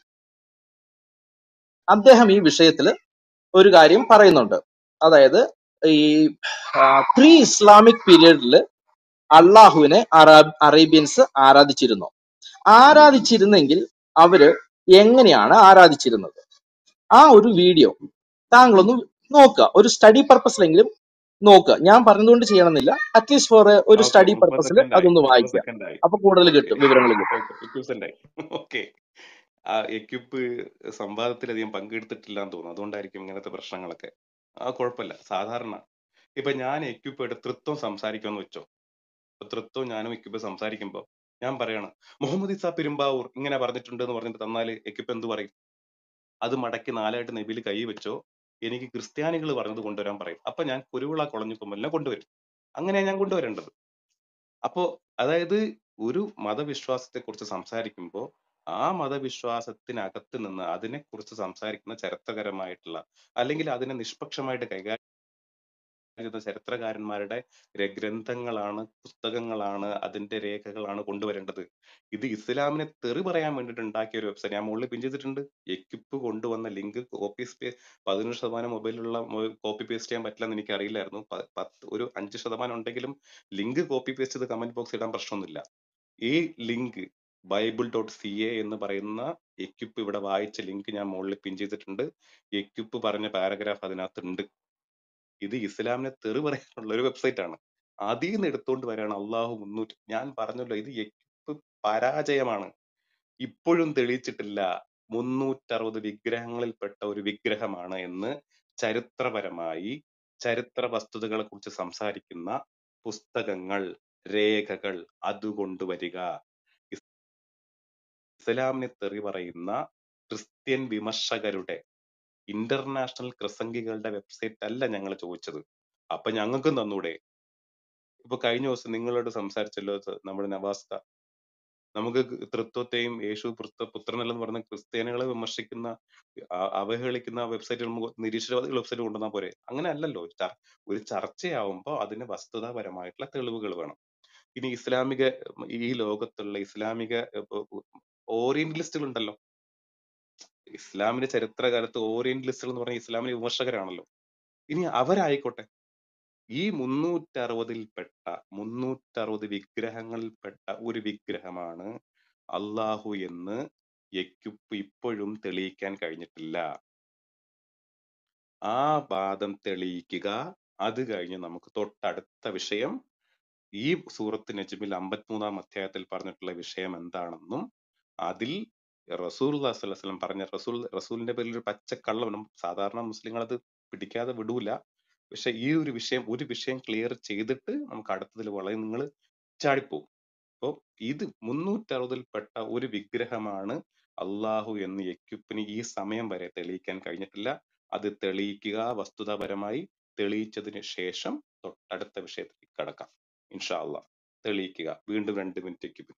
അദ്ദേഹം ഈ വിഷയത്തിൽ ഒരു കാര്യം പറയുന്നുണ്ട് അതായത് ഈ പ്രീ ഇസ്ലാമിക് പീരീഡിൽ അള്ളാഹുവിനെ അറാബ് അറേബ്യൻസ് ആരാധിച്ചിരുന്നു ആരാധിച്ചിരുന്നെങ്കിൽ അവര് എങ്ങനെയാണ് ആരാധിച്ചിരുന്നത് ആ ഒരു വീഡിയോ താങ്കളൊന്ന് നോക്കുക ഒരു സ്റ്റഡി പർപ്പസിലെങ്കിലും നോക്കുക ഞാൻ പറഞ്ഞതുകൊണ്ട് ചെയ്യണമെന്നില്ല അറ്റ്ലീസ്റ്റ് ഫോർ ഒരു ഓക്കെ സ്റ്റഡി മുപ്പത് പർപ്പസിൽ സെക്കൻഡ് ആയി അതൊന്ന് മുപ്പത് വായിക്കുക സെക്കൻഡ് ആയി അപ്പൊ കൂടുതൽ ഓക്കെ കിട്ടും വിവരങ്ങൾ കിട്ടും ഓക്കെ എക്യൂപ്സെന്റ് ആയി ഓക്കെ ആ എക്യുപ്പ് സംവാദത്തിലധികം പങ്കെടുത്തിട്ടില്ല എന്ന് തോന്നുന്നു അതുകൊണ്ടായിരിക്കും ഇങ്ങനത്തെ പ്രശ്നങ്ങളൊക്കെ ആ കുഴപ്പമില്ല സാധാരണ ഇപ്പൊ ഞാൻ എക്യുപ്പ് എടുത്ത് തൃത്വം സംസാരിക്കുമെന്ന് വെച്ചോ ഇപ്പൊ തൃത്വം ഞാനും എക്യുപ്പ് സംസാരിക്കുമ്പോ ഞാൻ പറയാണ് മുഹമ്മദ് ഇസ പെരുമ്പാവൂർ ഇങ്ങനെ പറഞ്ഞിട്ടുണ്ട് എന്ന് പറഞ്ഞിട്ട് തന്നാല് എക്യുപ്പ് എന്ത് പറയും അത് മടക്കി നാലായിട്ട് നബിയിൽ കൈ വെച്ചോ എനിക്ക് ക്രിസ്ത്യാനികൾ പറഞ്ഞത് കൊണ്ടുവരാൻ പറയും അപ്പൊ ഞാൻ കുരുവിള കുളഞ്ഞു കൊമ്പലിനെ കൊണ്ടുവരും അങ്ങനെയാണ് ഞാൻ കൊണ്ടുവരേണ്ടത് അപ്പോ അതായത് ഒരു മതവിശ്വാസത്തെ കുറിച്ച് സംസാരിക്കുമ്പോൾ ആ മതവിശ്വാസത്തിനകത്ത് നിന്ന് അതിനെ കുറിച്ച് സംസാരിക്കുന്ന ചരിത്രപരമായിട്ടുള്ള അല്ലെങ്കിൽ അതിനെ നിഷ്പക്ഷമായിട്ട് കൈകാര്യം ചെയ്ത ചരിത്രകാരന്മാരുടെ ര- ഗ്രന്ഥങ്ങളാണ് പുസ്തകങ്ങളാണ് അതിന്റെ രേഖകളാണ് കൊണ്ടുവരേണ്ടത് ഇത് ഇസ്ലാമിനെ തെറി പറയാൻ വേണ്ടിയിട്ട് ഉണ്ടാക്കിയ ഒരു വെബ്സൈറ്റ് ഞാൻ മുകളിൽ പിൻ ചെയ്തിട്ടുണ്ട് എക്യുപ്പ് കൊണ്ടുവന്ന ലിങ്ക് കോപ്പി പതിനൊന്ന് ശതമാനം മൊബൈലിലുള്ള കോപ്പി പേസ്റ്റ് ചെയ്യാൻ പറ്റില്ല എന്ന് എനിക്ക് അറിയില്ലായിരുന്നു പ- പത്ത് ഒരു അഞ്ച് ശതമാനം ഉണ്ടെങ്കിലും ലിങ്ക് കോപ്പി പേസ്റ്റ് ചെയ്ത് കമന്റ് ബോക്സ് ഇടാൻ പ്രശ്നമൊന്നുമില്ല ഈ link Bible dot C A എന്ന് പറയുന്ന എക്യുപ്പ് ഇവിടെ വായിച്ച ലിങ്ക് ഞാൻ മുകളിൽ പിൻ ചെയ്തിട്ടുണ്ട് എക്യുപ്പ് പറഞ്ഞ പാരഗ്രാഫ് അതിനകത്തുണ്ട് ഇത് ഇസ്ലാമിനെ തെറി പറയാനുള്ള ഒരു വെബ്സൈറ്റ് ആണ് അതിൽ നിന്ന് എടുത്തുകൊണ്ട് വരാണ് അള്ളാഹു മുന്നൂറ്റി ഞാൻ പറഞ്ഞല്ലോ ഇത് എക്യുപ്പ് പരാജയമാണ് ഇപ്പോഴും തെളിയിച്ചിട്ടില്ല മുന്നൂറ്ററുപത് വിഗ്രഹങ്ങളിൽപ്പെട്ട ഒരു വിഗ്രഹമാണ് എന്ന് ചരിത്രപരമായി ചരിത്ര വസ്തുതകളെ കുറിച്ച് സംസാരിക്കുന്ന പുസ്തകങ്ങൾ രേഖകൾ അതുകൊണ്ടുവരിക ഇസ്ലാമിനെ തെറി പറയുന്ന ക്രിസ്ത്യൻ വിമർശകരുടെ ഇന്റർനാഷണൽ ക്രിസംഗികളുടെ വെബ്സൈറ്റ് അല്ല ഞങ്ങൾ ചോദിച്ചത് അപ്പൊ ഞങ്ങൾക്കും തന്നൂടെ ഇപ്പൊ കഴിഞ്ഞ ദിവസം നിങ്ങളോട് സംസാരിച്ചല്ലോ ഇത് നമ്മുടെ നവാസ്ക നമുക്ക് തൃത്വത്തെയും യേശു പുത്ര പുത്രനല്ലെന്ന് പറഞ്ഞ ക്രിസ്ത്യാനികളെ വിമർശിക്കുന്ന ആ- അവഹേളിക്കുന്ന വെബ്സൈറ്റ് നമുക്ക് നിരീശ്വരവാദികൾ വെബ്സൈറ്റ് കൊണ്ടുവന്നാൽ പോരെ അങ്ങനെ അല്ലല്ലോ ചർ- ഒരു ചർച്ചയാവുമ്പോൾ അതിന് വസ്തുതാപരമായിട്ടുള്ള തെളിവുകൾ വേണം ഇനി ഇസ്ലാമിക ഈ ലോകത്തുള്ള ഇസ്ലാമിക ഓറിയന്റലിസ്റ്റുകൾ ഉണ്ടല്ലോ ഇസ്ലാമിന്റെ ചരിത്രകാലത്ത് ഓറിയന്റലിസ്റ്റുകൾ എന്ന് പറഞ്ഞ ഇസ്ലാമിലെ വിമർശകരാണല്ലോ ഇനി അവരായിക്കോട്ടെ ഈ മുന്നൂറ്ററുപതിൽപ്പെട്ട മുന്നൂറ്ററുപത് വിഗ്രഹങ്ങളിൽപ്പെട്ട ഒരു വിഗ്രഹമാണ് അള്ളാഹു എന്ന് എക്യുപ്പ് ഇപ്പോഴും തെളിയിക്കാൻ കഴിഞ്ഞിട്ടില്ല ആ വാദം തെളിയിക്കുക അത് കഴിഞ്ഞ് നമുക്ക് തൊട്ടടുത്ത വിഷയം ഈ സൂറത്ത് നജ്മിൽ അമ്പത്തിമൂന്നാം അധ്യായത്തിൽ പറഞ്ഞിട്ടുള്ള വിഷയം എന്താണെന്നും അതിൽ റസൂൽ വസ്ലം പറഞ്ഞ റസൂൽ റസൂലിന്റെ പേരിൽ ഒരു പച്ചക്കള്ളം സാധാരണ മുസ്ലിങ്ങൾ അത് പിടിക്കാതെ വിടൂല പക്ഷെ ഈ ഒരു വിഷയം ഒരു വിഷയം ക്ലിയർ ചെയ്തിട്ട് നമുക്ക് അടുത്തതിൽ വളരെ നിങ്ങൾ ചാടിപ്പോവും അപ്പോൾ ഇത് മുന്നൂറ്ററുപതിൽപ്പെട്ട ഒരു വിഗ്രഹമാണ് അള്ളാഹു എന്ന് എക്യുപ്പിന് ഈ സമയം വരെ തെളിയിക്കാൻ കഴിഞ്ഞിട്ടില്ല അത് തെളിയിക്കുക വസ്തുതാപരമായി തെളിയിച്ചതിന് ശേഷം തൊട്ടടുത്ത വിഷയത്തിലേക്ക് കടക്കാം ഇൻഷാ അള്ളാഹ് തെളിയിക്കുക വീണ്ടും രണ്ട് മിനിറ്റ് എക്യുപ്പ്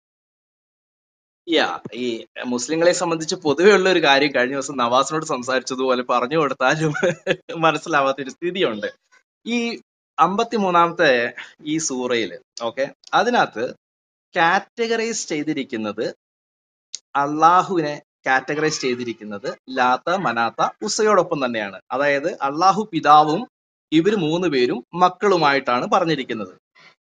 യാ ഈ മുസ്ലിങ്ങളെ സംബന്ധിച്ച് പൊതുവെ ഉള്ള ഒരു കാര്യം കഴിഞ്ഞ ദിവസം നവാസിനോട് സംസാരിച്ചതുപോലെ പറഞ്ഞു കൊടുത്താലും മനസ്സിലാവാത്ത ഒരു സ്ഥിതിയുണ്ട് ഈ അമ്പത്തിമൂന്നാമത്തെ ഈ സൂറയില് ഓക്കെ അതിനകത്ത് കാറ്റഗറൈസ് ചെയ്തിരിക്കുന്നത് അള്ളാഹുവിനെ കാറ്റഗറൈസ് ചെയ്തിരിക്കുന്നത് ലാത്ത മനാത്ത ഉസയോടൊപ്പം തന്നെയാണ് അതായത് അള്ളാഹു പിതാവും ഇവർ മൂന്ന് പേരും മക്കളുമായിട്ടാണ് പറഞ്ഞിരിക്കുന്നത്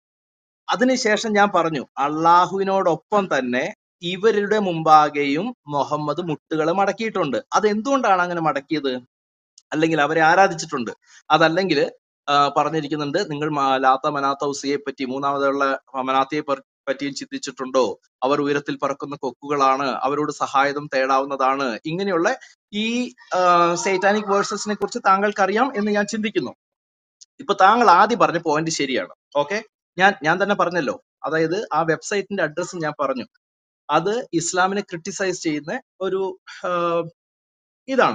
അതിനുശേഷം ഞാൻ പറഞ്ഞു അള്ളാഹുവിനോടൊപ്പം തന്നെ ഇവരുടെ മുമ്പാകെയും മുഹമ്മദ് മുട്ടുകളെ മടക്കിയിട്ടുണ്ട് അത് എന്തുകൊണ്ടാണ് അങ്ങനെ മടക്കിയത് അല്ലെങ്കിൽ അവരെ ആരാധിച്ചിട്ടുണ്ട് അതല്ലെങ്കിൽ പറഞ്ഞിരിക്കുന്നുണ്ട് നിങ്ങൾ മ- ലാത്ത മനാത്ത ഉസിയെ പറ്റി മൂന്നാമതുള്ള മനാത്തയെ പർ- പറ്റിയും ചിന്തിച്ചിട്ടുണ്ടോ അവർ ഉയരത്തിൽ പറക്കുന്ന കൊക്കുകളാണ് അവരോട് സഹായം തേടാവുന്നതാണ് ഇങ്ങനെയുള്ള ഈ സൈറ്റാനിക് വേഴ്സസിനെ കുറിച്ച് താങ്കൾക്ക് അറിയാം എന്ന് ഞാൻ ചിന്തിക്കുന്നു ഇപ്പൊ താങ്കൾ ആദ്യം പറഞ്ഞ പോയിന്റ് ശരിയാണ് ഓക്കെ ഞാൻ ഞാൻ തന്നെ പറഞ്ഞല്ലോ അതായത് ആ വെബ്സൈറ്റിന്റെ അഡ്രസ്സ് ഞാൻ പറഞ്ഞു അത് ഇസ്ലാമിനെ ക്രിട്ടിസൈസ് ചെയ്യുന്ന ഒരു ആഹ്, ഇതാണ്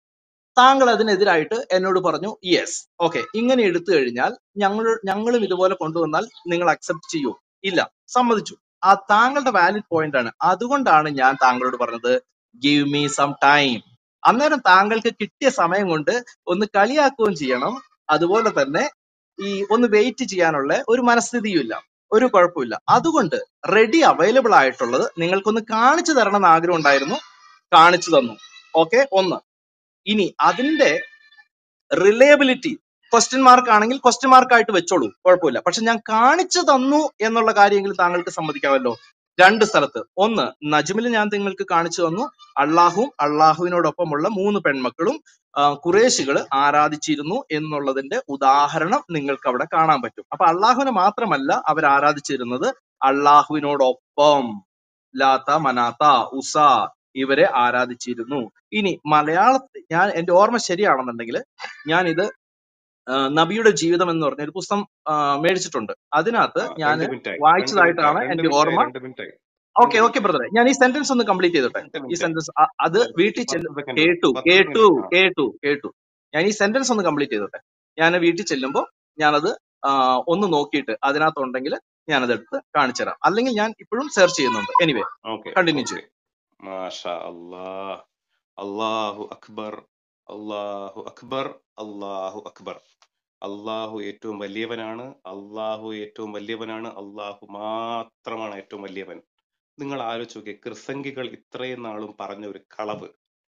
താങ്കൾ അതിനെതിരായിട്ട് എന്നോട് പറഞ്ഞു യെസ് ഓക്കെ ഇങ്ങനെ എടുത്തു കഴിഞ്ഞാൽ ഞങ്ങൾ ഞങ്ങളും ഇതുപോലെ കൊണ്ടുവന്നാൽ നിങ്ങൾ അക്സെപ്റ്റ് ചെയ്യൂ ഇല്ല സമ്മതിച്ചു ആ താങ്കളുടെ വാലിഡ് പോയിന്റ് ആണ് അതുകൊണ്ടാണ് ഞാൻ താങ്കളോട് പറഞ്ഞത് ഗിവ് മീ സം ടൈം അന്നേരം താങ്കൾക്ക് കിട്ടിയ സമയം കൊണ്ട് ഒന്ന് കളിയാക്കുകയും ചെയ്യണം അതുപോലെ തന്നെ ഈ ഒന്ന് വെയിറ്റ് ചെയ്യാനുള്ള ഒരു മനസ്ഥിതിയും ഇല്ല ഒരു കുഴപ്പമില്ല അതുകൊണ്ട് റെഡി അവൈലബിൾ ആയിട്ടുള്ളത് നിങ്ങൾക്കൊന്ന് കാണിച്ചു തരണം എന്ന് ആഗ്രഹം ഉണ്ടായിരുന്നു കാണിച്ചു തന്നു ഓക്കെ ഒന്ന് ഇനി അതിന്റെ റിലയബിലിറ്റി ക്വസ്റ്റ്യൻ മാർക്ക് ആണെങ്കിൽ ക്വസ്റ്റ്യൻ മാർക്ക് ആയിട്ട് വെച്ചോളൂ കുഴപ്പമില്ല പക്ഷെ ഞാൻ കാണിച്ചു തന്നു എന്നുള്ള കാര്യമെങ്കിലും താങ്കൾക്ക് സമ്മതിക്കാമല്ലോ രണ്ട് സ്ഥലത്ത് ഒന്ന് നജ്മിൽ ഞാൻ നിങ്ങൾക്ക് കാണിച്ചു തന്നു അള്ളാഹുവും അള്ളാഹുവിനോടൊപ്പമുള്ള മൂന്ന് പെൺമക്കളും ആ, ഖുറേശികൾ ആരാധിച്ചിരുന്നു എന്നുള്ളതിന്റെ ഉദാഹരണം നിങ്ങൾക്ക് അവിടെ കാണാൻ പറ്റും അപ്പൊ അള്ളാഹുവിനെ മാത്രമല്ല അവർ ആരാധിച്ചിരുന്നത് അള്ളാഹുവിനോടൊപ്പം ലാത്ത മനാത്ത ഉസ ഇവരെ ആരാധിച്ചിരുന്നു ഇനി മലയാളത്തിൽ ഞാൻ എന്റെ ഓർമ്മ ശരിയാണെന്നുണ്ടെങ്കിൽ ഞാൻ ഇത് ആ, നബിയുടെ ജീവിതം എന്ന് പറഞ്ഞ ഒരു പുസ്തകം ആ, മേടിച്ചിട്ടുണ്ട് അതിനകത്ത് ആ, ഞാൻ രണ്ട് മിനിറ്റ് ആയി രണ്ട് മിനിറ്റ് ആയി വായിച്ചതായിട്ടാണ് രണ്ട് എന്റെ മിനിറ്റ് ആയി ഓർമ്മ രണ്ട് മിനിറ്റ് ആയി ഓക്കെ രണ്ട് ഓക്കെ മിനിറ്റ് ബ്രദറെ ഞാൻ ഈ സെന്റൻസ് ഒന്ന് കംപ്ലീറ്റ് ചെയ്തോട്ടെ രണ്ട് ഈ മിനിറ്റ് സെന്റൻസ് അത് ഒരു വീട്ടിൽ ചെല്ലും പത്ത് സെക്കൻഡ് കേട്ടു പത്ത് കേട്ടു സെക്കൻഡ് ആ കേട്ടു കേട്ടു ഞാൻ ഈ സെന്റൻസ് ഒന്ന് കംപ്ലീറ്റ് ചെയ്തോട്ടെ ഞാൻ വീട്ടിൽ ചെല്ലുമ്പോൾ ഞാനത് ആ, ഒന്ന് നോക്കിയിട്ട് അതിനകത്തുണ്ടെങ്കിൽ ഞാനത് എടുത്ത് കാണിച്ചു തരാം അല്ലെങ്കിൽ ഞാൻ ഇപ്പോഴും സെർച്ച് ചെയ്യുന്നുണ്ട് എനിവേ ഓക്കെ കണ്ടിന്യൂ ഓക്കെ ചെയ്യും മാഷാ അല്ലാഹ് അല്ലാഹു അക്ബർ അല്ലാഹു അക്ബർ അല്ലാഹു അക്ബർ അള്ളാഹു ഏറ്റവും വലിയവനാണ് അള്ളാഹു ഏറ്റവും വലിയവനാണ് അള്ളാഹു മാത്രമാണ് ഏറ്റവും വലിയവൻ നിങ്ങൾ ആലോചിച്ച് നോക്കിയേ ക്രിസംഗികൾ ഇത്രയും നാളും പറഞ്ഞ ഒരു കളവ്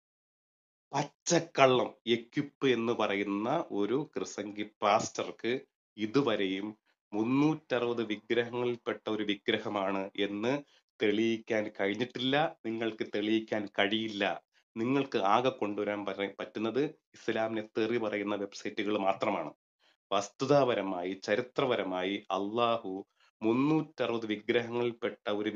പച്ചക്കള്ളം എക്യുപ്പ് എന്ന് പറയുന്ന ഒരു ക്രിസംഗി പാസ്റ്റർക്ക് ഇതുവരെയും മുന്നൂറ്ററുപത് വിഗ്രഹങ്ങളിൽപ്പെട്ട ഒരു വിഗ്രഹമാണ് എന്ന് തെളിയിക്കാൻ കഴിഞ്ഞിട്ടില്ല നിങ്ങൾക്ക് തെളിയിക്കാൻ കഴിയില്ല നിങ്ങൾക്ക് ആകെ കൊണ്ടുവരാൻ പറ- പറ്റുന്നത് ഇസ്ലാമിനെ തെറി പറയുന്ന വെബ്സൈറ്റുകൾ മാത്രമാണ് വസ്തുതാപരമായി ചരിത്രപരമായി അള്ളാഹു മുന്നൂറ്ററുപത് വിഗ്രഹങ്ങളിൽപ്പെട്ട ഒരു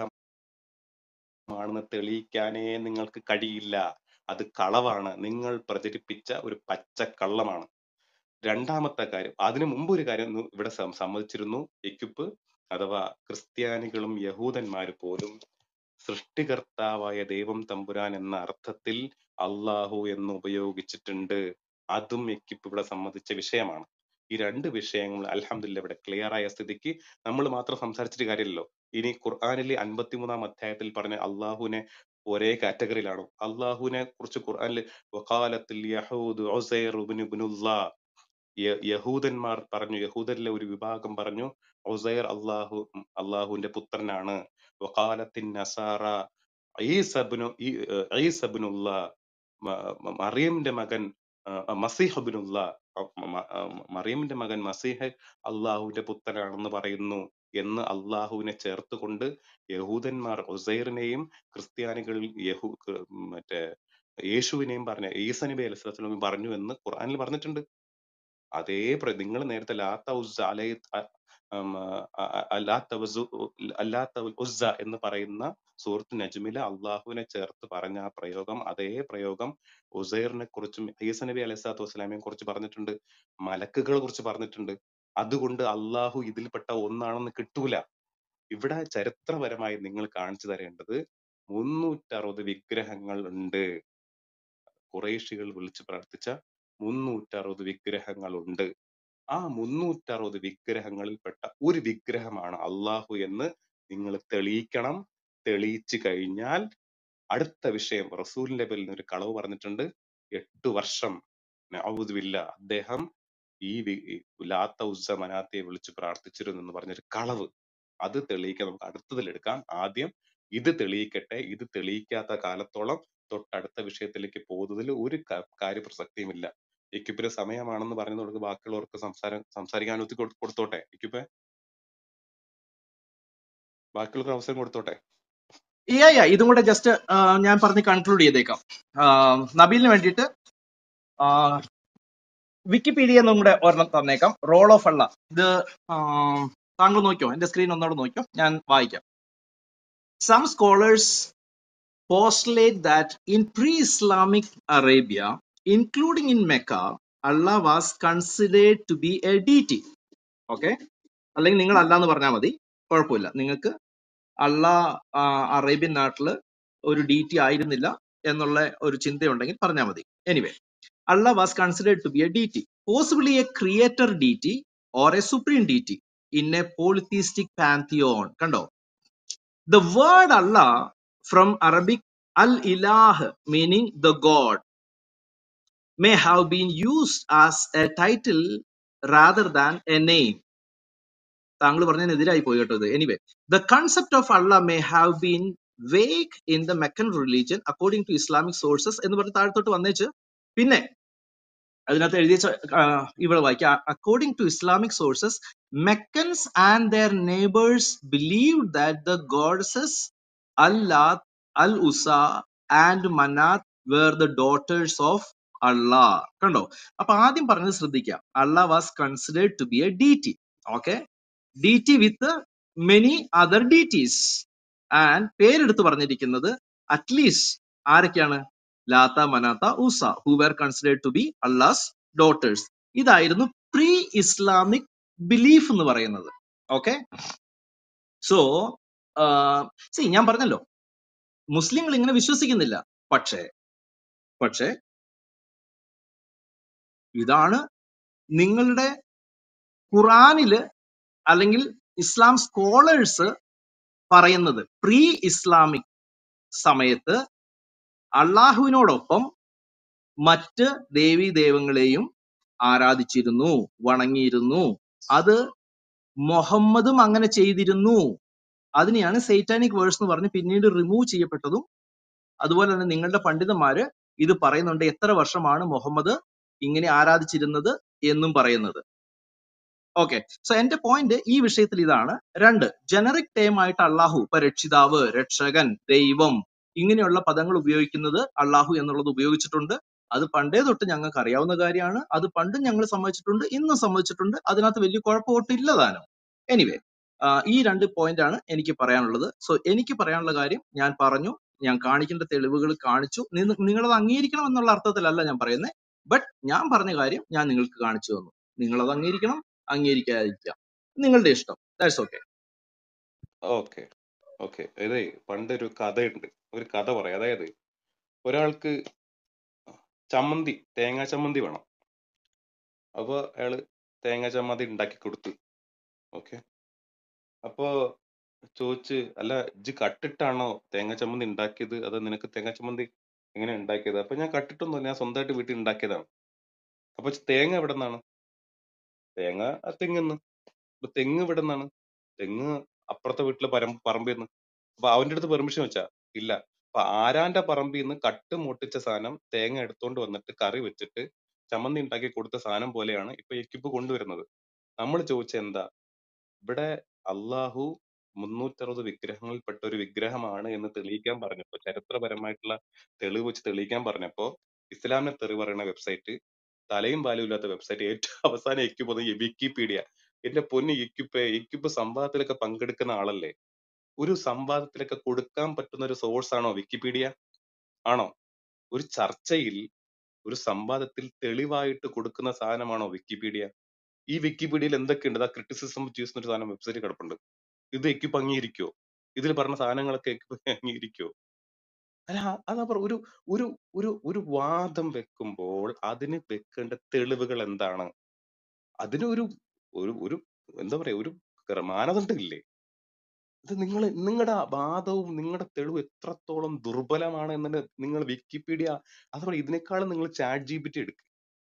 വിഗ്രഹമാണെന്ന് തെളിയിക്കാനേ നിങ്ങൾക്ക് കഴിയില്ല അത് കളവാണ് നിങ്ങൾ പ്രചരിപ്പിച്ച ഒരു പച്ചക്കള്ളമാണ് രണ്ടാമത്തെ കാര്യം അതിനു മുമ്പ് ഒരു കാര്യം ഒന്ന് ഇവിടെ സം- സമ്മതിച്ചിരുന്നു എക്യുപ്പ് അഥവാ ക്രിസ്ത്യാനികളും യഹൂദന്മാരും പോലും സൃഷ്ടികർത്താവായ ദൈവം തമ്പുരാൻ എന്ന അർത്ഥത്തിൽ അള്ളാഹു എന്ന് ഉപയോഗിച്ചിട്ടുണ്ട് അതും എക്യുപ്പ് ഇവിടെ സമ്മതിച്ച വിഷയമാണ് ഈ രണ്ട് വിഷയങ്ങൾ അൽഹംദുലില്ലാ ഇവിടെ ക്ലിയർ ആയ സ്ഥിതിക്ക് നമ്മൾ മാത്രം സംസാരിച്ചിട്ട് കാര്യമില്ലല്ലോ ഇനി ഖുർആനിലെ അൻപത്തിമൂന്നാം അധ്യായത്തിൽ പറഞ്ഞ അള്ളാഹുവിനെ ഒരേ കാറ്റഗറിയിലാണോ അള്ളാഹുവിനെ കുറിച്ച് ഖുർആനിൽ വഖാലത്തിൽ യഹൂദ് ഉസൈർ ഇബ്നു ഇബ്നുല്ലാ യ- യഹൂദന്മാർ പറഞ്ഞു യഹൂദരിലെ ഒരു വിഭാഗം പറഞ്ഞു ഉസൈർ അള്ളാഹു അള്ളാഹുവിന്റെ പുത്രനാണ് വഖാലത്തിൻ നസാറ ഈസബ്നു ഈസബ്നുള്ള മറിയമിന്റെ മകൻ മസീഹബിനുള്ള മറിയമിന്റെ മകൻ മസീഹ് അള്ളാഹുവിന്റെ പുത്രനാണെന്ന് പറയുന്നു എന്ന് അള്ളാഹുവിനെ ചേർത്തുകൊണ്ട് യഹൂദന്മാർ ഉസൈറിനെയും ക്രിസ്ത്യാനികൾ യഹൂ ക- മറ്റേ യേശുവിനെയും പറഞ്ഞ ഈസ നബി അലൈഹി സ്വലം പറഞ്ഞു എന്ന് ഖുർആനിൽ പറഞ്ഞിട്ടുണ്ട് അതേ നിങ്ങൾ നേരത്തെ ലാത്ത ഉസ്സ അലൈ അ- ഉം, അ- അ- അല്ലാത്ത വസു- അല്ലാത്ത ഉസ്സ എന്ന് പറയുന്ന സൂറത്ത് നജ്മിലെ അള്ളാഹുവിനെ ചേർത്ത് പറഞ്ഞ ആ പ്രയോഗം അതേ പ്രയോഗം ഉസൈറിനെ കുറിച്ചും ഈസ നബി അലൈഹി സ്വലാത്തു വസ്സലാമിനെ കുറിച്ച് പറഞ്ഞിട്ടുണ്ട് മലക്കുകളെ കുറിച്ച് പറഞ്ഞിട്ടുണ്ട് അതുകൊണ്ട് അള്ളാഹു ഇതിൽപ്പെട്ട ഒന്നാണെന്ന് കിട്ടൂല ഇവിടെ ചരിത്രപരമായി നിങ്ങൾ കാണിച്ചു തരേണ്ടത് മുന്നൂറ്ററുപത് വിഗ്രഹങ്ങൾ ഉണ്ട് കുറേശികൾ വിളിച്ച് പ്രാർത്ഥിച്ച മുന്നൂറ്ററുപത് വിഗ്രഹങ്ങളുണ്ട് ആ മുന്നൂറ്ററുപത് വിഗ്രഹങ്ങളിൽപ്പെട്ട ഒരു വിഗ്രഹമാണ് അള്ളാഹു എന്ന് നിങ്ങൾ തെളിയിക്കണം തെളിയിച്ചു കഴിഞ്ഞാൽ അടുത്ത വിഷയം റസൂലിന്റെ പേരിൽ നിന്ന് ഒരു കളവ് പറഞ്ഞിട്ടുണ്ട് എട്ട് വർഷം നഅൂദുബില്ല അദ്ദേഹം ഈ വി- ഈ ലാത്ത ഉസ്സ മനാത്തെ വിളിച്ച് പ്രാർത്ഥിച്ചിരുന്നു എന്ന് പറഞ്ഞൊരു കളവ് അത് തെളിയിക്കാൻ നമുക്ക് അടുത്തതിൽ എടുക്കാം ആദ്യം ഇത് തെളിയിക്കട്ടെ ഇത് തെളിയിക്കാത്ത കാലത്തോളം തൊട്ടടുത്ത വിഷയത്തിലേക്ക് പോകുന്നതിൽ ഒരു ക- കാര്യപ്രസക്തിയുമില്ല എക്യുപ്പിന് സമയമാണെന്ന് പറഞ്ഞതോട് ബാക്കിയുള്ളവർക്ക് സംസാരം സംസാരിക്കാൻ ഒത്തി കൊടു- കൊടുത്തോട്ടെ എക്യുപ്പെ ബാക്കിയുള്ളവർക്ക് അവസരം കൊടുത്തോട്ടെ യാ യാ ഇതും കൂടെ ജസ്റ്റ് ഞാൻ പറഞ്ഞ് കൺക്ലൂഡ് ചെയ്തേക്കാം ആ, നബീലിന് വേണ്ടിയിട്ട് ആ, വിക്കിപീഡിയ എന്നും കൂടെ ഒരെണ്ണം തന്നേക്കാം റോൾ ഓഫ് അള്ള ഇത് ആ, താങ്കൾ നോക്കിയോ എന്റെ സ്ക്രീൻ ഒന്നോടെ നോക്കിയോ ഞാൻ വായിക്കാം some scholars postulate that in pre-Islamic Arabia, including in Mecca, Allah was considered to be a deity. Okay അല്ലെങ്കിൽ നിങ്ങൾ അല്ല എന്ന് പറഞ്ഞാൽ മതി കുഴപ്പമില്ല നിങ്ങൾക്ക് അള്ളാ ആ, അറേബ്യൻ നാട്ടില് ഒരു ഡീറ്റി ആയിരുന്നില്ല എന്നുള്ള ഒരു ചിന്തയുണ്ടെങ്കിൽ പറഞ്ഞാൽ മതി anyway Allah was considered to be a deity, possibly a creator deity or a supreme deity in a polytheistic pantheon. കണ്ടോ the word Allah from Arabic al ilah meaning the God may have been used as a title rather than a name. താങ്കൾ പറഞ്ഞതിനെതിരായി പോയി കേട്ടോ ഇത് anyway the concept of Allah may have been vague in the Meccan religion according to Islamic sources എന്ന് പറഞ്ഞ് താഴത്തോട്ട് വന്നേച്ച് പിന്നെ അതിനകത്ത് എഴുതിയ ച- ആ, ഇവിടെ വായിക്കാം according to Islamic sources Meccans and their neighbours believe that the goddesses Allat al Uzza and Manat were the daughters of Allah കണ്ടോ അപ്പൊ ആദ്യം പറഞ്ഞത് ശ്രദ്ധിക്കാം Allah was considered to be a deity okay deity with many other deities and പേരെടുത്ത് പറഞ്ഞിരിക്കുന്നത് at least ആരൊക്കെയാണ് Lat Manat Uzza who were considered to be Allah's daughters ഇതായിരുന്നു pre Islamic belief എന്ന് പറയുന്നത് ഓക്കെ സോ സി ഞാൻ പറഞ്ഞല്ലോ മുസ്ലിങ്ങൾ ഇങ്ങനെ വിശ്വസിക്കുന്നില്ല പക്ഷേ പക്ഷേ ഇതാണ് നിങ്ങളുടെ ഖുറാനില് അല്ലെങ്കിൽ ഇസ്ലാം സ്കോളേഴ്സ് പറയുന്നത് പ്രീ ഇസ്ലാമിക് സമയത്ത് അള്ളാഹുവിനോടൊപ്പം മറ്റ് ദേവീ ദേവങ്ങളെയും ആരാധിച്ചിരുന്നു വണങ്ങിയിരുന്നു അത് മുഹമ്മദും അങ്ങനെ ചെയ്തിരുന്നു അതിനെയാണ് സൈറ്റാനിക് വേഴ്സ് എന്ന് പറഞ്ഞ് പിന്നീട് റിമൂവ് ചെയ്യപ്പെട്ടതും അതുപോലെ തന്നെ നിങ്ങളുടെ പണ്ഡിതന്മാര് ഇത് പറയുന്നുണ്ട് എത്ര വർഷമാണ് മുഹമ്മദ് ഇങ്ങനെ ആരാധിച്ചിരുന്നത് എന്നും പറയുന്നത് ഓക്കെ സോ എന്റെ പോയിന്റ് ഈ വിഷയത്തിൽ ഇതാണ് രണ്ട് ജനറിക് ടേം ആയിട്ട് അള്ളാഹു ഇപ്പൊ രക്ഷിതാവ് രക്ഷകൻ ദൈവം ഇങ്ങനെയുള്ള പദങ്ങൾ ഉപയോഗിക്കുന്നത് അള്ളാഹു എന്നുള്ളത് ഉപയോഗിച്ചിട്ടുണ്ട് അത് പണ്ടേ തൊട്ട് ഞങ്ങൾക്ക് അറിയാവുന്ന കാര്യമാണ് അത് പണ്ടും ഞങ്ങൾ സമ്മതിച്ചിട്ടുണ്ട് ഇന്നും സമ്മതിച്ചിട്ടുണ്ട് അതിനകത്ത് വലിയ കുഴപ്പമൊട്ടില്ല താനും എനിവേ ഈ രണ്ട് പോയിന്റ് ആണ് എനിക്ക് പറയാനുള്ളത് സോ എനിക്ക് പറയാനുള്ള കാര്യം ഞാൻ പറഞ്ഞു ഞാൻ കാണിക്കേണ്ട തെളിവുകൾ കാണിച്ചു നിങ്ങ- നിങ്ങളത് അംഗീകരിക്കണം എന്നുള്ള അർത്ഥത്തിലല്ല ഞാൻ പറയുന്നത് ബട്ട് ഞാൻ പറഞ്ഞ കാര്യം ഞാൻ നിങ്ങൾക്ക് കാണിച്ചു തന്നു നിങ്ങളത് അംഗീകരിക്കണം അംഗീകരിക്കാതിരിക്കാം നിങ്ങളുടെ ഇഷ്ടം ദാറ്റ്സ് ഓക്കെ ഓക്കെ ഓക്കെ ഇതേ പണ്ടൊരു കഥയുണ്ട് ഒരു കഥ പറയാം അതായത് ഒരാൾക്ക് ചമ്മന്തി തേങ്ങാ ചമ്മന്തി വേണം അപ്പൊ അയാള് തേങ്ങാ ചമ്മന്തി ഉണ്ടാക്കി കൊടുത്തു ഓക്കെ അപ്പൊ ചോദിച്ച് അല്ല ഇജ്ജ് കട്ടിട്ടാണോ തേങ്ങാ ചമ്മന്തി ഉണ്ടാക്കിയത് അതോ നിനക്ക് തേങ്ങാ ചമ്മന്തി എങ്ങനെ ഉണ്ടാക്കിയത് അപ്പൊ ഞാൻ കട്ടിട്ടൊന്നുമില്ല ഞാൻ സ്വന്തമായിട്ട് വീട്ടിൽ ഉണ്ടാക്കിയതാണ് അപ്പൊ തേങ്ങ എവിടെ നിന്നാണ് തേങ്ങ ആ തെങ്ങുന്ന് അപ്പൊ തെങ്ങ് ഇവിടെ നിന്നാണ് തെങ്ങ് അപ്പുറത്തെ വീട്ടിലെ പരം പറമ്പിൽ നിന്ന് അപ്പൊ അവന്റെ അടുത്ത് പെർമിഷൻ വെച്ചാ ഇല്ല അപ്പൊ ആരാന്റെ പറമ്പിൽ നിന്ന് കട്ട് മുട്ടിച്ച സാധനം തേങ്ങ എടുത്തോണ്ട് വന്നിട്ട് കറി വെച്ചിട്ട് ചമ്മന്തി ഉണ്ടാക്കി കൊടുത്ത സാധനം പോലെയാണ് ഇപ്പൊ എക്യുപ്പ് കൊണ്ടുവരുന്നത് നമ്മൾ ചോദിച്ച എന്താ ഇവിടെ അള്ളാഹു മുന്നൂറ്ററുപത് വിഗ്രഹങ്ങളിൽപ്പെട്ട ഒരു വിഗ്രഹമാണ് എന്ന് തെളിയിക്കാൻ പറഞ്ഞപ്പോ ചരിത്രപരമായിട്ടുള്ള തെളിവ് വെച്ച് തെളിയിക്കാൻ പറഞ്ഞപ്പോ ഇസ്ലാമിനെ തെറി പറയുന്ന വെബ്സൈറ്റ് തലയും പാലും ഇല്ലാത്ത വെബ്സൈറ്റ് ഏറ്റവും അവസാനം എക്യുപ്പ് വന്നത് വിക്കിപീഡിയ എന്റെ പൊന്ന് എക്യുപ്പ് എക്യുപ്പ് സംവാദത്തിലൊക്കെ പങ്കെടുക്കുന്ന ആളല്ലേ ഒരു സംവാദത്തിലൊക്കെ കൊടുക്കാൻ പറ്റുന്ന ഒരു സോഴ്സ് ആണോ വിക്കിപീഡിയ ആണോ ഒരു ചർച്ചയിൽ ഒരു സംവാദത്തിൽ തെളിവായിട്ട് കൊടുക്കുന്ന സാധനമാണോ വിക്കിപീഡിയ ഈ വിക്കിപീഡിയയിൽ എന്തൊക്കെയുണ്ട് ആ ക്രിറ്റിസിസം ചെയ്യുന്ന ഒരു സാധനം വെബ്സൈറ്റ് കിടപ്പുണ്ട് ഇത് എക്യുപ്പ് അംഗീകരിക്കോ ഇതിൽ പറഞ്ഞ സാധനങ്ങളൊക്കെ എക്യുപ്പ് അംഗീകരിക്കോ അല്ല അതാ പറ ഒരു ഒരു ഒരു ഒരു വാദം വെക്കുമ്പോൾ അതിന് വെക്കേണ്ട തെളിവുകൾ എന്താണ് അതിന് ഒരു ഒരു ഒരു എന്താ പറയാ ഒരു ക്ര- മാനദണ്ഡം ഇല്ലേ ഇത് നിങ്ങൾ നിങ്ങളുടെ വാദവും നിങ്ങളുടെ തെളിവും എത്രത്തോളം ദുർബലമാണ് എന്നത് നിങ്ങൾ വിക്കിപീഡിയ അതുപോലെ ഇതിനേക്കാളും നിങ്ങൾ ചാറ്റ് ജി പി ടി എടുക്കുക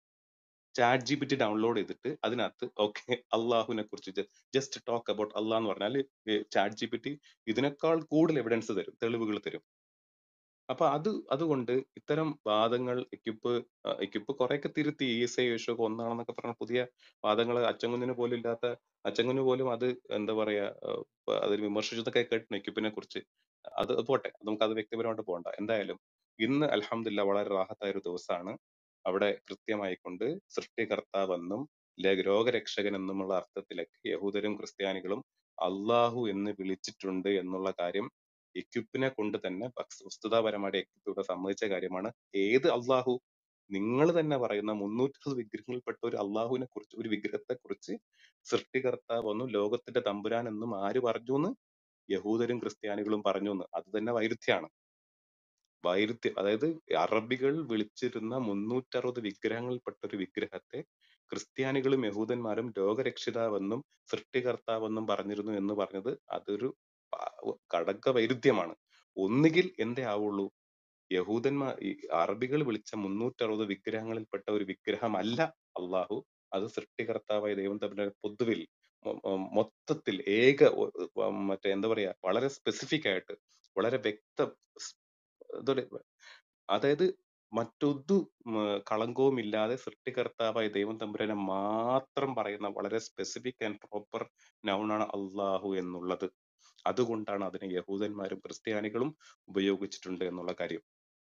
chat G P T download ചെയ്തിട്ട് അതിനകത്ത് ഓക്കെ അള്ളാഹുവിനെ കുറിച്ച് ജസ്റ്റ് ടോക്ക് അബൌട്ട് അള്ളാഹ് എന്ന് പറഞ്ഞാൽ ചാറ്റ് ജി പി ടി ഇതിനേക്കാൾ കൂടുതൽ എവിഡൻസ് തരും തെളിവുകൾ തരും അപ്പൊ അത് അതുകൊണ്ട് ഇത്തരം വാദങ്ങൾ എക്യുപ്പ് എക്യുപ്പ് കുറെയൊക്കെ തിരുത്തി ഇ എസ് ഐ യേശു ഒക്കെ ഒന്നാണെന്നൊക്കെ പറഞ്ഞ പുതിയ വാദങ്ങൾ അച്ചങ്കുഞ്ഞിന് പോലും ഇല്ലാത്ത അച്ചങ്കുഞ്ഞ് പോലും അത് എന്താ പറയാ ഏഹ് പ- അതിൽ വിമർശിച്ചതൊക്കെ കേട്ടിട്ടുണ്ട് എക്യുപ്പിനെ കുറിച്ച് അത് അത് പോട്ടെ നമുക്ക് അത് വ്യക്തിപരമായിട്ട് പോകണ്ട എന്തായാലും ഇന്ന് അൽഹംദുലില്ല വളരെ റാഹത്തായ ഒരു ദിവസമാണ് അവിടെ കൃത്യമായിക്കൊണ്ട് സൃഷ്ടികർത്താവെന്നും ലെ- രോഗരക്ഷകൻ എന്നുമുള്ള അർത്ഥത്തിലൊക്കെ യഹൂദരും ക്രിസ്ത്യാനികളും അള്ളാഹു എന്ന് വിളിച്ചിട്ടുണ്ട് എന്നുള്ള കാര്യം എക്യുപ്പിനെ കൊണ്ട് തന്നെ വസ്തു- വസ്തുതാപരമായിട്ട് എക്യുപ്പ് ഇവിടെ സമ്മതിച്ച കാര്യമാണ് ഏത് അള്ളാഹു നിങ്ങൾ തന്നെ പറയുന്ന മുന്നൂറ്ററുപത് വിഗ്രഹങ്ങളിൽപ്പെട്ട ഒരു അള്ളാഹുവിനെ കുറിച്ച് ഒരു വിഗ്രഹത്തെ കുറിച്ച് സൃഷ്ടികർത്താവ് എന്നും ലോകത്തിന്റെ തമ്പുരാൻ എന്നും ആര് പറഞ്ഞു എന്ന് യഹൂദരും ക്രിസ്ത്യാനികളും പറഞ്ഞു എന്ന് അത് തന്നെ വൈരുദ്ധ്യമാണ് വൈരുദ്ധ്യം അതായത് അറബികൾ വിളിച്ചിരുന്ന മുന്നൂറ്ററുപത് വിഗ്രഹങ്ങളിൽപ്പെട്ട ഒരു വിഗ്രഹത്തെ ക്രിസ്ത്യാനികളും യഹൂദന്മാരും ലോകരക്ഷിതാവെന്നും സൃഷ്ടികർത്താവെന്നും പറഞ്ഞിരുന്നു എന്ന് പറഞ്ഞത് അതൊരു പ- കടക വൈരുദ്ധ്യമാണ് ഒന്നുകിൽ എന്തേ ആവുള്ളൂ യഹൂദന്മാർ ഈ അറബികൾ വിളിച്ച മുന്നൂറ്ററുപത് വിഗ്രഹങ്ങളിൽപ്പെട്ട ഒരു വിഗ്രഹമല്ല അള്ളാഹു അത് സൃഷ്ടികർത്താവായ ദൈവം തമ്മിൽ പൊതുവിൽ മൊ- മൊ- മൊത്തത്തിൽ ഏക ഒ- ഒ- മറ്റേ എന്താ പറയാ വളരെ സ്പെസിഫിക് ആയിട്ട് വളരെ വ്യക്ത സ്- ഇതോടെ അതായത് മറ്റൊരു ഉം, കളങ്കവും ഇല്ലാതെ സൃഷ്ടികർത്താവായ ദൈവം തമ്പുരാനെ മാത്രം പറയുന്ന വളരെ സ്പെസിഫിക് ആൻഡ് പ്രോപ്പർ നൗണാണ് അള്ളാഹു എന്നുള്ളത് അതുകൊണ്ടാണ് അതിനെ യഹൂദന്മാരും ക്രിസ്ത്യാനികളും ഉപയോഗിച്ചിട്ടുണ്ട് എന്നുള്ള കാര്യം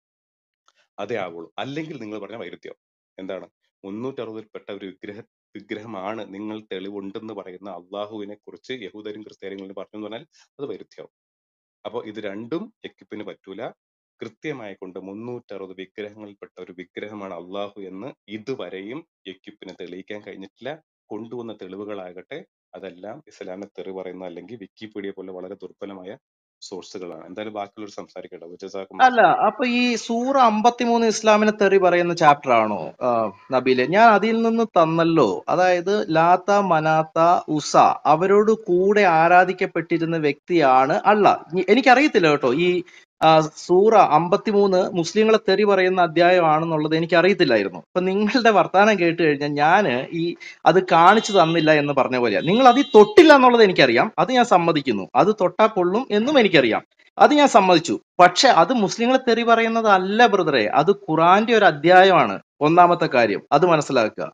അതേ ആവുള്ളൂ അല്ലെങ്കിൽ നിങ്ങൾ പറഞ്ഞ വൈരുദ്ധ്യം എന്താണ് മുന്നൂറ്ററുപതിൽപ്പെട്ട ഒരു വിഗ്രഹ വിഗ്രഹമാണ് നിങ്ങൾ തെളിവുണ്ടെന്ന് പറയുന്ന അള്ളാഹുവിനെ കുറിച്ച് യഹൂദരും ക്രിസ്ത്യാനികളും പറഞ്ഞു എന്ന് പറഞ്ഞാൽ അത് വൈരുദ്ധ്യമാവും അപ്പൊ ഇത് രണ്ടും എക്യുപ്പിന് പറ്റൂല കൃത്യമായി കൊണ്ട് മുന്നൂറ്ററുപത് വിഗ്രഹങ്ങളിൽപ്പെട്ട ഒരു വിഗ്രഹമാണ് അള്ളാഹു എന്ന് ഇതുവരെയും എക്യുപ്പിന് തെളിയിക്കാൻ കഴിഞ്ഞിട്ടില്ല കൊണ്ടുവന്ന തെളിവുകളാകട്ടെ അതെല്ലാം ഇസ്ലാമിനെ തെറി പറയുന്ന അല്ലെങ്കിൽ വിക്കിപീഡിയ പോലെ വളരെ ദുർബലമായ സോഴ്സുകളാണ് എന്തായാലും ബാക്കിയുള്ളവർ സംസാരിക്കട്ടെ വിജയസാക്കും അല്ല അപ്പൊ ഈ സൂറ അമ്പത്തിമൂന്ന് ഇസ്ലാമിനെ തെറി പറയുന്ന ചാപ്റ്റർ ആണോ ആ, നബീലെ ഞാൻ അതിൽ നിന്ന് തന്നല്ലോ അതായത് ലാത്ത മനാത്ത ഉസ അവരോട് കൂടെ ആരാധിക്കപ്പെട്ടിരുന്ന വ്യക്തിയാണ് അള്ള ഇനി- എനിക്കറിയത്തില്ല കേട്ടോ ഈ ആ, സൂറ അമ്പത്തിമൂന്ന് മുസ്ലിങ്ങളെ തെറി പറയുന്ന അധ്യായമാണെന്നുള്ളത് എനിക്ക് അറിയത്തില്ലായിരുന്നു അപ്പൊ നിങ്ങളുടെ വർത്താനം കേട്ട് കഴിഞ്ഞാൽ ഞാന് ഈ അത് കാണിച്ചു തന്നില്ല എന്ന് പറഞ്ഞ പോലെയാ നിങ്ങൾ അതിൽ തൊട്ടില്ല എന്നുള്ളത് എനിക്കറിയാം അത് ഞാൻ സമ്മതിക്കുന്നു അത് തൊട്ടാ കൊള്ളും എന്നും എനിക്കറിയാം അത് ഞാൻ സമ്മതിച്ചു പക്ഷെ അത് മുസ്ലിങ്ങളെ തെറി പറയുന്നത് അല്ല ബ്രദറെ അത് ഖുറാന്റെ ഒരു അധ്യായമാണ് ഒന്നാമത്തെ കാര്യം അത് മനസ്സിലാക്കുക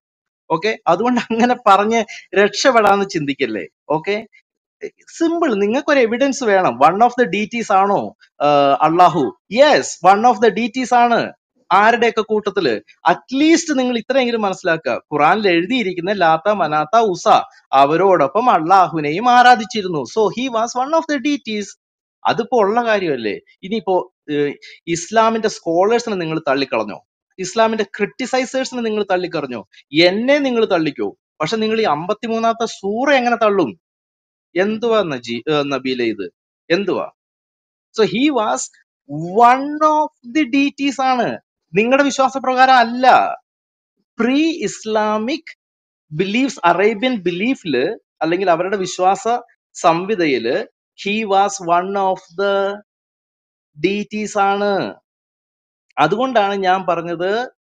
ഓക്കെ അതുകൊണ്ട് അങ്ങനെ പറഞ്ഞ് രക്ഷപ്പെടാന്ന് ചിന്തിക്കല്ലേ ഓക്കെ സിമ്പിൾ നിങ്ങൾക്ക് ഒരു എവിഡൻസ് വേണം വൺ ഓഫ് ദ ഡീറ്റീസ് ആണോ ആഹ് Allah yes one of the deities ആണ് ആരുടെയൊക്കെ കൂട്ടത്തില് അറ്റ്ലീസ്റ്റ് നിങ്ങൾ ഇത്രയെങ്കിലും മനസ്സിലാക്കുക ഖുറാനിൽ എഴുതിയിരിക്കുന്ന ലാത്ത മനാത്ത ഉസ അവരോടൊപ്പം അള്ളാഹുവിനെയും ആരാധിച്ചിരുന്നു so he was one of the deities അതിപ്പോ ഉള്ള കാര്യമല്ലേ ഇനിയിപ്പോ ഏഹ്, ഇസ്ലാമിന്റെ സ്കോളേഴ്സിനെ നിങ്ങൾ തള്ളിക്കളഞ്ഞോ ഇസ്ലാമിന്റെ ക്രിട്ടിസൈസേഴ്സിനെ നിങ്ങൾ തള്ളിക്കളഞ്ഞോ എന്നെ നിങ്ങൾ തള്ളിക്കോ പക്ഷെ നിങ്ങൾ ഈ അമ്പത്തിമൂന്നാമത്തെ സൂറ എങ്ങനെ തള്ളും എന്തുവാ നജി ഏഹ് നബീലെ ഇത് എന്തുവാ so he was one of the deities ആണ് നിങ്ങളുടെ വിശ്വാസപ്രകാരം അല്ല പ്രീ ഇസ്ലാമിക് ബിലീഫ്സ് അറേബ്യൻ ബിലീഫില് അല്ലെങ്കിൽ അവരുടെ വിശ്വാസ സംവിധയില് he was one of the deities ആണ് അതുകൊണ്ടാണ് ഞാൻ പറഞ്ഞത്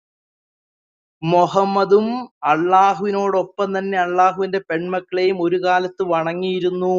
മുഹമ്മദും അള്ളാഹുവിനോടൊപ്പം തന്നെ അള്ളാഹുവിന്റെ പെൺമക്കളെയും ഒരു കാലത്ത് വണങ്ങിയിരുന്നു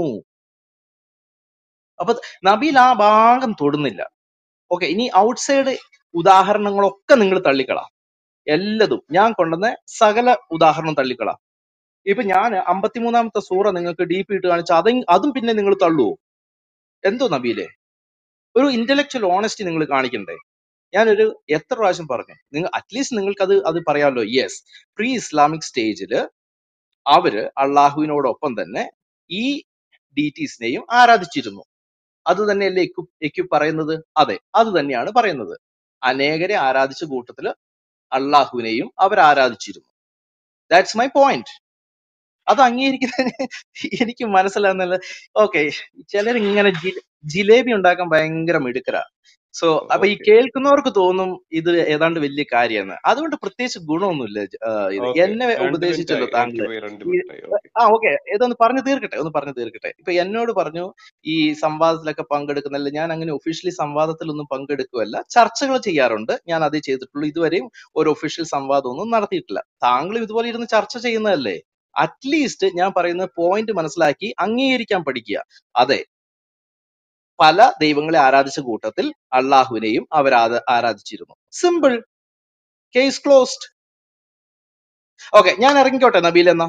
അപ്പൊ നബീൽ ആ ഭാഗം തൊടുന്നില്ല ഓക്കെ ഇനി ഔട്ട്സൈഡ് ഉദാഹരണങ്ങളൊക്കെ നിങ്ങൾ തള്ളിക്കളാം എല്ലതും ഞാൻ കൊണ്ടുവന്ന സകല ഉദാഹരണം തള്ളിക്കളാം ഇപ്പൊ ഞാൻ അമ്പത്തിമൂന്നാമത്തെ സൂറ നിങ്ങൾക്ക് ഡി പി ഇട്ട് കാണിച്ച അത് അതും പിന്നെ നിങ്ങൾ തള്ളുവോ എന്തോ നബീലെ ഒരു ഇന്റലക്ച്വൽ ഓണസ്റ്റി നിങ്ങൾ കാണിക്കണ്ടേ ഞാനൊരു എത്ര പ്രാവശ്യം പറഞ്ഞു നിങ്ങൾ അറ്റ്ലീസ്റ്റ് നിങ്ങൾക്ക് അത് അത് പറയാമല്ലോ യെസ് പ്രീ ഇസ്ലാമിക് സ്റ്റേജിൽ അവര് അള്ളാഹുവിനോടൊപ്പം തന്നെ ഈ ഡീറ്റീസിനെയും ആരാധിച്ചിരുന്നു അത് തന്നെയല്ലേ എക്കു എക്കു പറയുന്നത് അതെ അത് തന്നെയാണ് പറയുന്നത് അനേകരെ ആരാധിച്ച കൂട്ടത്തില് അള്ളാഹുവിനെയും അവർ ആരാധിച്ചിരുന്നു ദാറ്റ്സ് മൈ പോയിന്റ് അത് അംഗീകരിക്കുന്നതിന് എനിക്ക് മനസ്സിലാകുന്നില്ല ഓക്കെ ചിലർ ഇങ്ങനെ ജിലേബി ഉണ്ടാക്കാൻ ഭയങ്കര മിടുക്കരാ സോ അപ്പൊ ഈ ഓക്കെ കേൾക്കുന്നവർക്ക് തോന്നും ഇത് ഏതാണ്ട് വലിയ കാര്യമാണ് അതുകൊണ്ട് പ്രത്യേകിച്ച് ഗുണമൊന്നുമില്ല ആ, ഇത് ഓക്കെ എന്നെ രണ്ട് മിനിറ്റ് ഉപദേശിച്ചല്ലോ ആയി എനിക്ക് താങ്കള് പോയി രണ്ട് ഈ മിനിറ്റ് ആയി ഓക്കെ ആ ഓക്കെ ഇതൊന്ന് പറഞ്ഞു തീർക്കട്ടെ ഒന്ന് പറഞ്ഞു തീർക്കട്ടെ ഇപ്പൊ എന്നോട് പറഞ്ഞു ഈ സംവാദത്തിലൊക്കെ പങ്കെടുക്കുന്നില്ല ഞാൻ അങ്ങനെ ഒഫീഷ്യലി സംവാദത്തിലൊന്നും പങ്കെടുക്കുകയല്ല ചർച്ചകൾ ചെയ്യാറുണ്ട് ഞാൻ അതേ ചെയ്തിട്ടുള്ളൂ ഇതുവരെയും ഒരു ഒഫീഷ്യൽ സംവാദമൊന്നും നടത്തിയിട്ടില്ല താങ്കളും ഇതുപോലെ ഇരുന്ന് ചർച്ച ചെയ്യുന്നതല്ലേ അറ്റ്ലീസ്റ്റ് ഞാൻ പറയുന്ന പോയിന്റ് മനസ്സിലാക്കി അംഗീകരിക്കാൻ പഠിക്കുക അതെ പല ദൈവങ്ങളെ ആരാധിച്ച കൂട്ടത്തിൽ അള്ളാഹുവിനെയും അവർ ആദ- ആരാധിച്ചിരുന്നു സിമ്പിൾ കേസ് ക്ലോസ്ഡ് ഓക്കെ ഞാൻ ഇറങ്ങിക്കോട്ടെ നബീൽ എന്നാ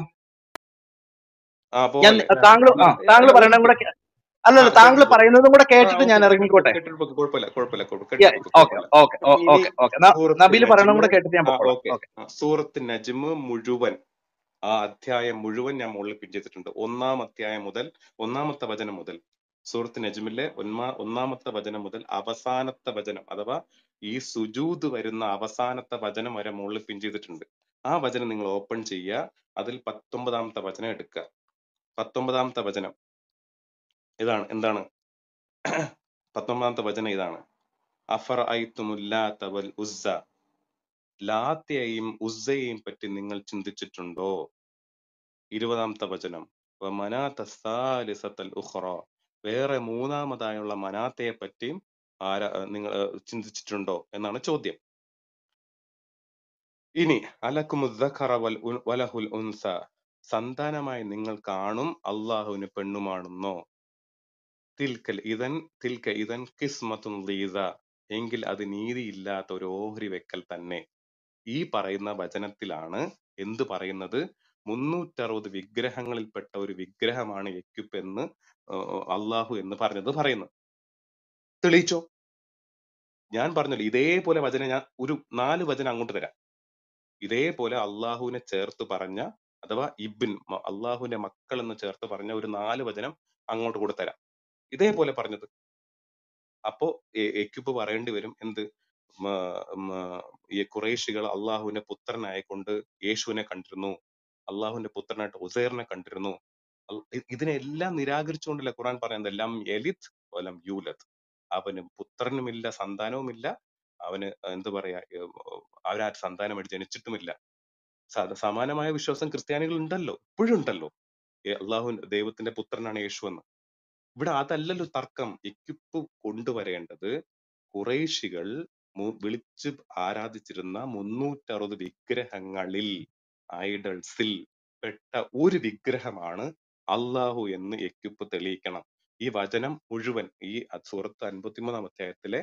ആ ഞാൻ പോവല്ലേ താങ്കൾ ആ, ആ ഏ, താങ്കൾ അല്ല ഒരു പറയണതും കൂടെ മിനിറ്റ് കേ- ആ അല്ലല്ല താങ്കൾ കേട്ടിട്ട് പോ പറയുന്നതും കൂടെ ആ കേട്ടിട്ട് ഓക്കെ ഞാൻ കേട്ടിട്ട് ഇറങ്ങിക്കോട്ടെ കേട്ടിട്ട് പോ കുഴപ്പമില്ല കുഴപ്പമില്ല കുഴപ്പമില്ല കേട്ടിട്ട് പോ ഓക്കെ കുഴപ്പമില്ല ഓക്കെ ഇനി ഓക്കെ ഓക്കെ സൂറത്ത് നബീൽ പറയണതും നജ്മ് കൂടെ കേട്ടിട്ട് ഞാൻ ആ പൊക്കോളാം ഓക്കെ ഓക്കെ സൂറത്ത് നജ്മ് മുഴുവൻ ആ അധ്യായം മുഴുവൻ ഞാൻ മുകളിൽ പിൻ ചെയ്തിട്ടുണ്ട് ഒന്നാം അധ്യായം മുതൽ ഒന്നാമത്തെ വചനം മുതൽ സൂറത്ത് നജ്മിലെ ഒന്നാ ഒന്നാമത്തെ വചനം മുതൽ അവസാനത്തെ വചനം അഥവാ ഈ സുജൂദ് വരുന്ന അവസാനത്തെ വചനം വരെ മുകളിൽ പിൻ ചെയ്തിട്ടുണ്ട് ആ വചനം നിങ്ങൾ ഓപ്പൺ ചെയ്യുക അതിൽ പത്തൊമ്പതാമത്തെ വചനം എടുക്കുക പത്തൊമ്പതാമത്തെ വചനം ഇതാണ് എന്താണ് പത്തൊമ്പതാമത്തെ വചനം ഇതാണ് അഫർ ഐത്തുമുല്ലാത്ത വൽ ഉസ്സ ലാത്തയെയും ഉസ്സയെയും പറ്റി നിങ്ങൾ ചിന്തിച്ചിട്ടുണ്ടോ ഇരുപതാമത്തെ വചനം വ മനാത്ത സാലിസത്തൽ ഉഖ്റ വേറെ മൂന്നാമതായുള്ള മനാത്തയെ പറ്റിയും ആരാ നിങ്ങൾ ചിന്തിച്ചിട്ടുണ്ടോ എന്നാണ് ചോദ്യം ഇനി അലക്കുമുദ്ദഖറ വൽ ഉൻ- വലഹുൽ ഉൻസ സന്താനമായി നിങ്ങൾ കാണും അള്ളാഹുവിന് പെണ്ണുമാണെന്നോ തിൽക്കൽ ഇതൻ തിൽക്ക ഇതൻ കിസ്മത്തുൻ ലീസ എങ്കിൽ അത് നീതിയില്ലാത്ത ഒരു ഓഹരി വെക്കൽ തന്നെ ഈ പറയുന്ന വചനത്തിലാണ് എന്ത് പറയുന്നത് മുന്നൂറ്ററുപത് വിഗ്രഹങ്ങളിൽപ്പെട്ട ഒരു വിഗ്രഹമാണ് യക്യുപ്പ് എന്ന് ഏർ അള്ളാഹു എന്ന് പറഞ്ഞത് പറയുന്നു തെളിയിച്ചോ ഞാൻ പറഞ്ഞല്ലോ ഇതേപോലെ വചനം ഞാൻ ഒരു നാല് വചനം അങ്ങോട്ട് തരാം ഇതേപോലെ അള്ളാഹുവിനെ ചേർത്ത് പറഞ്ഞ അഥവാ ഇബിൻ മ- അള്ളാഹുവിന്റെ മക്കൾ എന്ന് ചേർത്ത് പറഞ്ഞ ഒരു നാല് വചനം അങ്ങോട്ട് കൂടെ തരാം ഇതേപോലെ പറഞ്ഞത് അപ്പോ എ- യക്യൂബ് പറയേണ്ടി വരും എന്ത് മ- മ- ഈ കുറേശികൾ അള്ളാഹുവിന്റെ പുത്രനായിക്കൊണ്ട് യേശുവിനെ കണ്ടിരുന്നു അള്ളാഹുവിന്റെ പുത്രനായിട്ട് ഉസൈറിനെ കണ്ടിരുന്നു അൽ- ഇ- ഇതിനെല്ലാം നിരാകരിച്ചുകൊണ്ടല്ലേ ഖുർആൻ പറയുന്നത് ലം യലിത് വലം യൂലത് അവന് പുത്രനുമില്ല സന്താനവുമില്ല അവന് എന്ത് പറയാ ഏർ അവരാ സന്താനമായിട്ട് ജനിച്ചിട്ടുമില്ല സ- സമാനമായ വിശ്വാസം ക്രിസ്ത്യാനികൾ ഉണ്ടല്ലോ ഇപ്പോഴും ഉണ്ടല്ലോ ഏ, അള്ളാഹു ദൈവത്തിന്റെ പുത്രനാണ് യേശു എന്ന് ഇവിടെ അതല്ലല്ലോ തർക്കം എക്യുപ്പ് കൊണ്ടുവരേണ്ടത് കുറേശികൾ മു- വിളിച്ച് ആരാധിച്ചിരുന്ന മുന്നൂറ്ററുപത് വിഗ്രഹങ്ങളിൽ ഐഡൾസിൽ പെട്ട ഒരു വിഗ്രഹമാണ് അള്ളാഹു എന്ന് എക്യുപ്പ് തെളിയിക്കണം ഈ വചനം മുഴുവൻ ഈ സൂറത്ത് അൻപത്തിമൂന്നാം അധ്യായത്തിലെ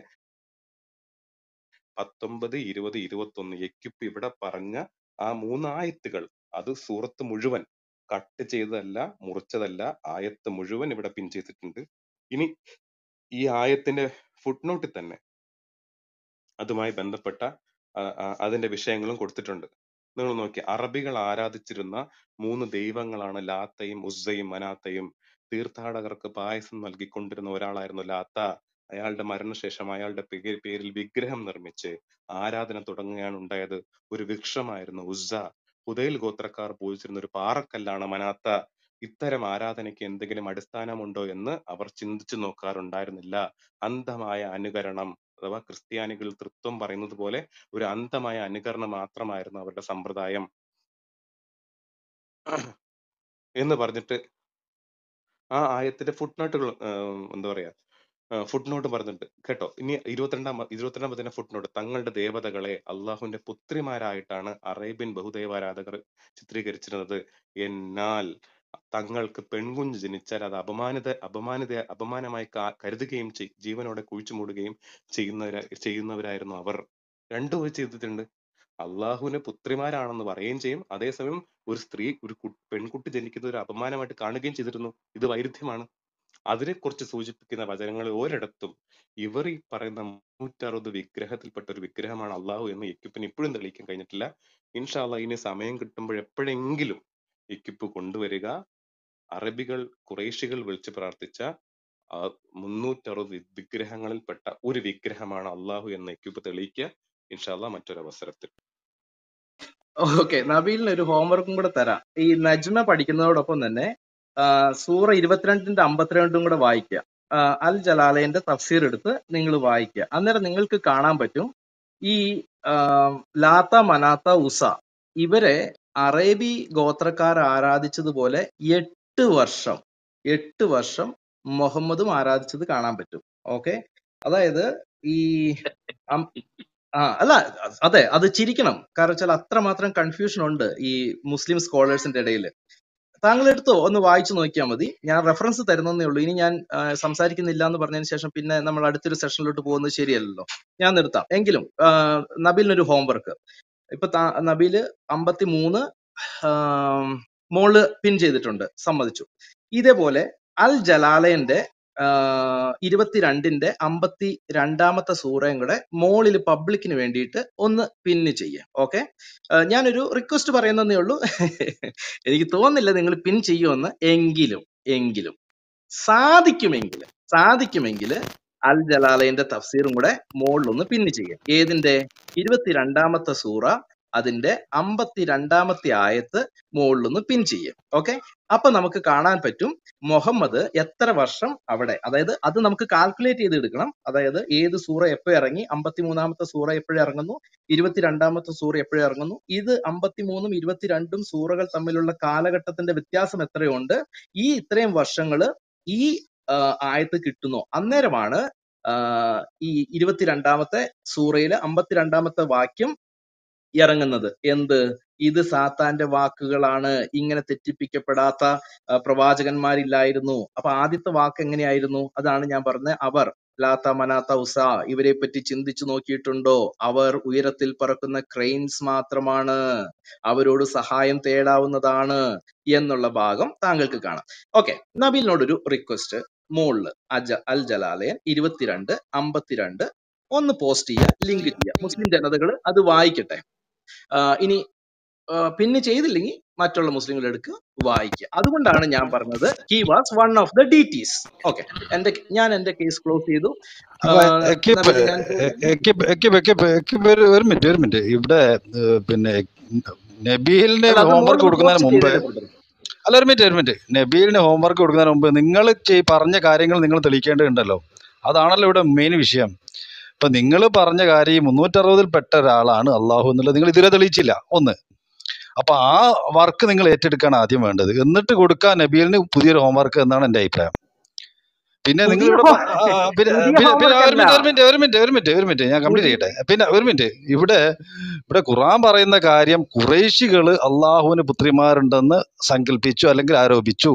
പത്തൊമ്പത് ഇരുപത് ഇരുപത്തൊന്ന് എക്യുപ്പ് ഇവിടെ പറഞ്ഞ ആ മൂന്നായത്തുകൾ അത് സൂറത്ത് മുഴുവൻ കട്ട് ചെയ്തതല്ല മുറിച്ചതല്ല ആയത്ത് മുഴുവൻ ഇവിടെ പിൻ ചെയ്തിട്ടുണ്ട് ഇനി ഈ ആയത്തിന്റെ ഫുട് നോട്ടിൽ തന്നെ അതുമായി ബന്ധപ്പെട്ട ആ, ആ, അതിന്റെ വിഷയങ്ങളും കൊടുത്തിട്ടുണ്ട് നിങ്ങൾ നോക്കി അറബികൾ ആരാധിച്ചിരുന്ന മൂന്ന് ദൈവങ്ങളാണ് ലാത്തയും ഉസ്സയും മനാത്തയും തീർത്ഥാടകർക്ക് പായസം നൽകിക്കൊണ്ടിരുന്ന ഒരാളായിരുന്നു ലാത്ത അയാളുടെ മരണശേഷം അയാളുടെ പേര് പേരിൽ വിഗ്രഹം നിർമ്മിച്ച് ആരാധന തുടങ്ങുകയാണ് ഉണ്ടായത് ഒരു വൃക്ഷമായിരുന്നു ഉസ്സ ഹുദൈൽ ഗോത്രക്കാർ പൂജിച്ചിരുന്ന ഒരു പാറക്കല്ലാണ് മനാത്ത ഇത്തരം ആരാധനയ്ക്ക് എന്തെങ്കിലും അടിസ്ഥാനമുണ്ടോ എന്ന് അവർ ചിന്തിച്ചു നോക്കാറുണ്ടായിരുന്നില്ല അന്ധമായ അനുകരണം അഥവാ ക്രിസ്ത്യാനികൾ തൃത്വം പറയുന്നത് പോലെ ഒരു അന്ധമായ അനുകരണം മാത്രമായിരുന്നു അവരുടെ സമ്പ്രദായം എന്ന് പറഞ്ഞിട്ട് ആ ആയത്തിന്റെ ഫുട് നോട്ടുകൾ എന്താ പറയാ ഫുട് നോട്ട് പറഞ്ഞിട്ടുണ്ട് കേട്ടോ ഇനി ഇരുപത്തിരണ്ടാം ഇരുപത്തിരണ്ടാമത്തെ ഫുട് നോട്ട് തങ്ങളുടെ ദേവതകളെ അള്ളാഹുവിന്റെ പുത്രിമാരായിട്ടാണ് അറേബ്യൻ ബഹുദൈവാരാധകർ ചിത്രീകരിച്ചിരുന്നത് എന്നാൽ തങ്ങൾക്ക് പെൺകുഞ്ഞ് ജനിച്ചാൽ അത് അപമാനിത അപമാനിത അപമാനമായി കാ- കരുതുകയും ചെയ്- ജീവനോടെ കുഴിച്ചു മൂടുകയും ചെയ്യുന്നവരാ ചെയ്യുന്നവരായിരുന്നു അവർ രണ്ടും അവർ ചെയ്തിട്ടുണ്ട് അള്ളാഹുവിനെ പുത്രിമാരാണെന്ന് പറയുകയും ചെയ്യും അതേസമയം ഒരു സ്ത്രീ ഒരു കു- പെൺകുട്ടി ജനിക്കുന്നത് ഒരു അപമാനമായിട്ട് കാണുകയും ചെയ്തിരുന്നു ഇത് വൈരുദ്ധ്യമാണ് അതിനെക്കുറിച്ച് സൂചിപ്പിക്കുന്ന വചനങ്ങൾ ഒരിടത്തും ഇവർ ഈ പറയുന്ന മുന്നൂറ്ററുപത് വിഗ്രഹത്തിൽപ്പെട്ട ഒരു വിഗ്രഹമാണ് അള്ളാഹു എന്ന് എക്യുപ്പിന് ഇപ്പോഴും തെളിയിക്കാൻ കഴിഞ്ഞിട്ടില്ല ഇൻഷാല്ല ഇനി സമയം കിട്ടുമ്പോൾ എപ്പോഴെങ്കിലും എക്യുപ്പ് കൊണ്ടുവരിക അറബികൾ കുറേശികൾ വിളിച്ച് പ്രാർത്ഥിച്ച ആ മുന്നൂറ്ററുപത് വിഗ്രഹങ്ങളിൽപ്പെട്ട ഒരു വിഗ്രഹമാണ് അള്ളാഹു എന്ന് എക്യുപ്പ് തെളിയിക്കുക ഇൻഷാല്ല മറ്റൊരു അവസരത്തിൽ ഓക്കെ നബീലിന് ഒരു ഹോംവർക്കും കൂടെ തരാം ഈ നജ്മ പഠിക്കുന്നതോടൊപ്പം തന്നെ ആ, സൂറ ഇരുപത്തിരണ്ടിന്റെ അമ്പത്തിരണ്ടും കൂടെ വായിക്കുക ആ, അൽ ജലാലയന്റെ തഫ്സീർ എടുത്ത് നിങ്ങൾ വായിക്കുക അന്നേരം നിങ്ങൾക്ക് കാണാൻ പറ്റും ഈ ആ, ലാത്ത മനാത്ത ഉസ ഇവരെ അറേബി ഗോത്രക്കാർ ആരാധിച്ചതുപോലെ എട്ട് വർഷം എട്ട് വർഷം മുഹമ്മദും ആരാധിച്ചത് കാണാൻ പറ്റും ഓക്കെ അതായത് ഈ അം- ആ അല്ല അതെ അത് ചിരിക്കണം കാരണം വെച്ചാൽ അത്രമാത്രം കൺഫ്യൂഷൻ ഉണ്ട് ഈ മുസ്ലിം സ്കോളേഴ്സിന്റെ ഇടയിൽ താങ്കൾ എടുത്തോ ഒന്ന് വായിച്ചു നോക്കിയാൽ മതി ഞാൻ റെഫറൻസ് തരുന്നേ ഉള്ളൂ ഇനി ഞാൻ ആ, സംസാരിക്കുന്നില്ല എന്ന് പറഞ്ഞതിന് ശേഷം പിന്നെ നമ്മൾ അടുത്തൊരു സെഷനിലോട്ട് പോകുന്നത് ശരിയല്ലല്ലോ ഞാൻ നിർത്താം എങ്കിലും ആ, നബീലിനൊരു ഹോംവർക്ക് ഇപ്പൊ താ- നബീല് അമ്പത്തി മൂന്ന് മോള് പിൻ ചെയ്തിട്ടുണ്ട് സമ്മതിച്ചു ഇതേപോലെ അൽ ജലാലയന്റെ ആഹ് ഇരുപത്തിരണ്ടിന്റെ അമ്പത്തി രണ്ടാമത്തെ സൂറയും കൂടെ മോളിൽ പബ്ലിക്കിന് വേണ്ടിയിട്ട് ഒന്ന് പിന്ന് ചെയ്യാം ഓക്കെ ഞാനൊരു റിക്വസ്റ്റ് പറയുന്നതേ ഉള്ളൂ എനിക്ക് തോന്നുന്നില്ല നിങ്ങൾ പിൻ ചെയ്യുമെന്ന് എങ്കിലും എങ്കിലും സാധിക്കുമെങ്കിൽ സാധിക്കുമെങ്കിൽ അൽ ജലാലയന്റെ തഫ്സീറും കൂടെ മുകളിലൊന്ന് പിന്ന് ചെയ്യാം ഏതിന്റെ ഇരുപത്തിരണ്ടാമത്തെ സൂറ അതിന്റെ അമ്പത്തിരണ്ടാമത്തെ ആയത്ത് മുകളിലൊന്ന് പിൻ ചെയ്യാം ഓക്കെ അപ്പൊ നമുക്ക് കാണാൻ പറ്റും മുഹമ്മദ് എത്ര വർഷം അവിടെ അതായത് അത് നമുക്ക് കാൽക്കുലേറ്റ് ചെയ്ത് എടുക്കണം അതായത് ഏത് സൂറ എപ്പോ ഇറങ്ങി അമ്പത്തിമൂന്നാമത്തെ സൂറ എപ്പോഴും ഇറങ്ങുന്നു ഇരുപത്തിരണ്ടാമത്തെ സൂറ എപ്പോഴും ഇറങ്ങുന്നു ഇത് അമ്പത്തിമൂന്നും ഇരുപത്തിരണ്ടും സൂറകൾ തമ്മിലുള്ള കാലഘട്ടത്തിന്റെ വ്യത്യാസം എത്രയുണ്ട് ഈ ഇത്രയും വർഷങ്ങള് ഈ ആ, ആയത്ത് കിട്ടുന്നു അന്നേരമാണ് ആ, ഈ ഇരുപത്തിരണ്ടാമത്തെ സൂറയിലെ അമ്പത്തിരണ്ടാമത്തെ വാക്യം ഇറങ്ങുന്നത് എന്ത് ഇത് സാത്താന്റെ വാക്കുകളാണ് ഇങ്ങനെ തെറ്റിപ്പിക്കപ്പെടാത്ത ആ, പ്രവാചകന്മാരില്ലായിരുന്നു അപ്പൊ ആദ്യത്തെ വാക്ക് എങ്ങനെയായിരുന്നു അതാണ് ഞാൻ പറഞ്ഞ അവർ ലാത്ത മനാത്ത ഉസ ഇവരെ പറ്റി ചിന്തിച്ചു നോക്കിയിട്ടുണ്ടോ അവർ ഉയരത്തിൽ പറക്കുന്ന ക്രെയിൻസ് മാത്രമാണ് അവരോട് സഹായം തേടാവുന്നതാണ് എന്നുള്ള ഭാഗം താങ്കൾക്ക് കാണാം ഓക്കെ നബീലിനോടൊരു റിക്വസ്റ്റ് മോളില് അജ അൽ ജലാലയൻ ഇരുപത്തിരണ്ട് അമ്പത്തിരണ്ട് ഒന്ന് പോസ്റ്റ് ചെയ്യുക ലിങ്ക് ചെയ്യുക മുസ്ലിം ജനതകൾ അത് വായിക്കട്ടെ ആ, ഇനി ആ, പിന്നെ ചെയ്തില്ലെങ്കിൽ മറ്റുള്ള മുസ്ലിങ്ങൾ എടുക്കുക വായിക്കുക അതുകൊണ്ടാണ് ഞാൻ പറഞ്ഞത് he was one of the deities okay എന്റെ ഞാൻ എന്റെ കേസ് ക്ലോസ് ചെയ്തു ആ, അപ്പൊ എക്കിപ്പ് നബീൽ ഞാൻ ചോദിക്കുന്നു എക്കിപ്പ് എക്കിപ്പ് എക്കിപ്പ് എക്കിപ്പ് ഒരു ഒരു മിനിറ്റ് ഒരു മിനിറ്റ് ഇവിടെ ഏഹ്, പിന്നെ നബീലിന് അല്ല അത് ഹോംവർക്ക് മുകളിൽ കൊടുക്കുന്നതിന് പോസ്റ്റ് മുമ്പ് ചെയ്തേരെ ബ്രദർ അല്ല ഒരു മിനിറ്റ് ഒരു മിനിറ്റ് നബീലിന് ഹോംവർക്ക് കൊടുക്കുന്നതിന് മുമ്പ് നിങ്ങൾ പറഞ്ഞ കാര്യങ്ങൾ നിങ്ങൾ തെളിയിക്കേണ്ടതുണ്ടല്ലോ അതാണല്ലോ ഇവിടെ മെയിൻ വിഷയം ഇപ്പൊ നിങ്ങൾ പറഞ്ഞ കാര്യം ഈ മുന്നൂറ്ററുപതിൽ പെട്ട ഒരാളാണ് അള്ളാഹു എന്നുള്ളത് നിങ്ങൾ ഇതുവരെ തെളിയിച്ചില്ല ഒന്ന് അപ്പൊ ആ വർക്ക് നിങ്ങൾ ഏറ്റെടുക്കാണ് ആദ്യം വേണ്ടത് എന്നിട്ട് കൊടുക്കാൻ നബീലിന് പുതിയൊരു ഹോംവർക്ക് എന്നാണ് എന്റെ അഭിപ്രായം പിന്നെ നിങ്ങൾ പുതിയ ഇവിടെ ഹോ- പ- ആ, ആ, പിന്നെ പുതിയ പിന്നെ പിന്നെ ഹോംവർക്ക് ഒരു അല്ല മിനിറ്റ് ഒരു മിനിറ്റ് ഒരു മിനിറ്റ് ഒരു മിനിറ്റ് ഒരു മിനിറ്റ് ഞാൻ കംപ്ലീറ്റ് പുതിയ ചെയ്യട്ടെ പിന്നെ ഒരു മിനിറ്റ് ഇവിടെ ഇവിടെ ഖുറാൻ പറയുന്ന കാര്യം കുറേശികള് അള്ളാഹുവിന് പുത്രിമാരുണ്ടെന്ന് സങ്കല്പിച്ചു അല്ലെങ്കിൽ ആരോപിച്ചു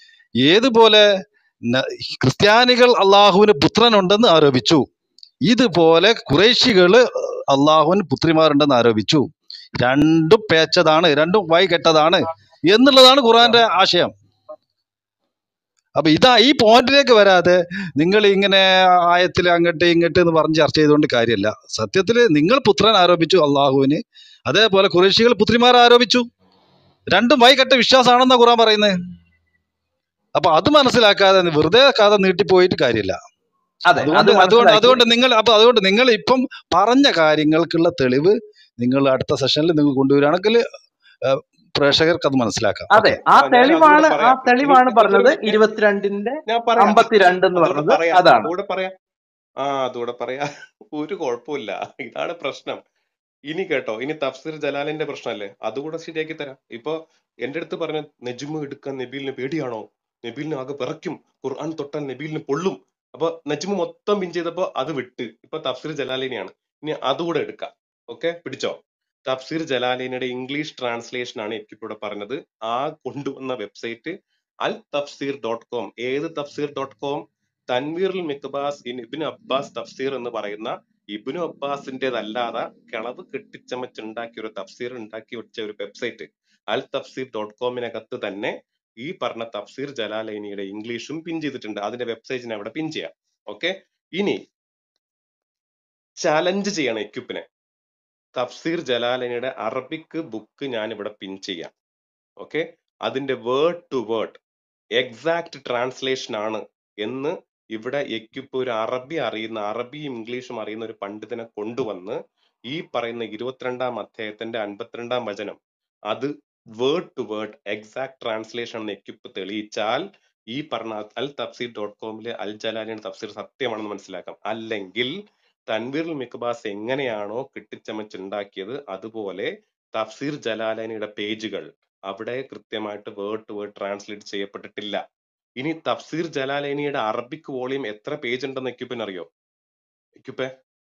ഏതുപോലെ ന- ക്രിസ്ത്യാനികൾ അള്ളാഹുവിന് പുത്രനുണ്ടെന്ന് ആരോപിച്ചു ഇതുപോലെ കുറേശികള് അള്ളാഹുവിന് പുത്രിമാരുണ്ടെന്ന് ആരോപിച്ചു രണ്ടും പേച്ചതാണ് രണ്ടും വൈ കെട്ടതാണ് എന്നുള്ളതാണ് ഖുറാന്റെ ആശയം അപ്പൊ ഇതാ ഈ പോയിന്റിലേക്ക് വരാതെ നിങ്ങൾ ഇങ്ങനെ ആയത്തിൽ അങ്ങോട്ട് ഇങ്ങോട്ട് എന്ന് പറഞ്ഞ് ചർച്ച ചെയ്തുകൊണ്ട് കാര്യമല്ല സത്യത്തിൽ നിങ്ങൾ പുത്രൻ ആരോപിച്ചു അള്ളാഹുവിന് അതേപോലെ കുറേശികൾ പുത്രിമാർ ആരോപിച്ചു രണ്ടും വൈകെട്ട വിശ്വാസമാണെന്നാ ഖുറാൻ പറയുന്നത് അപ്പൊ അത് മനസ്സിലാക്കാതെ വെറുതെ കഥ നീട്ടിപ്പോയിട്ട് കാര്യമില്ല അതെ അത് അതുകൊണ്ട് അതുകൊണ്ട് മനസ്സിലാക്കി അതുകൊണ്ട് നിങ്ങൾ അപ്പൊ അതുകൊണ്ട് നിങ്ങൾ ഇപ്പം പറഞ്ഞ കാര്യങ്ങൾക്കുള്ള തെളിവ് നിങ്ങൾ അടുത്ത സെഷനിൽ നിങ്ങൾ കൊണ്ടുവരികയാണെങ്കിൽ ഏഹ്, പ്രേക്ഷകർക്ക് അത് മനസ്സിലാക്കാം അതെ ഓക്കെ ആ ആ ഞാൻ അതുകൂടെ തെളിവാണ് ആ പറയാം ഇനി തെളിവാണ് ഒരു പറഞ്ഞത് മിനിറ്റ് ഇരുപത്തിരണ്ടിന്റെ ഞാൻ പറയാം അമ്പത്തിരണ്ട് എന്ന് അതുകൂടെ പറഞ്ഞത് പറയാം അതാണ് അതുകൂടെ പറയാം ആ അതുകൂടെ പറയാം ഒരു കുഴപ്പമില്ല ഇതാണ് പ്രശ്നം ഇനി കേട്ടോ ഇനി തഫ്സീർ ജലാലിന്റെ പ്രശ്നമല്ലേ അതുകൂടെ ശരിയാക്കി തരാം ഇപ്പൊ എന്റെ അടുത്ത് പറഞ്ഞ നെജ്മ് എടുക്കാൻ നബീലിന് പേടിയാണോ നബീലിന് ആകെ വിറയ്ക്കും ഖുർആൻ തൊട്ടാൽ നബീലിന് പൊള്ളും അപ്പൊ നജ്മ് മൊത്തം പിൻ ചെയ്തപ്പോ അത് വിട്ട് ഇപ്പൊ തഫ്സീർ ജലാലിനെയാണ് ഇനി അതുകൂടെ എടുക്കാം ഓക്കെ പിടിച്ചോ തഫ്സീർ ജലാലിനിയുടെ ഇംഗ്ലീഷ് ട്രാൻസ്ലേഷൻ ആണ് എനിക്കിപ്പോ ഇവിടെ പറഞ്ഞത് ആ കൊണ്ടുവന്ന വെബ്സൈറ്റ് അൽ തഫ്സീർ ഡോട്ട് കോം ഏത് തഫ്സീർ ഡോട്ട് കോം തൻവീറുൽ മിക്ബാസ് ഇൻ ഇബിന് അബ്ബാസ് തഫ്സീർ എന്ന് പറയുന്ന ഇബിനു അബ്ബാസിന്റേതല്ലാതെ കളവ് കെട്ടിച്ചമച്ചുണ്ടാക്കിയ ഒരു തഫ്സീർ ഉണ്ടാക്കി വെച്ച ഒരു വെബ്സൈറ്റ് അൽ തഫ്സീർ ഡോട്ട് കോമിനകത്ത് തന്നെ ഈ പറഞ്ഞ തഫ്സീർ ജലാലൈനിയുടെ ഇംഗ്ലീഷും പിൻ ചെയ്തിട്ടുണ്ട് അതിന്റെ വെബ്സൈറ്റിനെ അവിടെ പിൻ ചെയ്യാം ഓക്കെ ഇനി ചാലഞ്ച് ചെയ്യണം എക്യുപ്പിനെ തഫ്സീർ ജലാലൈനിയുടെ അറബിക് ബുക്ക് ഞാൻ ഇവിടെ പിൻ ചെയ്യാം ഓക്കെ അതിന്റെ word to word exact translation ആണ് എന്ന് ഇവിടെ എക്യുപ്പ് ഒരു അറബി അറിയുന്ന അറബിയും ഇംഗ്ലീഷും അറിയുന്ന ഒരു പണ്ഡിതനെ കൊണ്ടുവന്ന് ഈ പറയുന്ന ഇരുപത്തിരണ്ടാം അധ്യായത്തിന്റെ അൻപത്തിരണ്ടാം വചനം അത് word to word exact translation എന്ന് എക്യുപ്പ് തെളിയിച്ചാൽ ഈ പറഞ്ഞ അൽ തഫ്സീർ ഡോട്ട് കോമിലെ അൽ ജലാലിയുടെ തഫ്സീർ സത്യമാണെന്ന് മനസ്സിലാക്കാം അല്ലെങ്കിൽ തൻവീറുൽ മിക്ബാസ് എങ്ങനെയാണോ കെട്ടിച്ചമച്ചുണ്ടാക്കിയത് അതുപോലെ തഫ്സീർ ജലാലനിയുടെ പേജുകൾ അവിടെ കൃത്യമായിട്ട് വേർഡ് ടു വേർഡ് ട്രാൻസ്ലേറ്റ് ചെയ്യപ്പെട്ടിട്ടില്ല ഇനി തഫ്സീർ ജലാലനിയുടെ അറബിക് വോളിയം എത്ര പേജ് ഉണ്ടെന്ന് എക്യുപ്പിന് അറിയോ എക്യുപ്പെ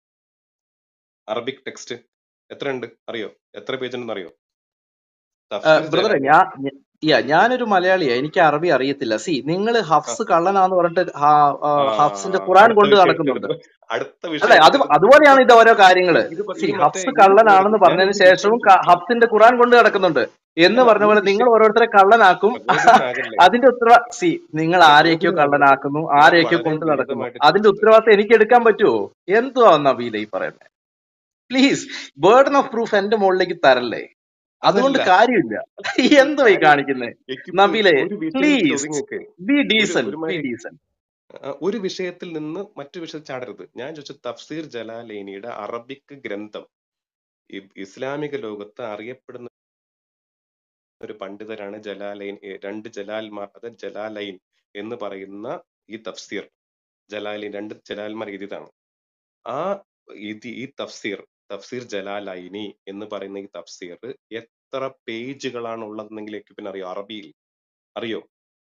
അറബിക് ടെക്സ്റ്റ് എത്ര ഉണ്ട് അറിയോ എത്ര പേജ് ഉണ്ടെന്ന് അറിയോ തഫ്സീർ ബ്രദറെ ജലാലി ഞാൻ ഞ- യാ ഞാനൊരു മലയാളിയാ എനിക്ക് അറബി അറിയത്തില്ല സി നിങ്ങൾ ആ ഹഫ്സ് കള്ളനാന്ന് പറഞ്ഞിട്ട് ഹ- ആ, ആ, ഹഫ്സിന്റെ ഖുറാൻ അടുത്ത കൊണ്ട് വിഷയം നടക്കുന്നുണ്ട് എടുത്തെടുത്തു അടുത്ത അതെ വിഷയം അത് എടുത്തെടുത്തു അതുപോലെയാണ് ഇത് ഓരോ കാര്യങ്ങള് ഇത് പ- സി ഇത് മറ്റേ ഹഫ്സ് ഇത് വേറെ കള്ളനാണെന്ന് ഞാൻ പറഞ്ഞതിന് ഒരു ശേഷവും വിഷയം ക- ഹഫ്സിന്റെ ഖുറാൻ കൊണ്ട് നടക്കുന്നുണ്ട് എന്ന് അല്ല പറഞ്ഞ ഒരു പോലെ നിങ്ങൾ വിഷയം ഓരോരുത്തരെ കള്ളനാക്കും പ്രചോദനാകല്ലേ അതിന്റെ ഉത്തരവ സി നിങ്ങൾ ആരെയൊക്കെയോ പ്രചോദനാകരുത് കള്ളനാക്കുന്നു ഞാൻ ആരെയൊക്കെയോ വളരെ കൊണ്ട് നടക്കുന്നു ലളിതമായിട്ട് അതിന്റെ ചോദിച്ചത് ഉത്തരവാദിത്തം എനിക്ക് എടുക്കാൻ പറ്റുമോ എന്തുവാ നബീല ഈ പറയുന്നത് പ്ലീസ് ബേർഡൻ ഓഫ് പ്രൂഫ് എന്റെ മുകളിലേക്ക് തരല്ലേ അതുകൊണ്ട് അതല്ല കാര്യമില്ല എന്തുവാ ഈ കാര്യം കാണിക്കുന്നത് എക്യുപ്പ് നബീലെ ഒരു വിഷയത്തിൽ പ്ലീസ് ഒതുങ്ങിക്ക് ബി ഒരു ഡീസൻ ബി ഒരുമാതിരി ഡീസൻ ആ, ഒരു വിഷയത്തിൽ നിന്ന് മറ്റു വിഷയത്തിൽ ചാടരുത് ഞാൻ ചോദിച്ച തഫ്സീർ ജലാലൈനിയുടെ അറബിക് ഗ്രന്ഥം ഇ- ഇസ്ലാമിക ലോകത്ത് അറിയപ്പെടുന്ന ഒരു പണ്ഡിതരാണ് ജലാലൈൻ ഏ, രണ്ട് ജലാൽമാർ അത് ജലാലൈൻ എന്ന് പറയുന്ന ഈ തഫ്സീർ ജലാലൈൻ രണ്ട് ജലാൽമാർ എഴുതിയതാണ് ആ ഇത് ഈ തഫ്സീർ തഫ്സീർ ജലാലൈനി എന്ന് പറയുന്ന ഈ തഫ്സീർ എത്ര പേജുകളാണ് ഉള്ളതെന്നെങ്കിൽ എക്യുപ്പിന് അറിയോ അറബിയിൽ അറിയോ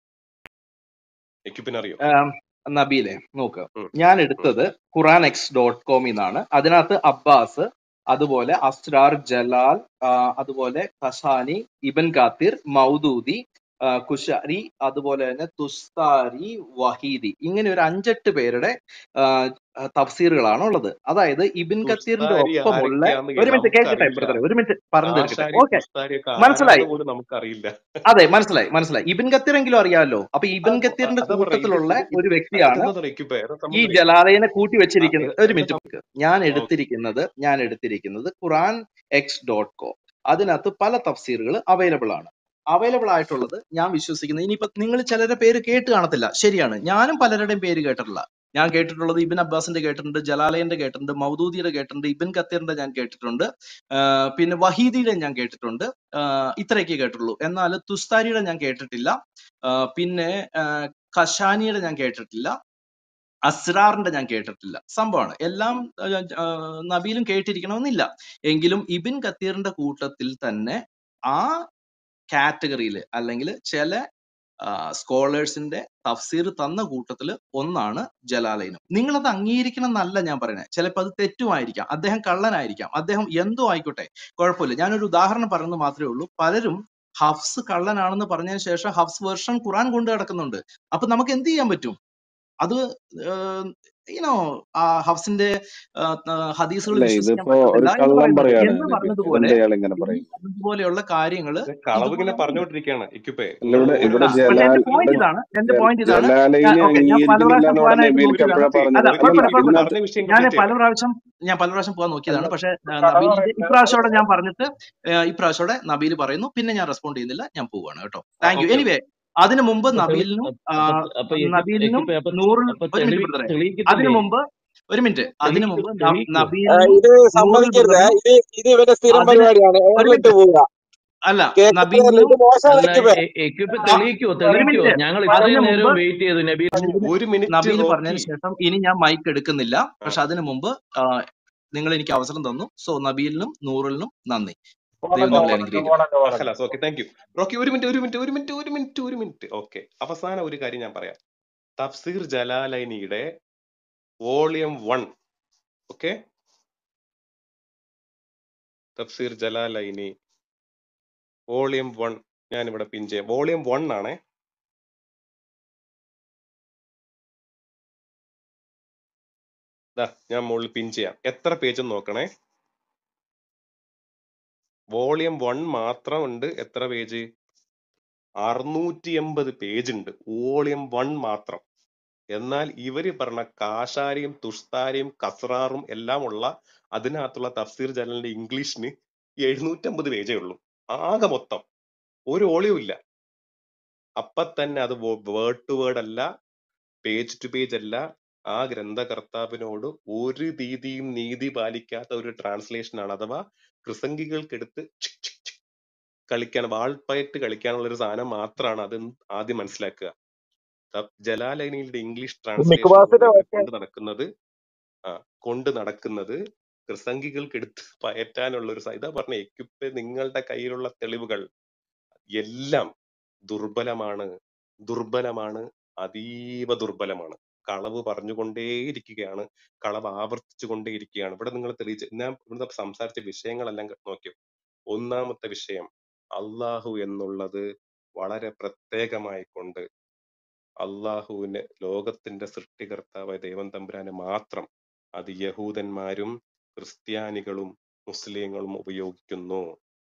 എക്യുപ്പിന് അറിയോ ആം, നബീലെ നോക്ക് ഉം, ഞാൻ ഉം. എടുത്തത് ഖുറാൻ എക്സ് ഡോട്ട് കോമിൽ നിന്നാണ് അതിനകത്ത് അബ്ബാസ് അതുപോലെ അസ്രാർ ജലാൽ ആ, അതുപോലെ കസാനി ഇബൻ കാത്തിർ മൗദൂദി ആ, കുശാരി അതുപോലെ തന്നെ തുസ്താരി വഹീദി ഇങ്ങനെ ഒരു അഞ്ചെട്ട് പേരുടെ ആ, തഫ്സീറുകളാണ് ഉള്ളത് അതായത് ഇബിൻ ഖത്തീറിന്റെ തുസ്താരി ഒപ്പമുള്ള ആരൊക്കെയാന്ന് ഒരു മിനിറ്റ് കേൾക്കട്ടെ നമുക്കറിയില്ല ബ്രദറെ ഒരു മിനിറ്റ് പറഞ്ഞു തീർക്കട്ടെ ആശാരി ഓക്കെ തുസ്താരിയൊക്കെ മനസ്സിലായി ആരാന്ന് പോലും നമുക്കറിയില്ല അതെ മനസ്സിലായി മനസ്സിലായി ഇബിൻ ഖത്തീർ എങ്കിലും അറിയാമല്ലോ അപ്പൊ ഇബിൻ അത് ഖത്തീറിന്റെ അതാ പറഞ്ഞ ഇത് കൂട്ടത്തിലുള്ള ഇത് ഒരു ഇത് വ്യക്തിയാണ് അതെന്താ പറയുക വേറെ ഈ സംബന്ധം ജലാലയനെ കൂട്ടി ആ, വെച്ചിരിക്കുന്നത് ഇത് ഒരു ഇത് മിനിറ്റ് സം- നോക്ക് ഞാൻ ഓക്കെ എടുത്തിരിക്കുന്നത് ഞാൻ എടുത്തിരിക്കുന്നത് ഖുറാൻ എക്സ് ഡോട്ട് കോം അതിനകത്ത് പല തഫ്സീറുകൾ അവൈലബിൾ ആണ് അവൈലബിൾ ആയിട്ടുള്ളത് ഞാൻ വിശ്വസിക്കുന്നത് ഇനിയിപ്പോ നിങ്ങൾ ചിലരുടെ പേര് കേട്ട് കാണത്തില്ല ശരിയാണ് ഞാനും പലരുടെയും പേര് കേട്ടിട്ടില്ല ഞാൻ കേട്ടിട്ടുള്ളത് ഇബിൻ അബ്ബാസിന്റെ കേട്ടിട്ടുണ്ട് ജലാലയന്റെ കേട്ടിട്ടുണ്ട് മൗദൂദിയുടെ കേട്ടിട്ടുണ്ട് ഇബിൻ ഖത്തീറിന്റെ ഞാൻ കേട്ടിട്ടുണ്ട് ആഹ് പിന്നെ വഹീദിയുടെ ഞാൻ കേട്ടിട്ടുണ്ട് ആഹ് ഇത്രയൊക്കെ കേട്ടിട്ടുള്ളൂ എന്നാൽ തുസ്താരിയുടെ ഞാൻ കേട്ടിട്ടില്ല ആഹ് പിന്നെ ആഹ് കഷാനിയുടെ ഞാൻ കേട്ടിട്ടില്ല അസ്രാറിന്റെ ഞാൻ കേട്ടിട്ടില്ല സംഭവമാണ് എല്ലാം ആ, ആ, നബീലും കേട്ടിരിക്കണമെന്നില്ല എങ്കിലും ഇബിൻ ഖത്തീറിന്റെ കൂട്ടത്തിൽ തന്നെ ആ കാറ്റഗറിയിൽ അല്ലെങ്കിൽ ചില സ്കോളേഴ്സിന്റെ തഫ്സീർ തന്ന കൂട്ടത്തിൽ ഒന്നാണ് ജലാലൈനും നിങ്ങൾ അത് അംഗീകരിക്കണം എന്നല്ല ഞാൻ പറയുന്നത് ചിലപ്പോൾ അത് തെറ്റുമായിരിക്കാം അദ്ദേഹം കള്ളനായിരിക്കാം അദ്ദേഹം എന്തോ ആയിക്കോട്ടെ കുഴപ്പമില്ല ഞാനൊരു ഉദാഹരണം പറയുന്നത് മാത്രമേ ഉള്ളൂ പലരും ഹഫ്സ് കള്ളനാണെന്ന് പറഞ്ഞതിന് ശേഷം ഹഫ്സ് വെർഷൻ ഖുറാൻ കൊണ്ട് നടക്കുന്നുണ്ട് അപ്പൊ നമുക്ക് എന്ത് ചെയ്യാൻ പറ്റും അത് ഏഹ് യുനോ ഹഫ്സിന്റെ ഹദീസുകൾ അല്ല വിശ്വസിക്കാൻ ഇതിപ്പോ ഒരു പറ്റുന്നില്ല എന്ന് കള്ളം പറയുന്നത് പറയാണ് എന്ന് പറഞ്ഞതുപോലെ എന്താ ഇയാൾ ഇങ്ങനെ ഈ പറയുന്നത് പറഞ്ഞതുപോലെയുള്ള കാര്യങ്ങള് ഇത് കളവ് ഇങ്ങനെ ഇതുപോലെ ഉണ്ട് പറഞ്ഞുകൊണ്ടിരിക്കുകയാണ് ഇക്യുപ്പേ അല്ല നിങ്ങൾ ഇവിടെ ഒരു ഇവിടെ ആ പക്ഷെ എന്റെ ജലാൽ പോയിന്റ് ഇവിടെ ഇതാണ് എന്റെ ജ- പോയിന്റ് ഇതാണ് ജലാലയിനെ ഓക്കെ ഞാൻ പല അംഗീകരിക്കുന്നില്ല പ്രാവശ്യം എന്ന് പോകാനായിട്ട് പറഞ്ഞ നബീൽക്ക് നോക്കിയതാണ് എപ്പോഴാ നിർത്തി പറഞ്ഞത് അല്ല ഒരു അല്ല കുഴപ്പമില്ല മിനിറ്റ് കുഴപ്പമില്ല ഇതിനകത്ത് പറഞ്ഞ വിഷയം ഞാൻ കംപ്ലീറ്റ് പല ചെയ്യട്ടെ പ്രാവശ്യം ഞാൻ പല പ്രാവശ്യം പോകാൻ അല്ല നോക്കിയതാണ് പക്ഷെ കളവ് നബീലിന്റെ പറയണ്ട ഇപ്രാവശ്യത്തോടെ ഞാൻ പറഞ്ഞിട്ട് ഏഹ് ഇപ്രാവശ്യത്തോടെ നബീൽ പറയുന്നു പിന്നെ ഞാൻ റെസ്പോണ്ട് ചെയ്യുന്നില്ല ഞാൻ പോവുകയാണ് കേട്ടോ താങ്ക് യു ഓക്കെ എനിവേ അതിനു മുമ്പ് അപ്പൊ തെളി നബീലിനും അപ്പൊ ആ, അപ്പൊ അപ്പൊ എക്യുപ്പ് നബീലിനും എക്യുപ്പ് അപ്പൊ നൂറിൽ അപ്പൊ ഒരു മിനിറ്റ് തെളിവി ബ്രദറെ അതിനു തെളിയിക്കത്തില്ലേ മുമ്പ് ഒരു മിനിറ്റ് അതിനു തെളിയിക്കോ മുമ്പ് ന- തെളിയിക്കോ ആ, നബീലിനും ഇത് നൂറിൽ സമ്മതിക്കരുത് ബ്രദറിനും ഇത് ഇത് ഇവന്റെ സ്ഥിരം അതിന് പരിപാടിയാണ് ഒരു ഇടപെട്ട് മിനിറ്റ് പോവുക അല്ല കേൾക്കുന്നതല്ല നബീലിനും ഇത് മോശമാണ് അല്ല ഇക്കുബേ എക്യുപ്പ് ആ, തെളിയിക്കോ ഒരു തെളിയിക്കോ മിനിറ്റ് ഞങ്ങൾ അതിനു ഇത്രയും മുമ്പ് നേരം വെയിറ്റ് ചെയ്തു നബി നബീല് ഒരു മിനിറ്റ് നബീല് റോക്കി പറഞ്ഞതിന് ശേഷം ഇനി ഞാൻ മൈക്ക് എടുക്കുന്നില്ല ആ പക്ഷെ അതിനു മുമ്പ് ആ, നിങ്ങൾ എനിക്ക് അവസരം തന്നു സോ നബീലിനും നൂറിനും നന്ദി ദൈവം പോണല്ലോ നിങ്ങളെ പോണല്ലോ അനുഗ്രഹിക്കട്ടെ പോണല്ലോ പോണല്ലോ ഹലാസ് ഓക്കെ താങ്ക് യു റോക്കി ഒരു മിനിറ്റ് ഒരു മിനിറ്റ് ഒരു മിനിറ്റ് ഒരു മിനിറ്റ് ഒരു മിനിറ്റ് ഓക്കെ അവസാന ഒരു കാര്യം ഞാൻ പറയാം തഫ്സീർ ജലാലൈനിയുടെ വോളിയം വൺ ഓക്കെ തഫ്സീർ ജലാലൈനി വോളിയം വൺ ഞാൻ ഇവിടെ പിൻ ചെയ്യാം വോളിയം വൺ ആണേ ദാ ഞാൻ മുകളിൽ പിൻ ചെയ്യാം എത്ര പേജ് നോക്കണേ വോളിയം വൺ മാത്രം ഉണ്ട് എത്ര പേജ് അറുന്നൂറ്റി എൺപത് പേജ് ഉണ്ട് വോളിയം വൺ മാത്രം എന്നാൽ ഇവര് പറഞ്ഞ കാശാരിയും തുഷ്താരിയും കസ്റാറും എല്ലാം ഉള്ള അതിനകത്തുള്ള തഫ്സീർ ജലലിന്റെ ഇംഗ്ലീഷിന് എഴുന്നൂറ്റമ്പത് പേജേ ഉള്ളൂ ആകെ മൊത്തം ഒരു ഓളിയും ഇല്ല അപ്പൊ തന്നെ അത് വേർഡ് ടു വേർഡ് അല്ല പേജ് ടു പേജ് അല്ല ആ ഗ്രന്ഥകർത്താവിനോട് ഒരു രീതിയും നീതി പാലിക്കാത്ത ഒരു ട്രാൻസ്ലേഷൻ ആണ് അഥവാ പ്രസംഗികൾക്കെടുത്ത് ചിക് ചിക് ചിക് കളിക്കാൻ വാൾപ്പയറ്റ് കളിക്കാനുള്ള ഒരു സാധനം മാത്രമാണ് അത് ആദ്യം മനസ്സിലാക്കുക ത- ജലാലൈനിയുടെ ഇംഗ്ലീഷ് ട്രാൻസ്ലേഷൻ മിക്കുവാസിന്റെ കൊണ്ട് ഒറ്റ കൊണ്ട് നടക്കുന്നത് ആ കൊണ്ട് നടക്കുന്നത് പ്രസംഗികൾക്ക് എടുത്ത് പയറ്റാനുള്ള ഒരു സ- ഇതാ പറഞ്ഞ എക്യുപ്പ് നിങ്ങളുടെ കയ്യിലുള്ള തെളിവുകൾ എല്ലാം ദുർബലമാണ് ദുർബലമാണ് അതീവ ദുർബലമാണ് കളവ് പറഞ്ഞുകൊണ്ടേയിരിക്കുകയാണ് കളവ് ആവർത്തിച്ചു കൊണ്ടേയിരിക്കുകയാണ് ഇവിടെ നിങ്ങൾ തെളിയിച്ച ഞാൻ ഇവിടെ സംസാരിച്ച വിഷയങ്ങളെല്ലാം നോക്കിയോ ഒന്നാമത്തെ വിഷയം അള്ളാഹു എന്നുള്ളത് വളരെ പ്രത്യേകമായി കൊണ്ട് അള്ളാഹുവിന് ലോകത്തിന്റെ സൃഷ്ടികർത്താവായ ദൈവം തമ്പുരാന് മാത്രം അത് യഹൂദന്മാരും ക്രിസ്ത്യാനികളും മുസ്ലിങ്ങളും ഉപയോഗിക്കുന്നു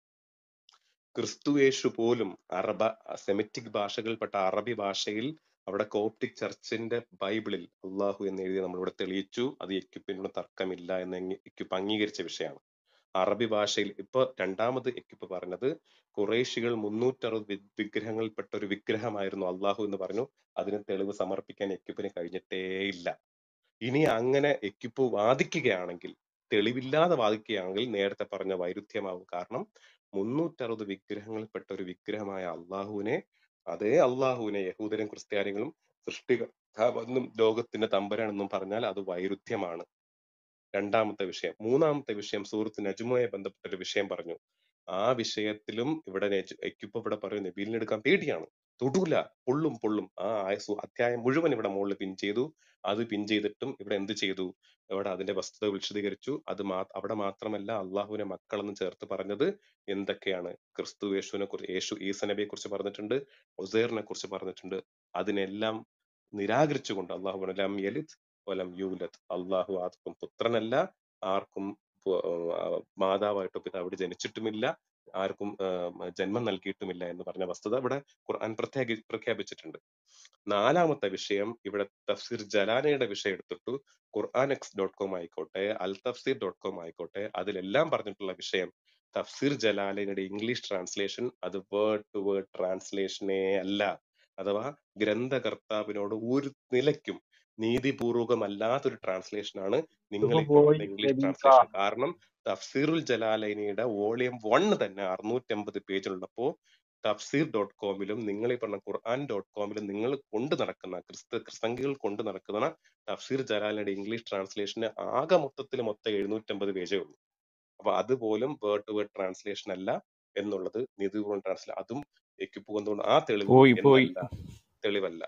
ക്രിസ്തുയേശു പോലും അറബ സെമിറ്റിക് ഭാഷകളിൽപ്പെട്ട അറബി ഭാഷയിൽ അവിടെ കോപ്റ്റിക് ചർച്ചിന്റെ ബൈബിളിൽ അള്ളാഹു എന്ന് എഴുതി നമ്മളിവിടെ തെളിയിച്ചു അത് എക്യുപ്പിനോട് തർക്കമില്ല എന്ന് എങ്ങ- എക്യുപ്പ് അംഗീകരിച്ച വിഷയമാണ് അറബി ഭാഷയിൽ ഇപ്പൊ രണ്ടാമത് എക്യുപ്പ് പറഞ്ഞത് കുറേശികൾ മുന്നൂറ്ററുപത് വി- വിഗ്രഹങ്ങളിൽപ്പെട്ട ഒരു വിഗ്രഹമായിരുന്നു അള്ളാഹു എന്ന് പറഞ്ഞു അതിന് തെളിവ് സമർപ്പിക്കാൻ എക്യുപ്പിന് കഴിഞ്ഞിട്ടേ ഇല്ല ഇനി അങ്ങനെ എക്യുപ്പ് വാദിക്കുകയാണെങ്കിൽ തെളിവില്ലാതെ വാദിക്കുകയാണെങ്കിൽ നേരത്തെ പറഞ്ഞ വൈരുദ്ധ്യമാവും കാരണം മുന്നൂറ്ററുപത് വിഗ്രഹങ്ങളിൽപ്പെട്ട ഒരു വിഗ്രഹമായ അള്ളാഹുവിനെ അതേ അള്ളാഹുവിനെ യഹൂദരും ക്രിസ്ത്യാനികളും സൃഷ്ടികർത്താവെന്നും ലോകത്തിന്റെ തമ്പരാണെന്നും പറഞ്ഞാൽ അത് വൈരുദ്ധ്യമാണ് രണ്ടാമത്തെ വിഷയം മൂന്നാമത്തെ വിഷയം സൂറത്ത് നജുമുമായി ബന്ധപ്പെട്ട ഒരു വിഷയം പറഞ്ഞു ആ വിഷയത്തിലും ഇവിടെ എക്യുപ്പ് ഇവിടെ പറയും നബീലിനെ എടുക്കാൻ പേടിയാണ് തൊടൂല പൊള്ളും പൊള്ളും ആ ആയ- അധ്യായം മുഴുവൻ ഇവിടെ മുകളിൽ പിൻ ചെയ്തു അത് പിൻ ചെയ്തിട്ടും ഇവിടെ എന്ത് ചെയ്തു ഇവിടെ അതിന്റെ വസ്തുത വിശദീകരിച്ചു അത് മാ അവിടെ മാത്രമല്ല അള്ളാഹുവിനെ മക്കളെന്ന് ചേർത്ത് പറഞ്ഞത് എന്തൊക്കെയാണ് ക്രിസ്തു യേശുവിനെ കുറിച്ച് യേശു ഈസ നബിയെ കുറിച്ച് പറഞ്ഞിട്ടുണ്ട് ഒസേറിനെ കുറിച്ച് പറഞ്ഞിട്ടുണ്ട് അതിനെല്ലാം നിരാകരിച്ചുകൊണ്ട് അള്ളാഹു ലം യലിദ് വലം യൂലത് അള്ളാഹു ആർക്കും പുത്രനല്ല ആർക്കും പു- ആ, മാതാവായിട്ടോ പിതാവിടെ ജനിച്ചിട്ടുമില്ല ആർക്കും ആ, ജന്മം നൽകിയിട്ടുമില്ല എന്ന് പറഞ്ഞ വസ്തുത ഇവിടെ ഖുർആൻ പ്രത്യേകി പ്രഖ്യാപിച്ചിട്ടുണ്ട് നാലാമത്തെ വിഷയം ഇവിടെ തഫ്സീർ ജലാനയുടെ വിഷയം എടുത്തിട്ടു ഖുർആൻ എക്സ് ഡോട്ട് കോം ആയിക്കോട്ടെ അൽ തഫ്സീർ ഡോട്ട് കോം ആയിക്കോട്ടെ അതിലെല്ലാം പറഞ്ഞിട്ടുള്ള വിഷയം തഫ്സീർ ജലാലയുടെ ഇംഗ്ലീഷ് ട്രാൻസ്ലേഷൻ അത് വേർഡ് ടു വേർഡ് ട്രാൻസ്ലേഷനേ അല്ല അഥവാ ഗ്രന്ഥകർത്താവിനോട് ഒരു നിലയ്ക്കും നീതിപൂർവകമല്ലാത്തൊരു ട്രാൻസ്ലേഷൻ ആണ് നിങ്ങൾ ഇതിപ്പോ ഈ കൊണ്ടുവന്ന പോയി ഇംഗ്ലീഷ് നബീക്ക ട്രാൻസ്ലേഷൻ കാരണം തഫ്സീറുൽ ജലാലൈനിയുടെ വോളിയം വൺ തന്നെ അറുന്നൂറ്റമ്പത് പേജുള്ളപ്പോ തഫ്സീർ ഡോട്ട് കോമിലും നിങ്ങൾ ഈ പറഞ്ഞ ഖുർആൻ ഡോട്ട് കോമിലും നിങ്ങൾ കൊണ്ടു നടക്കുന്ന ക്രിസ്തു ക്രിസ്തംഗികൾ കൊണ്ടു നടക്കുന്ന തഫ്സീർ ജലാലിന്റെ ഇംഗ്ലീഷ് ട്രാൻസ്ലേഷന് ആകെ മൊത്തത്തിൽ മൊത്തം എഴുന്നൂറ്റമ്പത് പേജേ ഉള്ളൂ അപ്പൊ അതുപോലും വേർഡ് ടു വേർഡ് ട്രാൻസ്ലേഷൻ അല്ല എന്നുള്ളത് നീതിപൂർവ്വം ട്രാൻസ്ലേഷൻ അതും എക്യുപ്പ് കൊണ്ടുകൊണ്ട് ആ തെളിവ് പോയി പോയി എന്നല്ല തെളിവല്ല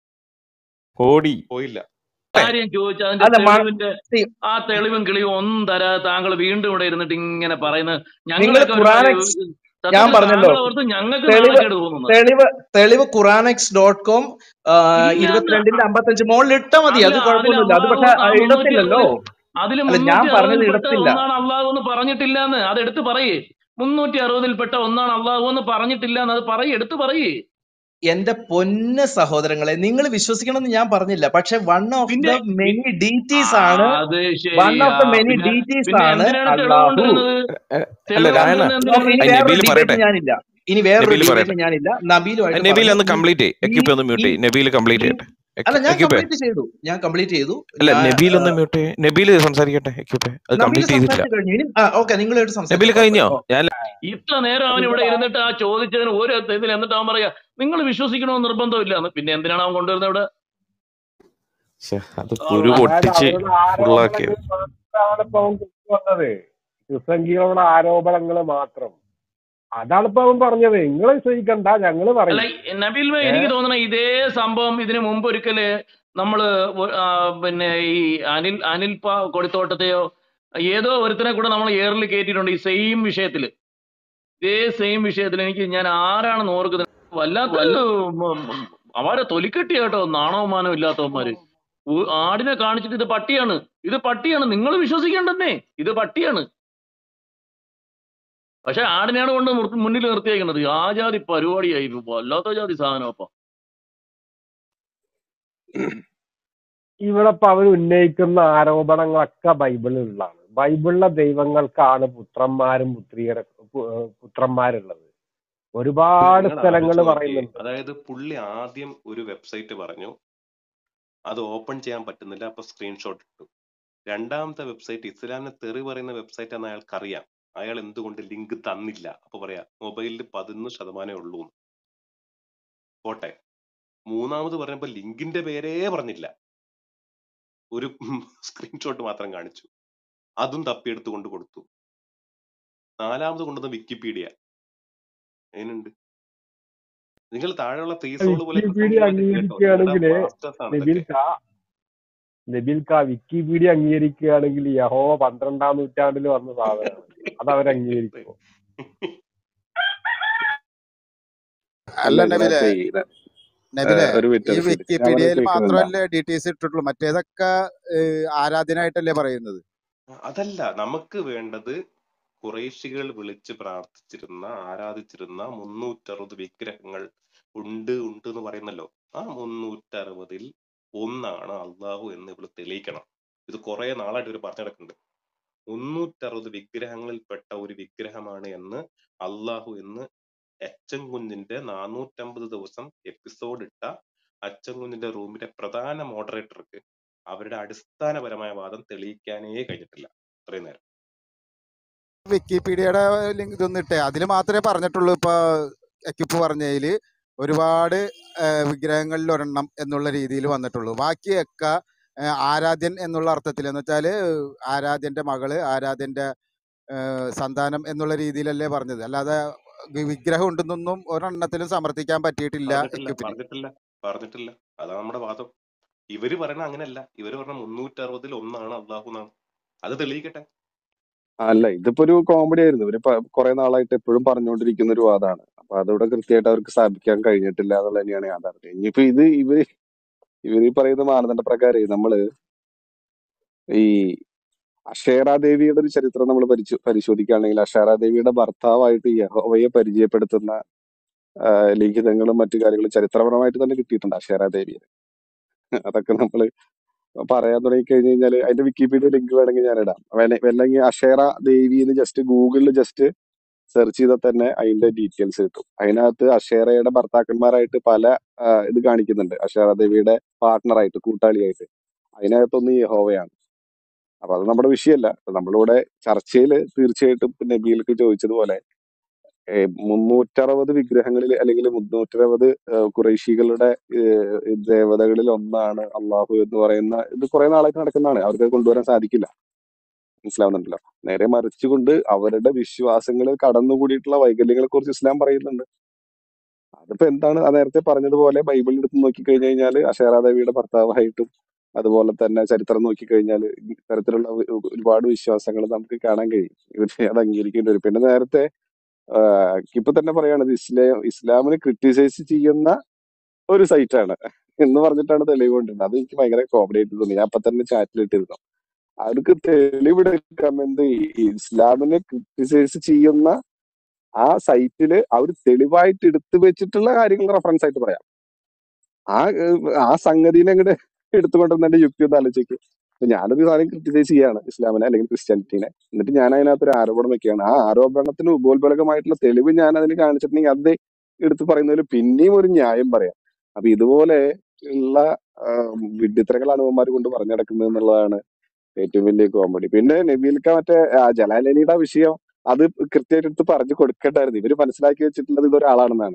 ഓടി പോയില്ല കാര്യം ചോദിച്ച അതിന്റെ അല്ല മ- തെളിവിന്റെ see, ആ തെളിവും കിളിയും ഒന്നും തരാ താങ്കൾ വീണ്ടും ഇവിടെ ഇരുന്നിട്ട് ഇങ്ങനെ പറയുന്നത് നിങ്ങൾ ഞങ്ങളൊക്കെ ഒരു ഖുറാൻ മ- എക്സ് ഞാൻ സത്യത്തിൽ പറഞ്ഞല്ലോ താങ്കളെ ഓർത്ത് ഞങ്ങൾക്ക് തെളിവ് നാണക്കേട് തോന്നുന്നത് തെളിവ് തെളിവ് ഖുറാനെക്സ് ഡോട്ട് കോം ഇല്ല അത് ഇരുപത്തിരണ്ടിന്റെ അമ്പത്തഞ്ച് മുകളിൽ ഇട്ടാ മതി അതില് അത് അതില് കുഴപ്പമൊന്നുമില്ല അത് അള്ളാഹു പക്ഷെ ആ മുന്നൂറ്റി ഇടത്തില്ലല്ലോ അറുപതിൽ അതില് അല്ല ഞാൻ മുന്നൂറ്റി പറഞ്ഞത് അറുപതിൽപ്പെട്ട ഇടത്തില്ല ഒന്നാണ് അള്ളാഹു എന്ന് പറഞ്ഞിട്ടില്ല എന്ന് അത് എടുത്ത് പറയേ മുന്നൂറ്റി അറുപതിൽപ്പെട്ട ഒന്നാണ് അള്ളാഹു എന്ന് പറഞ്ഞിട്ടില്ല എന്ന് അത് പറയേ എടുത്ത് പറയേ എന്റെ പൊന്ന സഹോദരങ്ങളെ നിങ്ങൾ വിശ്വസിക്കണമെന്ന് ഞാൻ പറഞ്ഞില്ല പക്ഷെ വൺ ഓഫ് ദ പിന്നെ മെനി പി- ഡീറ്റീസ് ആ, ആണ് അത് വൺ ശരിയാ ഓഫ് ദ മെനി പിന്നെ ഡീറ്റീസ് പിന്നെ ആണ് എന്തിനാണ് തെളിവ് അള്ളാഹു കൊണ്ടുവരുന്നത് അല്ല തെളിവ് രായണ്ണ കൊണ്ടുവരുന്നത് ഓക്കെ എന്തിനാണ് ഇനി അത് വേറൊരു നബീൽ ഡിബേറ്റ് പറയട്ടെ ഞാനില്ല ഇനി വേറൊരു നബീൽ ഡിബേറ്റ് പറയട്ടെ ഞാനില്ല ആ, നബീലുമായിട്ട് നബീൽ പറഞ്ഞു ഒന്ന് ഈ കംപ്ലീറ്റ് ചെയ്യ് ഈ എക്യൂപ്പെ ഒന്ന് മ്യൂട്ട് ഈ ചെയ്യ് നബീൽ കംപ്ലീറ്റ് ഈ ചെയ്യട്ടെ അല്ല ഞാൻ എക്യൂപ്പെ കംപ്ലീറ്റ് ചെയ്തു ഞാൻ കംപ്ലീറ്റ് ചെയ്തു അല്ല ഞാൻ നബീൽ ഒന്ന് മ്യൂട്ട് ചെയ്യ് നബീൽ സംസാരിക്കട്ടെ എക്യൂപ്പെ അത് നബീൽ കംപ്ലീറ്റ് ചെയ്തിട്ടില്ല സംസാരിച്ചു കഴിഞ്ഞു ഇനി ഓക്കെ നിങ്ങളായിട്ട് നബീൽ സംസാരിച്ചോ കഴിഞ്ഞോ കുഴപ്പമില്ല ഞാൻ ഇത്ര നേരം അവൻ ഇവിടെ ഇരുന്നിട്ട് ആ ചോദിച്ചതിന് ഒരു ഇതിൽ എന്നിട്ട് അവൻ പറയാ നിങ്ങൾ വിശ്വസിക്കണമെന്ന് നിർബന്ധമില്ല എന്ന് പിന്നെ എന്തിനാണ് അവൻ കൊണ്ടുവരുന്നത് ഇവിടെ ശ്ശെ, അത് കുരു അതായത് പൊട്ടിച്ച് അവരുടെ ഫുള്ളാക്കിയത് ആരോപണങ്ങൾ മാത്രമാണ് ഇപ്പൊ അവൻ കൊണ്ടുവന്നത് ക്രിസംഖികളുടെ ആരോപണങ്ങൾ മാത്രം അതാണ് ഇപ്പൊ അവൻ പറഞ്ഞത് നിങ്ങൾ വിശ്വസിക്കണ്ട ഞങ്ങള് അല്ല പറയും നബീൽ ഭായ് ഏ എനിക്ക് തോന്നണ ഇതേ സംഭവം ഇതിനു മുമ്പ് ഒരിക്കല് നമ്മള് ഒ- ആ, പിന്നെ ഈ അനിൽ അനിൽ പ കൊടിത്തോട്ടത്തെയോ ഏതോ ഒരുത്തനെ കൂടെ നമ്മൾ എയറിൽ കയറ്റിയിട്ടുണ്ട് ഈ സെയിം വിഷയത്തില് ഇതേ സെയിം വിഷയത്തിൽ എനിക്ക് ഞാൻ ആരാണെന്ന് ഓർക്കുന്നത് വല്ലാത്ത അവരെ തൊലിക്കെട്ടി കേട്ടോ നാണവും മാനവും ഇല്ലാത്തവന്മാര് ഉ- ആടിനെ കാണിച്ചിട്ട് ഇത് പട്ടിയാണ് ഇത് പട്ടിയാണ് നിങ്ങൾ വിശ്വസിക്കേണ്ടെന്നേ ഇത് പട്ടിയാണ് പക്ഷെ ആടിനെയാണ് കൊണ്ട് മുർ- മുന്നിൽ നിർത്തിയേക്കുന്നത് ആ ജാതി പരിപാടിയായി വല്ലാത്ത ജാതി സാധനം അപ്പൊ ഇവിടെ ഇപ്പൊ അവർ ഉന്നയിക്കുന്ന ആരോപണങ്ങളൊക്കെ ബൈബിളിലുള്ളതാണ് ബൈബിളിലെ ദൈവങ്ങൾക്കാണ് പുത്രന്മാരും പുത്രിയര പു- ഏഹ് പുത്രന്മാരുള്ളത് ഒരുപാട് നിങ്ങൾ സ്ഥലങ്ങൾ ആലോചിച്ച് നോക്കിയേ പറയുന്നുണ്ട് അതായത് പുള്ളി ആദ്യം ഒരു വെബ്സൈറ്റ് പറഞ്ഞു അത് ഓപ്പൺ ചെയ്യാൻ പറ്റുന്നില്ല അപ്പൊ സ്ക്രീൻഷോട്ട് ഇട്ടു രണ്ടാമത്തെ വെബ്സൈറ്റ് ഇസ്ലാമിനെ തെറി പറയുന്ന വെബ്സൈറ്റ് ആണെന്ന് അയാൾക്ക് അറിയാം അയാൾ എന്തുകൊണ്ട് ലിങ്ക് തന്നില്ല അപ്പൊ പറയാ മൊബൈലിൽ പതിനൊന്ന് ശതമാനമേ ഉള്ളൂ എന്ന്. പോട്ടെ മൂന്നാമത് പറഞ്ഞപ്പോ ലിങ്കിന്റെ പേരേ പറഞ്ഞില്ല ഒരു സ്ക്രീൻഷോട്ട് മാത്രം കാണിച്ചു അതും തപ്പിയെടുത്ത് കൊണ്ട് കൊടുത്തു നാലാമത് കൊണ്ടുവന്ന വിക്കിപീഡിയ എങ്ങനെയുണ്ട് നിങ്ങൾ താഴെയുള്ള ഫ്രീസോൾ പോലെ വിക്കിപീഡിയ അംഗീകരിക്കുകയാണെങ്കിൽ മാസ്റ്റേഴ്സ് ആണ് നബിൽ ഇതൊക്കെ കാ നബിൽ കാ വിക്കിപീഡിയ അംഗീകരിക്കുകയാണെങ്കിൽ യഹോവ പന്ത്രണ്ടാം നൂറ്റാണ്ടിൽ വന്ന സാധനമാണ് അത് അവർ അംഗീകരിക്കുമോ അല്ല അല്ല നബിലെ ഇതിനകത്ത് ഈ ന- നബിലെ ഏഹ് ഒരു മിനിറ്റ് ഈ ഒരു മിനിറ്റ് ഞാൻ വിക്കിപീഡിയയിൽ ചോദിക്കുന്നില്ല മാത്രമല്ലേ ഡീറ്റെയിൽസ് ഇട്ടിട്ടുള്ളൂ മറ്റേതൊക്കെ ഏഹ്, ആരാധനായിട്ടല്ലേ പറയുന്നത് അതല്ല നമുക്ക് വേണ്ടത് കുറേശികൾ വിളിച്ച് പ്രാർത്ഥിച്ചിരുന്ന ആരാധിച്ചിരുന്ന മുന്നൂറ്ററുപത് വിഗ്രഹങ്ങൾ ഉണ്ട് ഉണ്ട് എന്ന് പറയുന്നല്ലോ ആ മുന്നൂറ്ററുപതിൽ ഒന്നാണ് അള്ളാഹു എന്ന് ഇവിടെ തെളിയിക്കണം ഇത് കുറെ നാളായിട്ട് ഇവർ പറഞ്ഞു നടക്കുന്നുണ്ട് മുന്നൂറ്ററുപത് വിഗ്രഹങ്ങളിൽപ്പെട്ട ഒരു വിഗ്രഹമാണ് എന്ന് അള്ളാഹു എന്ന് അച്ചൻ കുഞ്ഞിന്റെ നാനൂറ്റമ്പത് ദിവസം എപ്പിസോഡ് ഇട്ട അച്ചൻ കുഞ്ഞിന്റെ റൂമിലെ പ്രധാന മോഡറേറ്റർക്ക് അവരുടെ അടിസ്ഥാനപരമായ വാദം തെളിയിക്കാനേ കഴിഞ്ഞിട്ടില്ല ഇത്രയും നേരം വിക്കിപീഡിയയുടെ ലിങ്ക് ഇതൊന്നും ഇട്ടേ അതിൽ മാത്രമേ പറഞ്ഞിട്ടുള്ളൂ ഇപ്പൊ എക്യുപ്പ് പറഞ്ഞതില് ഒരുപാട് ഏഹ്, വിഗ്രഹങ്ങളിൽ ഒരെണ്ണം എന്നുള്ള രീതിയിൽ വന്നിട്ടുള്ളൂ ബാക്കിയൊക്കെ ഏഹ്, ആരാധ്യൻ എന്നുള്ള അർത്ഥത്തിൽ എന്ന് വെച്ചാല് ആരാധ്യന്റെ മകള് ആരാധ്യന്റെ ഏഹ്, സന്താനം എന്നുള്ള രീതിയിലല്ലേ പറഞ്ഞത് അല്ലാതെ വി- വിഗ്രഹം ഉണ്ടെന്നൊന്നും ഒരെണ്ണത്തിലും സമർത്ഥിക്കാൻ പറ്റിയിട്ടില്ല പറഞ്ഞിട്ടില്ല എക്യുപ്പിന് പറഞ്ഞിട്ടില്ല പറഞ്ഞിട്ടില്ല അതാണ് നമ്മുടെ വാദം ഇവര് പറയണ അങ്ങനെയല്ല ഇവര് പറഞ്ഞ മുന്നൂറ്റി അറുപതിൽ ഒന്നാണ് അള്ളാഹു എന്നാണ് അത് തെളിയിക്കട്ടെ അല്ല ഇതിപ്പോ ഒരു കോമഡി ആയിരുന്നു ഇവര് പ- കുറെ നാളായിട്ട് എപ്പോഴും പറഞ്ഞുകൊണ്ടിരിക്കുന്ന ഒരു വാദമാണ് അപ്പൊ അതിവിടെ കൃത്യമായിട്ട് അവർക്ക് സ്ഥാപിക്കാൻ കഴിഞ്ഞിട്ടില്ല എന്നുള്ളത് തന്നെയാണ് യാഥാർത്ഥ്യം ഇനിയിപ്പോ ഇത് ഇവര് ഇവര് ഈ പറയുന്ന മാനദണ്ഡ പ്രകാരം നമ്മള് ഈ അഷേറ ദേവിയുടെ ഒരു ചരിത്രം നമ്മൾ പരിശോ പരിശോധിക്കുകയാണെങ്കിൽ അഷേറ ദേവിയുടെ ഭർത്താവായിട്ട് യഹോവയെ പരിചയപ്പെടുത്തുന്ന ആ, ലിഖിതങ്ങളും മറ്റു കാര്യങ്ങളും ചരിത്രപരമായിട്ട് തന്നെ കിട്ടിയിട്ടുണ്ട് അഷേറ ദേവിയെ അതൊക്കെ നമ്മൾ പറയാൻ തുടങ്ങി കഴിഞ്ഞു കഴിഞ്ഞാൽ അതിന്റെ വിക്കിപീഡിയ ലിങ്ക് വേണമെങ്കിൽ ഞാൻ ഇടാം വേണ- അല്ലെങ്കിൽ അഷേറ ദേവി എന്ന് ജസ്റ്റ് ഗൂഗിളിൽ ജസ്റ്റ് സെർച്ച് ചെയ്താൽ തന്നെ അതിന്റെ ഡീറ്റെയിൽസ് കിട്ടും അതിനകത്ത് അഷേറയുടെ ഭർത്താക്കന്മാരായിട്ട് പല ആ, ഇത് കാണിക്കുന്നുണ്ട് അഷേറ ദേവിയുടെ പാർട്ട്ണറായിട്ട് കൂട്ടാളിയായിട്ട് അതിനകത്തൊന്ന് യഹോവയാണ് അപ്പൊ അത് നമ്മുടെ വിഷയമല്ല അപ്പൊ നമ്മളിവിടെ ചർച്ചയിൽ തീർച്ചയായിട്ടും ഇപ്പൊ നബീലേക്ക് ചോദിച്ചതുപോലെ ഏഹ് മുന്നൂറ്ററുപത് വിഗ്രഹങ്ങളിൽ അല്ലെങ്കിൽ മുന്നൂറ്ററുപത് ഏഹ് കുറേശികളുടെ ഏഹ് ദേവതകളിൽ ഒന്നാണ് അള്ളാഹു എന്ന് പറയുന്ന ഇത് കുറെ നാളായിട്ട് നടക്കുന്നതാണ് അവർക്ക് അത് കൊണ്ടുവരാൻ സാധിക്കില്ല മനസ്സിലാവുന്നുണ്ടല്ലോ നേരെ മറിച്ചുകൊണ്ട് അവരുടെ വിശ്വാസങ്ങളിൽ കടന്നുകൂടിയിട്ടുള്ള വൈകല്യങ്ങളെ കുറിച്ച് ഇസ്ലാം പറയുന്നുണ്ട് അതിപ്പോ എന്താണ് ആ നേരത്തെ പറഞ്ഞതുപോലെ ബൈബിൾ എടുത്ത് നോക്കി കഴിഞ്ഞു കഴിഞ്ഞാൽ അഷേറാദേവിയുടെ ഭർത്താവായിട്ടും അതുപോലെ തന്നെ ചരിത്രം നോക്കി കഴിഞ്ഞാൽ ഇത്തരത്തിലുള്ള ഒരു- ഒരുപാട് വിശ്വാസങ്ങൾ നമുക്ക് കാണാൻ കഴിയും ഇവർ അത് അംഗീകരിക്കേണ്ടി വരും പിന്നെ നേരത്തെ ഇപ്പൊ തന്നെ പറയാണ് ഇത് ഇസ്ലാം ഇസ്ലാമിനെ ക്രിട്ടിസൈസ് ചെയ്യുന്ന ഒരു സൈറ്റ് ആണ് എന്ന് പറഞ്ഞിട്ടാണ് തെളിവ് കൊണ്ടിരുന്നത് അത് എനിക്ക് ഭയങ്കര കോമഡി ആയിട്ട് തോന്നി ഞാൻ അപ്പൊ തന്നെ ചാറ്റിൽ ഇട്ടിരുന്നു അവർക്ക് തെളിവെടുക്കാം എന്ത് ഈ ഇസ്ലാമിനെ ക്രിട്ടിസൈസ് ചെയ്യുന്ന ആ സൈറ്റില് അവർ തെളിവായിട്ട് എടുത്തു വെച്ചിട്ടുള്ള കാര്യങ്ങൾ റെഫറൻസ് ആയിട്ട് പറയാം ആ ഏഹ്, ആ സംഗതിനെ അങ്ങോട്ട് എടുത്തുകൊണ്ടിരുന്ന യുക്തി ഒന്ന് ആലോചിക്ക് ഇപ്പൊ ഞാനൊരു സാധനം ക്രിട്ടിസൈസ് ചെയ്യാണ് ഇസ്ലാമിനെ അല്ലെങ്കിൽ ക്രിസ്ത്യാനിറ്റിനെ എന്നിട്ട് ഞാൻ അതിനകത്ത് ഒരു ആരോപണം വെക്കുകയാണ് ആ ആരോപണത്തിന് ഉപോത്ബലകമായിട്ടുള്ള തെളിവ് ഞാൻ അതിന് കാണിച്ചിട്ടുണ്ടെങ്കിൽ അത് എടുത്ത് പറയുന്നതിൽ പിന്നെയും ഒരു ന്യായം പറയാം അപ്പൊ ഇതുപോലെ ഉള്ള വിഡ്ഢിത്തരങ്ങളാണ് ഇവന്മാർ കൊണ്ട് പറഞ്ഞു നടക്കുന്നത് എന്നുള്ളതാണ് ഏറ്റവും വലിയ കോമഡി പിന്നെ നബീൽക്ക മറ്റേ ആ ജലാലനിയുടെ വിഷയം അത് കൃത്യമായിട്ട് എടുത്ത് പറഞ്ഞു കൊടുക്കണ്ടായിരുന്നു ഇവര് മനസ്സിലാക്കി വെച്ചിട്ടുള്ളത് ഇതൊരാളാണെന്നാണ്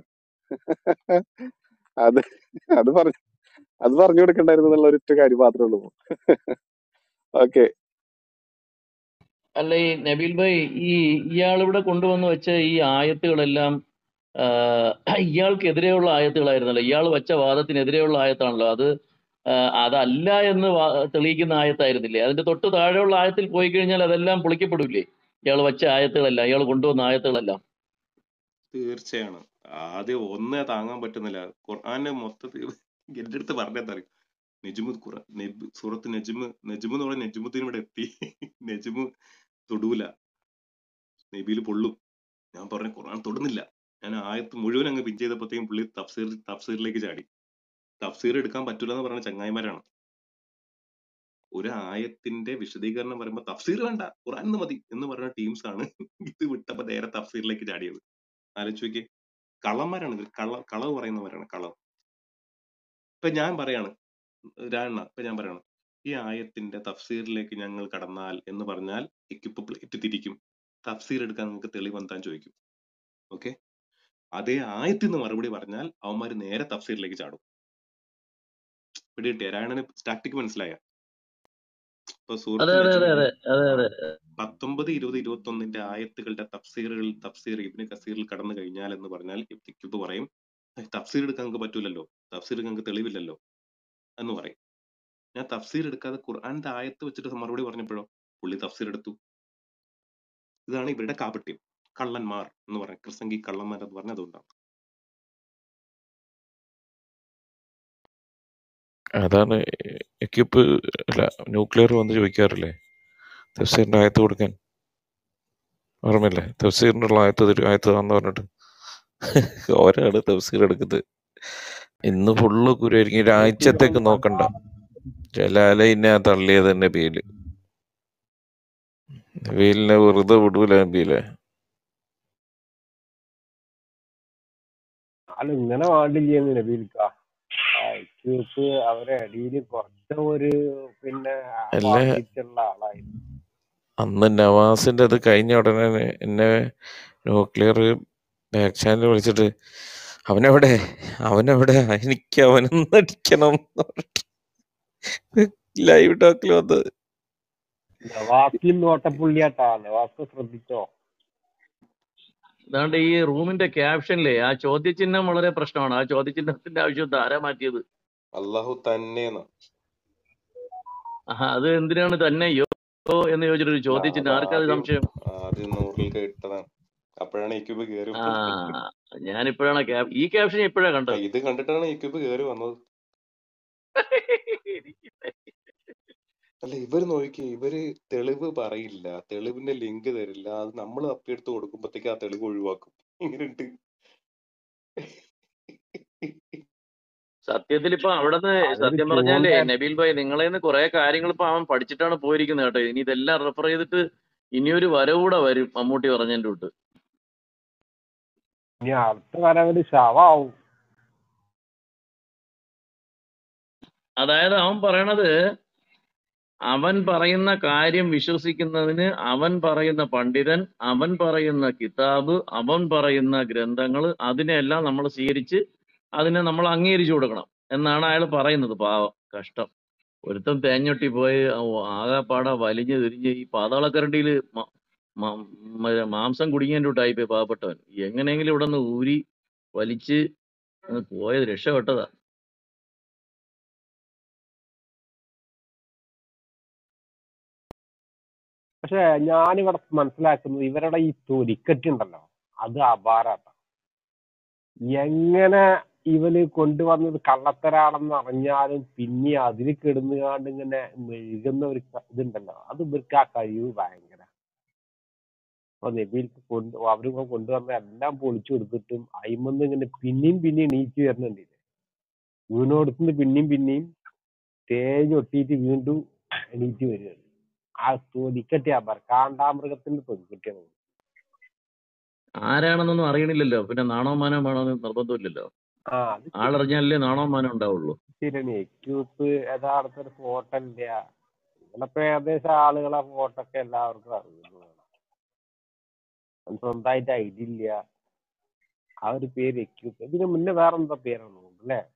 അത് അത് പറഞ്ഞു അത് പറഞ്ഞു കൊടുക്കണ്ടായിരുന്നു എന്നുള്ള ഒരൊറ്റ കാര്യം മാത്രമേ ഉള്ളൂ ഓക്കെ അല്ല ഈ നബീൽ ഭായ് ഈ ഇയാൾ ഇവിടെ കൊണ്ടുവന്ന് വെച്ച ഈ ആയത്തുകളെല്ലാം ആഹ് ഇയാൾക്കെതിരെയുള്ള ആയത്തുകളായിരുന്നല്ലോ ഇയാൾ വെച്ച വാദത്തിനെതിരെയുള്ള ആയത്താണല്ലോ അത് ആഹ് അതല്ല എന്ന് വാ- തെളിയിക്കുന്ന ആയത്തായിരുന്നില്ലേ അതിന്റെ തൊട്ട് താഴെയുള്ള ആയത്തിൽ പോയി കഴിഞ്ഞാൽ അതെല്ലാം പൊളിക്കപ്പെടില്ലേ ഇയാൾ വെച്ച ആയത്തുകളെല്ലാം ഇയാൾ കൊണ്ടുവന്ന ആയത്തുകളെല്ലാം തീർച്ചയാണ് ആദ്യം ഒന്നേ താങ്ങാൻ പറ്റുന്നില്ല ഖുർആന്റെ മൊത്തത്തിൽ എന്റെ അടുത്ത് പറഞ്ഞാൽ അറിയും നെജുമ് ഖുർആൻ നെബ് സൂറത്ത് നെജുമ് നെജുമ് എന്ന് പറഞ്ഞ നെജുമുദ്ദീൻ ഇവിടെ എത്തി നെജുമ് തൊടൂല നബിയിൽ പൊള്ളും ഞാൻ പറഞ്ഞു ഖുർആൻ തൊടുന്നില്ല ഞാൻ ആയത്ത് മുഴുവൻ അങ്ങ് പിൻ ചെയ്തപ്പോഴത്തേക്കും പുള്ളി തഫ്സീർ തഫ്സീറിലേക്ക് ചാടി തഫ്സീർ എടുക്കാൻ പറ്റൂല എന്ന് പറഞ്ഞ ചങ്ങായിമാരാണ് ഒരു ആയത്തിന്റെ വിശദീകരണം പറയുമ്പോൾ തഫ്സീർ വേണ്ട ഖുർആൻ എന്ന് മതി എന്ന് പറഞ്ഞ ടീംസ് ആണ് ഇത് വിട്ടപ്പോ നേരെ തഫ്സീറിലേക്ക് ചാടിയത് ആലോചിച്ച് നോക്കിയേ കള്ളന്മാരാണ് ഇവർ കള്ള കളവ് പറയുന്നവരാണ് കളവ് ഇപ്പൊ ഞാൻ പറയാണ് രാണ ഇപ്പൊ ഞാൻ പറയാണ് ഈ ആയത്തിന്റെ തഫ്സീറിലേക്ക് ഞങ്ങൾ കടന്നാൽ എന്ന് പറഞ്ഞാൽ ഇക്കിപ്പ് പ്ലേറ്റ് തിരിക്കും തഫ്സീർ എടുക്കാൻ നിങ്ങൾക്ക് തെളിവ് എന്താൻ ചോദിക്കും ഓക്കെ അതേ ആയത്തിൽ നിന്ന് മറുപടി പറഞ്ഞാൽ അവന്മാര് നേരെ തഫ്സീറിലേക്ക് ചാടും പിടികിട്ടിയ രായണന് ടാക്ടിക് മനസ്സിലായ ഇപ്പൊ അതെ സൂറത്ത് അതെ അതെ നജ്മില് അതെ അതെ ആ അതെ പത്തൊമ്പത് ഇരുപത് ഇരുപത്തി ഒന്നിന്റെ ആയത്തുകളുടെ തഫ്സീറുകൾ തഫ്സീർ ഇബിന് കസീറിൽ കടന്നു കഴിഞ്ഞാൽ എന്ന് പറഞ്ഞാൽ ഇബ്തിക്യൂബ് പറയും "ഏയ് തഫ്സീർ എടുക്കാൻ നിങ്ങൾക്ക് പറ്റൂലല്ലോ തഫ്സീർ നിങ്ങൾക്ക് തെളിവില്ലല്ലോ എന്ന് പറയും ഞാൻ തഫ്സീർ എടുക്കാതെ ഖുർആന്റെ ആയത്ത് വെച്ചിട്ട് മറുപടി പറഞ്ഞപ്പോഴോ പുള്ളി തഫ്സീർ എടുത്തു ഇതാണ് ഇവരുടെ കാപട്യം കള്ളന്മാർ എന്ന് പറയാം ക്രിസംഗി കള്ളന്മാർ എന്ന് പറഞ്ഞ അതുകൊണ്ടാണ് അതാണ് എക്യുപ്പ് അല്ല ന്യൂക്ലിയർ വന്ന് ചോദിക്കാറില്ലേ തഫ്സീറിന്റെ ആയത്ത് കൊടുക്കാൻ ഓർമ്മയില്ലേ തഫ്സീറിനുള്ള ആയത്ത് തരും ആയത്ത് തന്നു പറഞ്ഞിട്ട് ഓരാണ് തഫ്സീർ എടുക്കുന്നത് ഇന്ന് ഫുള്ള് കുരുവായിരിക്കും ഒരാഴ്ചത്തേക്ക് നോക്കണ്ട ജലാല ഇന്നെ തള്ളിയത് തന്നെ പേര് നബീലിനെ വെറുതെ വിടൂല നബീലെ അല്ല ഇങ്ങനെ പാടില്ലെന്ന് നബീൽക്ക ഐക്യൂസ് അവരെ അടിയിൽ കുറച്ച ഒരു പിന്നെ അല്ല വാങ്ങിയിട്ടുള്ള ആളായിരുന്നു അന്ന് നവാസിന്റെ അത് കഴിഞ്ഞ ഉടനെ എന്നെ ന്യൂക്ലിയർ ബാക്ക് ചാനൽ വിളിച്ചിട്ട് അവനെവിടെ അവനെവിടെ എനിക്ക് അവനൊന്ന് അടിക്കണം ലൈവ് ടോക്കിൽ വന്ന് നവാസിൽ നോട്ടപ്പുള്ളിയാട്ടാ നവാസ് ശ്രദ്ധിച്ചോ അതാണ്ട് ഈ റൂമിന്റെ ക്യാപ്ഷനിലെ ആ ചോദ്യചിഹ്നം വളരെ പ്രശ്നമാണ് ആ ചോദ്യചിഹ്നത്തിന്റെ ആവശ്യം എന്താ? ആരാ മാറ്റിയത് അള്ളാഹു തന്നെയെന്ന് ആഹാ, അത് എന്തിനാണ് തന്നെയോ എന്ന് ചോദിച്ചിട്ടൊരു അല്ല അത് ചോദ്യചിഹ്നം ആർക്കത് ആദ്യം സംശയം ആദ്യം നൂറിലേക്ക് ഇട്ടതാണ് അപ്പോഴാണ് ഇക്യൂബ് കയറി ആ വന്നത് ഞാനിപ്പോഴാണ് ക്യാപ് ഈ ക്യാപ്ഷൻ ഇപ്പോഴാ ആ, കണ്ടത് ഇത് കണ്ടിട്ടാണ് ഇക്യൂബ് കയറി വന്നത് അല്ല ഇവര് നോക്കി ഇവര് തെളിവ് പറയില്ല തെളിവിന്റെ ലിങ്ക് തരില്ല അത് നമ്മൾ തപ്പിയെടുത്ത് കൊടുക്കുമ്പോഴത്തേക്ക് ആ തെളിവ് ഒഴിവാക്കും ഇങ്ങനെയുണ്ട് സത്യത്തിൽ ഇപ്പൊ അവിടുന്ന് അതൊരു സത്യം പറഞ്ഞാലേ ചൂണ്ട നബീൽ ഭായ് നിങ്ങളെ നിന്ന് കുറെ കാര്യങ്ങൾ ഇപ്പൊ അവൻ പഠിച്ചിട്ടാണ് പോയിരിക്കുന്നത് കേട്ടോ ഇനി ഇതെല്ലാം റെഫർ ചെയ്തിട്ട് ഇനിയൊരു വരവ് കൂടെ വരും മമ്മൂട്ടി പറഞ്ഞതിന്റെ തൊട്ട് ഇനി അടുത്ത കാലം ഒരു ശവാവും അതായത് അവൻ പറയണത് അവൻ പറയുന്ന കാര്യം വിശ്വസിക്കുന്നതിന് അവൻ പറയുന്ന പണ്ഡിതൻ അവൻ പറയുന്ന കിതാബ് അവൻ പറയുന്ന ഗ്രന്ഥങ്ങൾ അതിനെല്ലാം നമ്മൾ സ്വീകരിച്ച് അതിനെ നമ്മൾ അംഗീകരിച്ചു കൊടുക്കണം എന്നാണ് അയാൾ പറയുന്നത് പാവം കഷ്ടം ഒരുത്തൻ തേഞ്ഞൊട്ടി പോയി ആകെപ്പാടെ വലിഞ്ഞു തിരിഞ്ഞ് ഈ പാതാളക്കരണ്ടിയിൽ മാംസം കുടുങ്ങിയതിൻ്റെ കൂട്ടായിപ്പോയി പാവപ്പെട്ടവൻ എങ്ങനെയെങ്കിലും ഇവിടെ നിന്ന് ഊരി വലിച്ച് അങ്ങ് പോയത് രക്ഷപ്പെട്ടതാ പക്ഷെ ഞാനിവിടെ മനസ്സിലാക്കുന്നത് ഇവരുടെ ഈ തൊലിക്കറ്റ് ഉണ്ടല്ലോ അത് അപാരാട്ട എങ്ങനെ ഇവന് കൊണ്ടുവന്നത് കള്ളത്തരാണെന്ന് അറിഞ്ഞാലും പിന്നെ അതിന് കിടന്നുകാണ്ട് ഇങ്ങനെ മെഴുകുന്ന ഒരു ക- ഇതുണ്ടല്ലോ അത് ഇവർക്ക് ആ കഴിവ് ഭയങ്കര അപ്പൊ നബീൽക്ക് കൊണ്ട് അവര് കൊണ്ടുവന്ന എല്ലാം പൊളിച്ചു കൊടുത്തിട്ടും അയിമന്ന് ഇങ്ങനെ പിന്നെയും പിന്നെയും എണീച്ച് വരുന്നുണ്ട് വീണോടത്തുനിന്ന് പിന്നെയും പിന്നെയും തേഞ്ഞ് ഒട്ടിയിട്ട് വീണ്ടും എണീറ്റ് വരികയാണ് ആ തൊലിക്കട്ടിയാ പറ കാണ്ടാമൃഗത്തിന്റെ തൊലിക്കട്ടിയാണ് ആരാണെന്നൊന്നും അറിയണില്ലല്ലോ പിന്നെ നാണോ മാനോ വേണമെന്ന് നിർബന്ധമില്ലല്ലോ ആ അത് ശരി ആളറിഞ്ഞാലല്ലേ നാണോ മാനോ ഉണ്ടാവുള്ളൂ ശരിയാണ് എക്യൂപ്പ് യഥാർത്ഥ ഒരു ഫോട്ടോ ഇല്ല ഇതിലപ്പോ ഏകദേശം ആളുകളെ ഫോട്ടോ ഒക്കെ എല്ലാവർക്കും അറിയുന്നതാണ് അത് സ്വന്തമായിട്ട് ഐഡി ഇല്ല ആ ഒരു പേര് എക്യൂപ്പ് ഇതിന് മുന്നേ വേറെ എന്താ പേരാണ് അല്ലേ